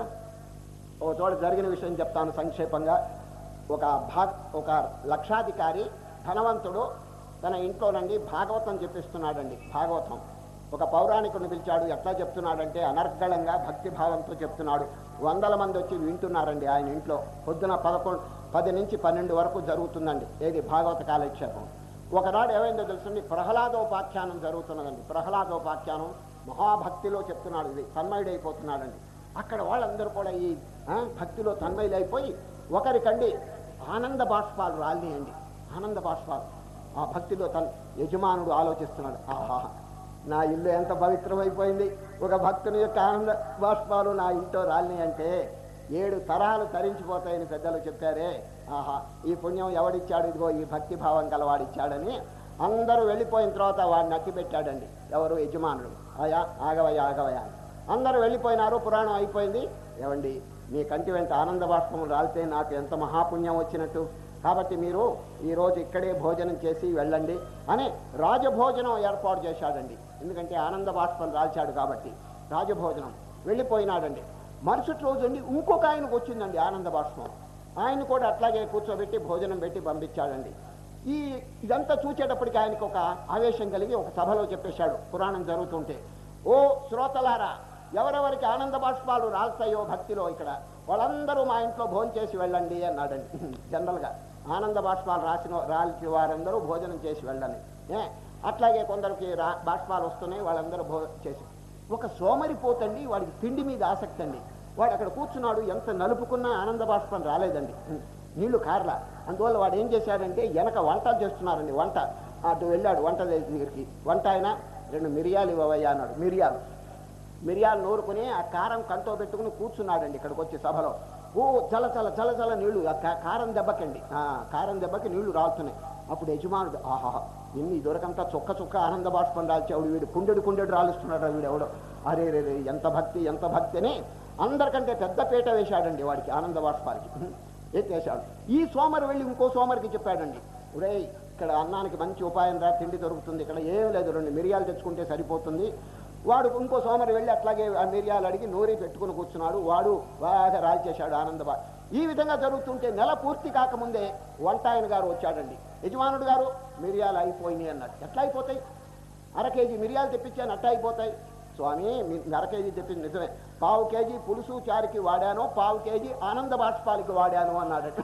ఓ చోట జరిగిన విషయం చెప్తాను సంక్షేపంగా ఒక భాగ ఒక లక్షాధికారి ధనవంతుడు తన ఇంట్లోనండి భాగవతం చెప్పిస్తున్నాడండి భాగవతం ఒక పౌరాణికుని పిలిచాడు ఎట్లా చెప్తున్నాడంటే అనర్గళంగా భక్తిభావంతో చెప్తున్నాడు వందల మంది వచ్చి వింటున్నారండి ఆయన ఇంట్లో పొద్దున పదకొండు పది నుంచి పన్నెండు వరకు జరుగుతుందండి ఏది భాగవత కాలక్షేపం ఒకనాడు ఏమైందో తెలుసండి ప్రహ్లాదోపాఖ్యానం జరుగుతున్నదండి ప్రహ్లాదోపాఖ్యానం మహాభక్తిలో చెప్తున్నాడు ఇది తన్మయుడైపోతున్నాడండి అక్కడ వాళ్ళందరూ కూడా ఈ ఆ, భక్తిలో తన్మయులైపోయి ఒకరికండి ఆనంద బాష్పాలు రాలినాయండి ఆనంద బాష్పాలు ఆ భక్తిలో తన యజమానుడు ఆలోచిస్తున్నాడు ఆహా నా ఇల్లు ఎంత పవిత్రమైపోయింది ఒక భక్తుని యొక్క ఆనంద బాష్పాలు నా ఇంట్లో రాలినాయి అంటే ఏడు తరాలు తరించిపోతాయని పెద్దలు చెప్పారే ఆహా ఈ పుణ్యం ఎవడిచ్చాడు ఇదిగో ఈ భక్తి భావం గలవాడిచ్చాడని అందరూ వెళ్ళిపోయిన తర్వాత వాడిని అట్టి పెట్టాడండి ఎవరు యజమానుడు అయా ఆగవయ్యా ఆగవయ్యా అని. అందరూ వెళ్ళిపోయినారు పురాణం అయిపోయింది ఏమండి మీ కంటి వెంట ఆనంద బాష్పం రాలితే నాకు ఎంత మహాపుణ్యం వచ్చినట్టు కాబట్టి మీరు ఈరోజు ఇక్కడే భోజనం చేసి వెళ్ళండి అని రాజభోజనం ఏర్పాటు చేశాడండి ఎందుకంటే ఆనంద బాష్పం రాల్చాడు కాబట్టి రాజభోజనం వెళ్ళిపోయినాడండి మరుసటి రోజు అండి ఇంకొక ఆయనకు వచ్చిందండి ఆనంద బాష్పం ఆయన కూడా అట్లాగే కూర్చోబెట్టి భోజనం పెట్టి పంపించాడండి ఈ ఇదంతా చూచేటప్పటికి ఆయనకు ఒక ఆవేశం కలిగి ఒక సభలో చెప్పేశాడు పురాణం జరుగుతుంటే ఓ శ్రోతలారా ఎవరెవరికి ఆనంద బాష్పాలు రాల్తాయో భక్తిలో ఇక్కడ వాళ్ళందరూ మా ఇంట్లో భోజనం చేసి వెళ్ళండి అన్నాడండి జనరల్గా ఆనంద బాష్పాలు రాసిన రాల్చి వారందరూ భోజనం చేసి వెళ్ళండి ఏ అట్లాగే కొందరికి రా బాష్పాలు వస్తున్నాయి వాళ్ళందరూ భో చేసి ఒక సోమరిపోతండి వాడికి తిండి మీద ఆసక్తి అండి వాడు అక్కడ కూర్చున్నాడు ఎంత నలుపుకున్నా ఆనంద బాష్పం రాలేదండి నీళ్లు కారలా అందువల్ల వాడు ఏం చేశాడంటే వెనక వంటలు చేస్తున్నారండి వంట అటు వెళ్ళాడు వంట దగ్గరికి వంట ఆయన రెండు మిరియాలు ఇవ్వవయ్యా అన్నాడు మిరియాలు మిరియాలు నూరుకుని ఆ కారం కంటో పెట్టుకుని కూర్చున్నాడండి ఇక్కడికి వచ్చి సభలో ఓ చల చల చల చల నీళ్లు ఆ కా- కారం దెబ్బకండి ఆ కారం దెబ్బకి నీళ్లు రాలుతున్నాయి అప్పుడు యజమానుడు ఆహా ఇన్ని ఇదివరకంతా చుక్క చుక్క ఆనంద బాష్పం రాల్చాడు వీడు కుండెడు కుండెడు రాలుస్తున్నాడు వీడు ఎవడో అరే రే రే ఎంత భక్తి ఎంత భక్తి అని అందరికంటే పెద్ద పీట వేశాడండి వాడికి ఆనంద బాష్పాలకి ఎత్తేశాడు ఈ సోమరు వెళ్ళి ఇంకో సోమరికి చెప్పాడండి ఒరేయ్ ఇక్కడ అన్నానికి మంచి ఉపాయం రా తిండి దొరుకుతుంది ఇక్కడ ఏం లేదు రెండు మిరియాలు తెచ్చుకుంటే సరిపోతుంది వాడు ఇంకో సోమరి వెళ్ళి అట్లాగే ఆ మిరియాలు అడిగి నూరి పెట్టుకుని కూర్చున్నాడు వాడు బాగా రాల్చేశాడు ఆనందబా ఈ విధంగా జరుగుతుంటే నెల పూర్తి కాకముందే వంట ఆయన గారు వచ్చాడండి యజమానుడు గారు మిరియాలు అయిపోయినాయి అన్నాడు ఎట్లా అయిపోతాయి అర కేజీ మిరియాలు తెప్పించాను అట్ట అయిపోతాయి స్వామి మీ అర కేజీ తెప్పింది నిజమే పావు కేజీ పులుసు చారుకి వాడాను పావు కేజీ ఆనంద బాష్పాలకి వాడాను అన్నాడట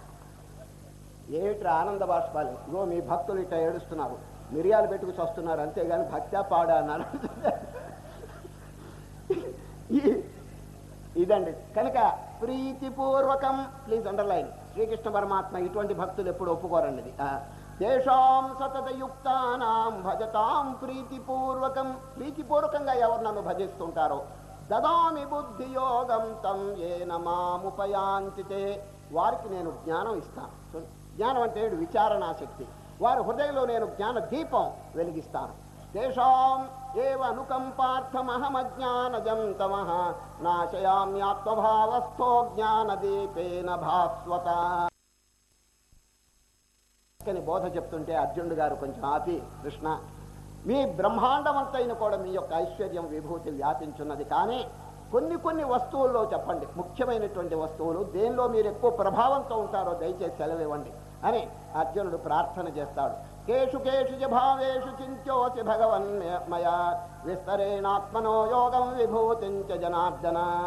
ఏమిట్రా ఆనంద బాష్పాలు ఇగో మీ భక్తులు ఇట్లా ఏడుస్తున్నారు మిరియాలు పెట్టుకు చస్తున్నారు అంతేగాని భక్త్యా పాడా అన్నారు ఈ- ఇదండి కనుక ప్రీతిపూర్వకం ప్లీజ్ అండర్లైన్ శ్రీకృష్ణ పరమాత్మ ఇటువంటి భక్తులు ఎప్పుడు ఒప్పుకోరండి ఇది. ఆ, తేషాం సతతయుక్తానాం భజతాం ప్రీతిపూర్వకం ప్రీతిపూర్వకంగా ఎవరు నన్ను భజిస్తుంటారో దదామి బుద్ధి యోగం తం ఏన మాముపయాంతితే వారికి నేను జ్ఞానం ఇస్తాను చూడండి, జ్ఞానం అంటే ఏంటి? విచారణాశక్తి వారి హృదయంలో నేను జ్ఞాన దీపం వెలిగిస్తాను తేషాం ఏవ అనుకంపార్థమహమజ్ఞానజం తమః నాశయామ్యాత్మభావస్థో జ్ఞానదీపేన భాస్వత చక్కని బోధ చెప్తుంటే అర్జునుడు గారు కొంచెం ఆపి కృష్ణ మీ బ్రహ్మాండమంతైన కూడా మీ యొక్క ఐశ్వర్యం విభూతి వ్యాపించున్నది కానీ కొన్ని కొన్ని వస్తువుల్లో చెప్పండి ముఖ్యమైనటువంటి వస్తువులు దేనిలో మీరు ఎక్కువ ప్రభావంతో ఉంటారో దయచేసి సెలవివ్వండి అని అర్జునుడు ప్రార్థన చేస్తాడు కేషు కేషు చ భావేషు చింత్యోసి భగవన్ మయా విస్తరేణాత్మనో యోగం విభూతించ జనార్దన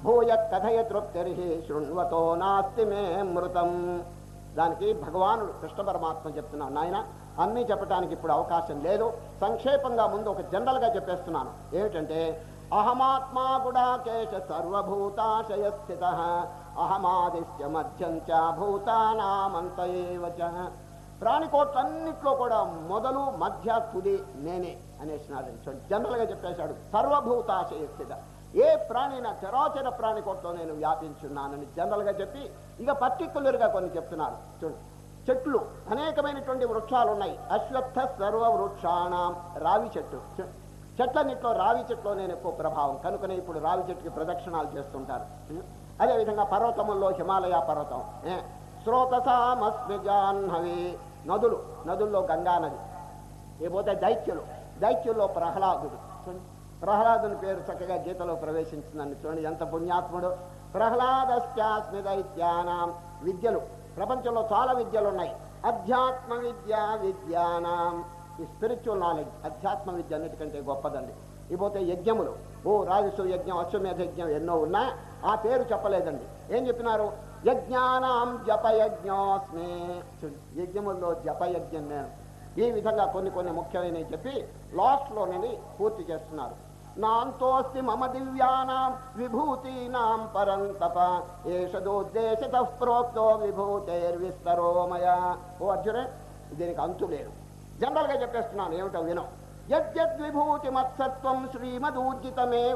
భూయ కథయ తృప్తిర్హి శృణ్వతో నాస్తి మే మృతం దానికి భగవానుడు కృష్ణ పరమాత్మ చెప్తున్నాను నాయన అన్నీ చెప్పడానికి ఇప్పుడు అవకాశం లేదు సంక్షేపంగా ముందు ఒక జనరల్గా చెప్పేస్తున్నాను ఏమిటంటే అహమాత్మా గుడాకేశ సర్వభూతాశయ స్థిత అహమాదిశ్య మధ్యం చ భూతానామంత ఏవ చ ప్రాణికోట్లన్నిట్లో కూడా మొదలు మధ్య తుది నేనే అనేసినాడు చూడండి జనరల్గా చెప్పేశాడు సర్వభూతాశయ స్థిత ఏ ప్రాణిన చరాచర ప్రాణికోట్లో నేను వ్యాపించున్నానని జనరల్గా చెప్పి ఇక పర్టికులర్గా కొన్ని చెప్తున్నారు చూడండి చెట్లు అనేకమైనటువంటి వృక్షాలు ఉన్నాయి అశ్వత్థ సర్వ వృక్షాణం రావి చెట్టు చె- చెట్లన్నిట్లో రావి చెట్లో నేను ఎక్కువ ప్రభావం కనుకనే ఇప్పుడు రావి చెట్టుకి ప్రదక్షిణాలు చేస్తుంటారు అదేవిధంగా పర్వతముల్లో హిమాలయ పర్వతం ఏ, స్రోతసామస్మి జాహ్నవి నదులు నదుల్లో గంగా నది లేకపోతే దైత్యులు దైత్యుల్లో ప్రహ్లాదుడు చూడండి ప్రహ్లాదుని పేరు చక్కగా గీతలో ప్రవేశించిందని చూడండి ఎంత పుణ్యాత్ముడు ప్రహ్లాదశ్చాస్మి దైత్యానాం విద్యలు ప్రపంచంలో చాలా విద్యలు ఉన్నాయి అధ్యాత్మ విద్య విద్యానాం ఈ స్పిరిచువల్ నాలెడ్జ్ అధ్యాత్మ విద్య అన్నిటికంటే గొప్పదండి ఇకపోతే యజ్ఞములు ఓ రాజసు యజ్ఞం అశ్వమేధ యజ్ఞం ఎన్నో ఉన్నా ఆ పేరు చెప్పలేదండి ఏం చెప్పినారు యజ్ఞానాం జపయజ్ఞోస్మి చూడండి, యజ్ఞముల్లో జపయజ్ఞం నేను ఈ విధంగా కొన్ని కొన్ని ముఖ్యమైనవి చెప్పి లాస్ట్లో నేను పూర్తి చేస్తున్నారు నాంతోస్తి మమ దివ్యానాం విభూతీనాం పరంతప ఏషదోద్దేశత ప్రోక్తో విభూతేర్విస్తరో మయా ఓ అర్జునే దీనికి అంతు లేదు జనరల్గా చెప్పేస్తున్నాను ఏమిటో వినం యద్యద్విభూతి మత్సత్వం శ్రీమదూర్జితమేవ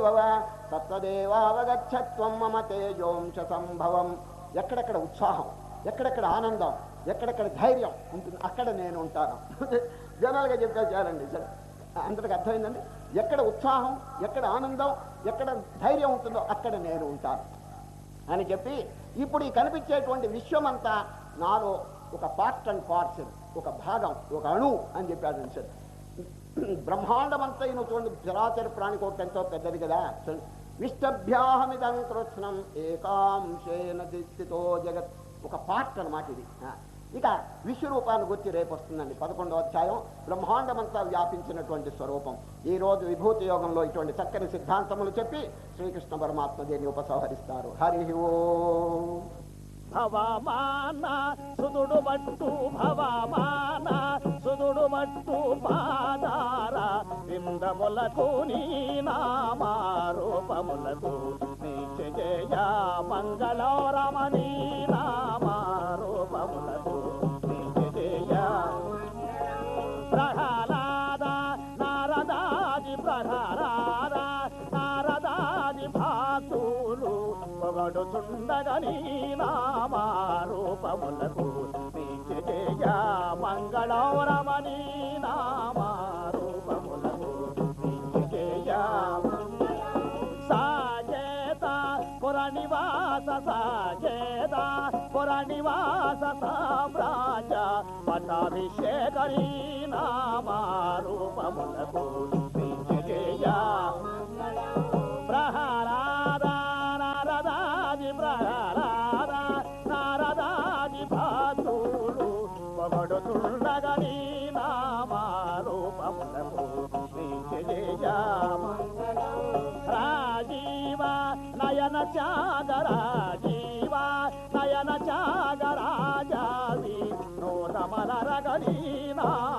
తత్తదేవావగచ్చత్వం మమ తేజోంశ సంభవం ఎక్కడెక్కడ ఉత్సాహం ఎక్కడెక్కడ ఆనందం ఎక్కడెక్కడ ధైర్యం ఉంటుంది అక్కడ నేను ఉంటాను జనరల్గా చెప్పేసారండి సరే అందరికి అర్థమైందండి ఎక్కడ ఉత్సాహం ఎక్కడ ఆనందం ఎక్కడ ధైర్యం ఉంటుందో అక్కడ నేను ఉంటాను అని చెప్పి ఇప్పుడు ఈ కనిపించేటువంటి విశ్వమంతా నాలో ఒక పార్ట్ అండ్ పార్సల్ ఒక భాగం ఒక అణు అని చెప్పాడు సార్ బ్రహ్మాండమంతా ఈయన చూడండి చరాచర ప్రాణికోటి ఎంతో పెద్దది కదా చూడండి విష్టభ్యాహమిదం కృష్ణం ఏకాంశేన స్థితో జగత్ ఒక పార్ట్ అన్నమాట ఇది ఆ. ఇక విశ్వరూపాన్ని గుర్తి రేపు వస్తుందండి పదకొండవ అధ్యాయం బ్రహ్మాండమంతా వ్యాపించినటువంటి స్వరూపం ఈ రోజు విభూతి యోగంలో ఇటువంటి చక్కని సిద్ధాంతములు చెప్పి శ్రీకృష్ణ పరమాత్మ దీన్ని ఉపసంహరిస్తారు హరి ఓ భవమాన సుదుడు మట్టు భవమాన సుదుడు మట్టు పాదార విందములకు నీ నామారూపములకు నీచ జయ మంగళోరమణి నామారూపములకు నీచ జయ ప్రహ్లాద నారదాది ప్రహ్లాద నారదాది భాతులు పొగడుచుండగని నామారూపములకు నీచ జయ మంగళవరమణి నామారూపములకు నీచ జయ సాకేత పురనివాస సాకేత పురనివాస సామ్రాజ పటాభిషేకరీ నామారూపములకు నీచ జయ ప్రహ్లాద నారదాది ప్రహ్లాద నారదాది భాతులు పొగడుతుండగని నామారూపములకు నీచ జయ రాజీవ నయన చాగరాజీవ నయన చాగరాజావి నూతమల రగనీ నా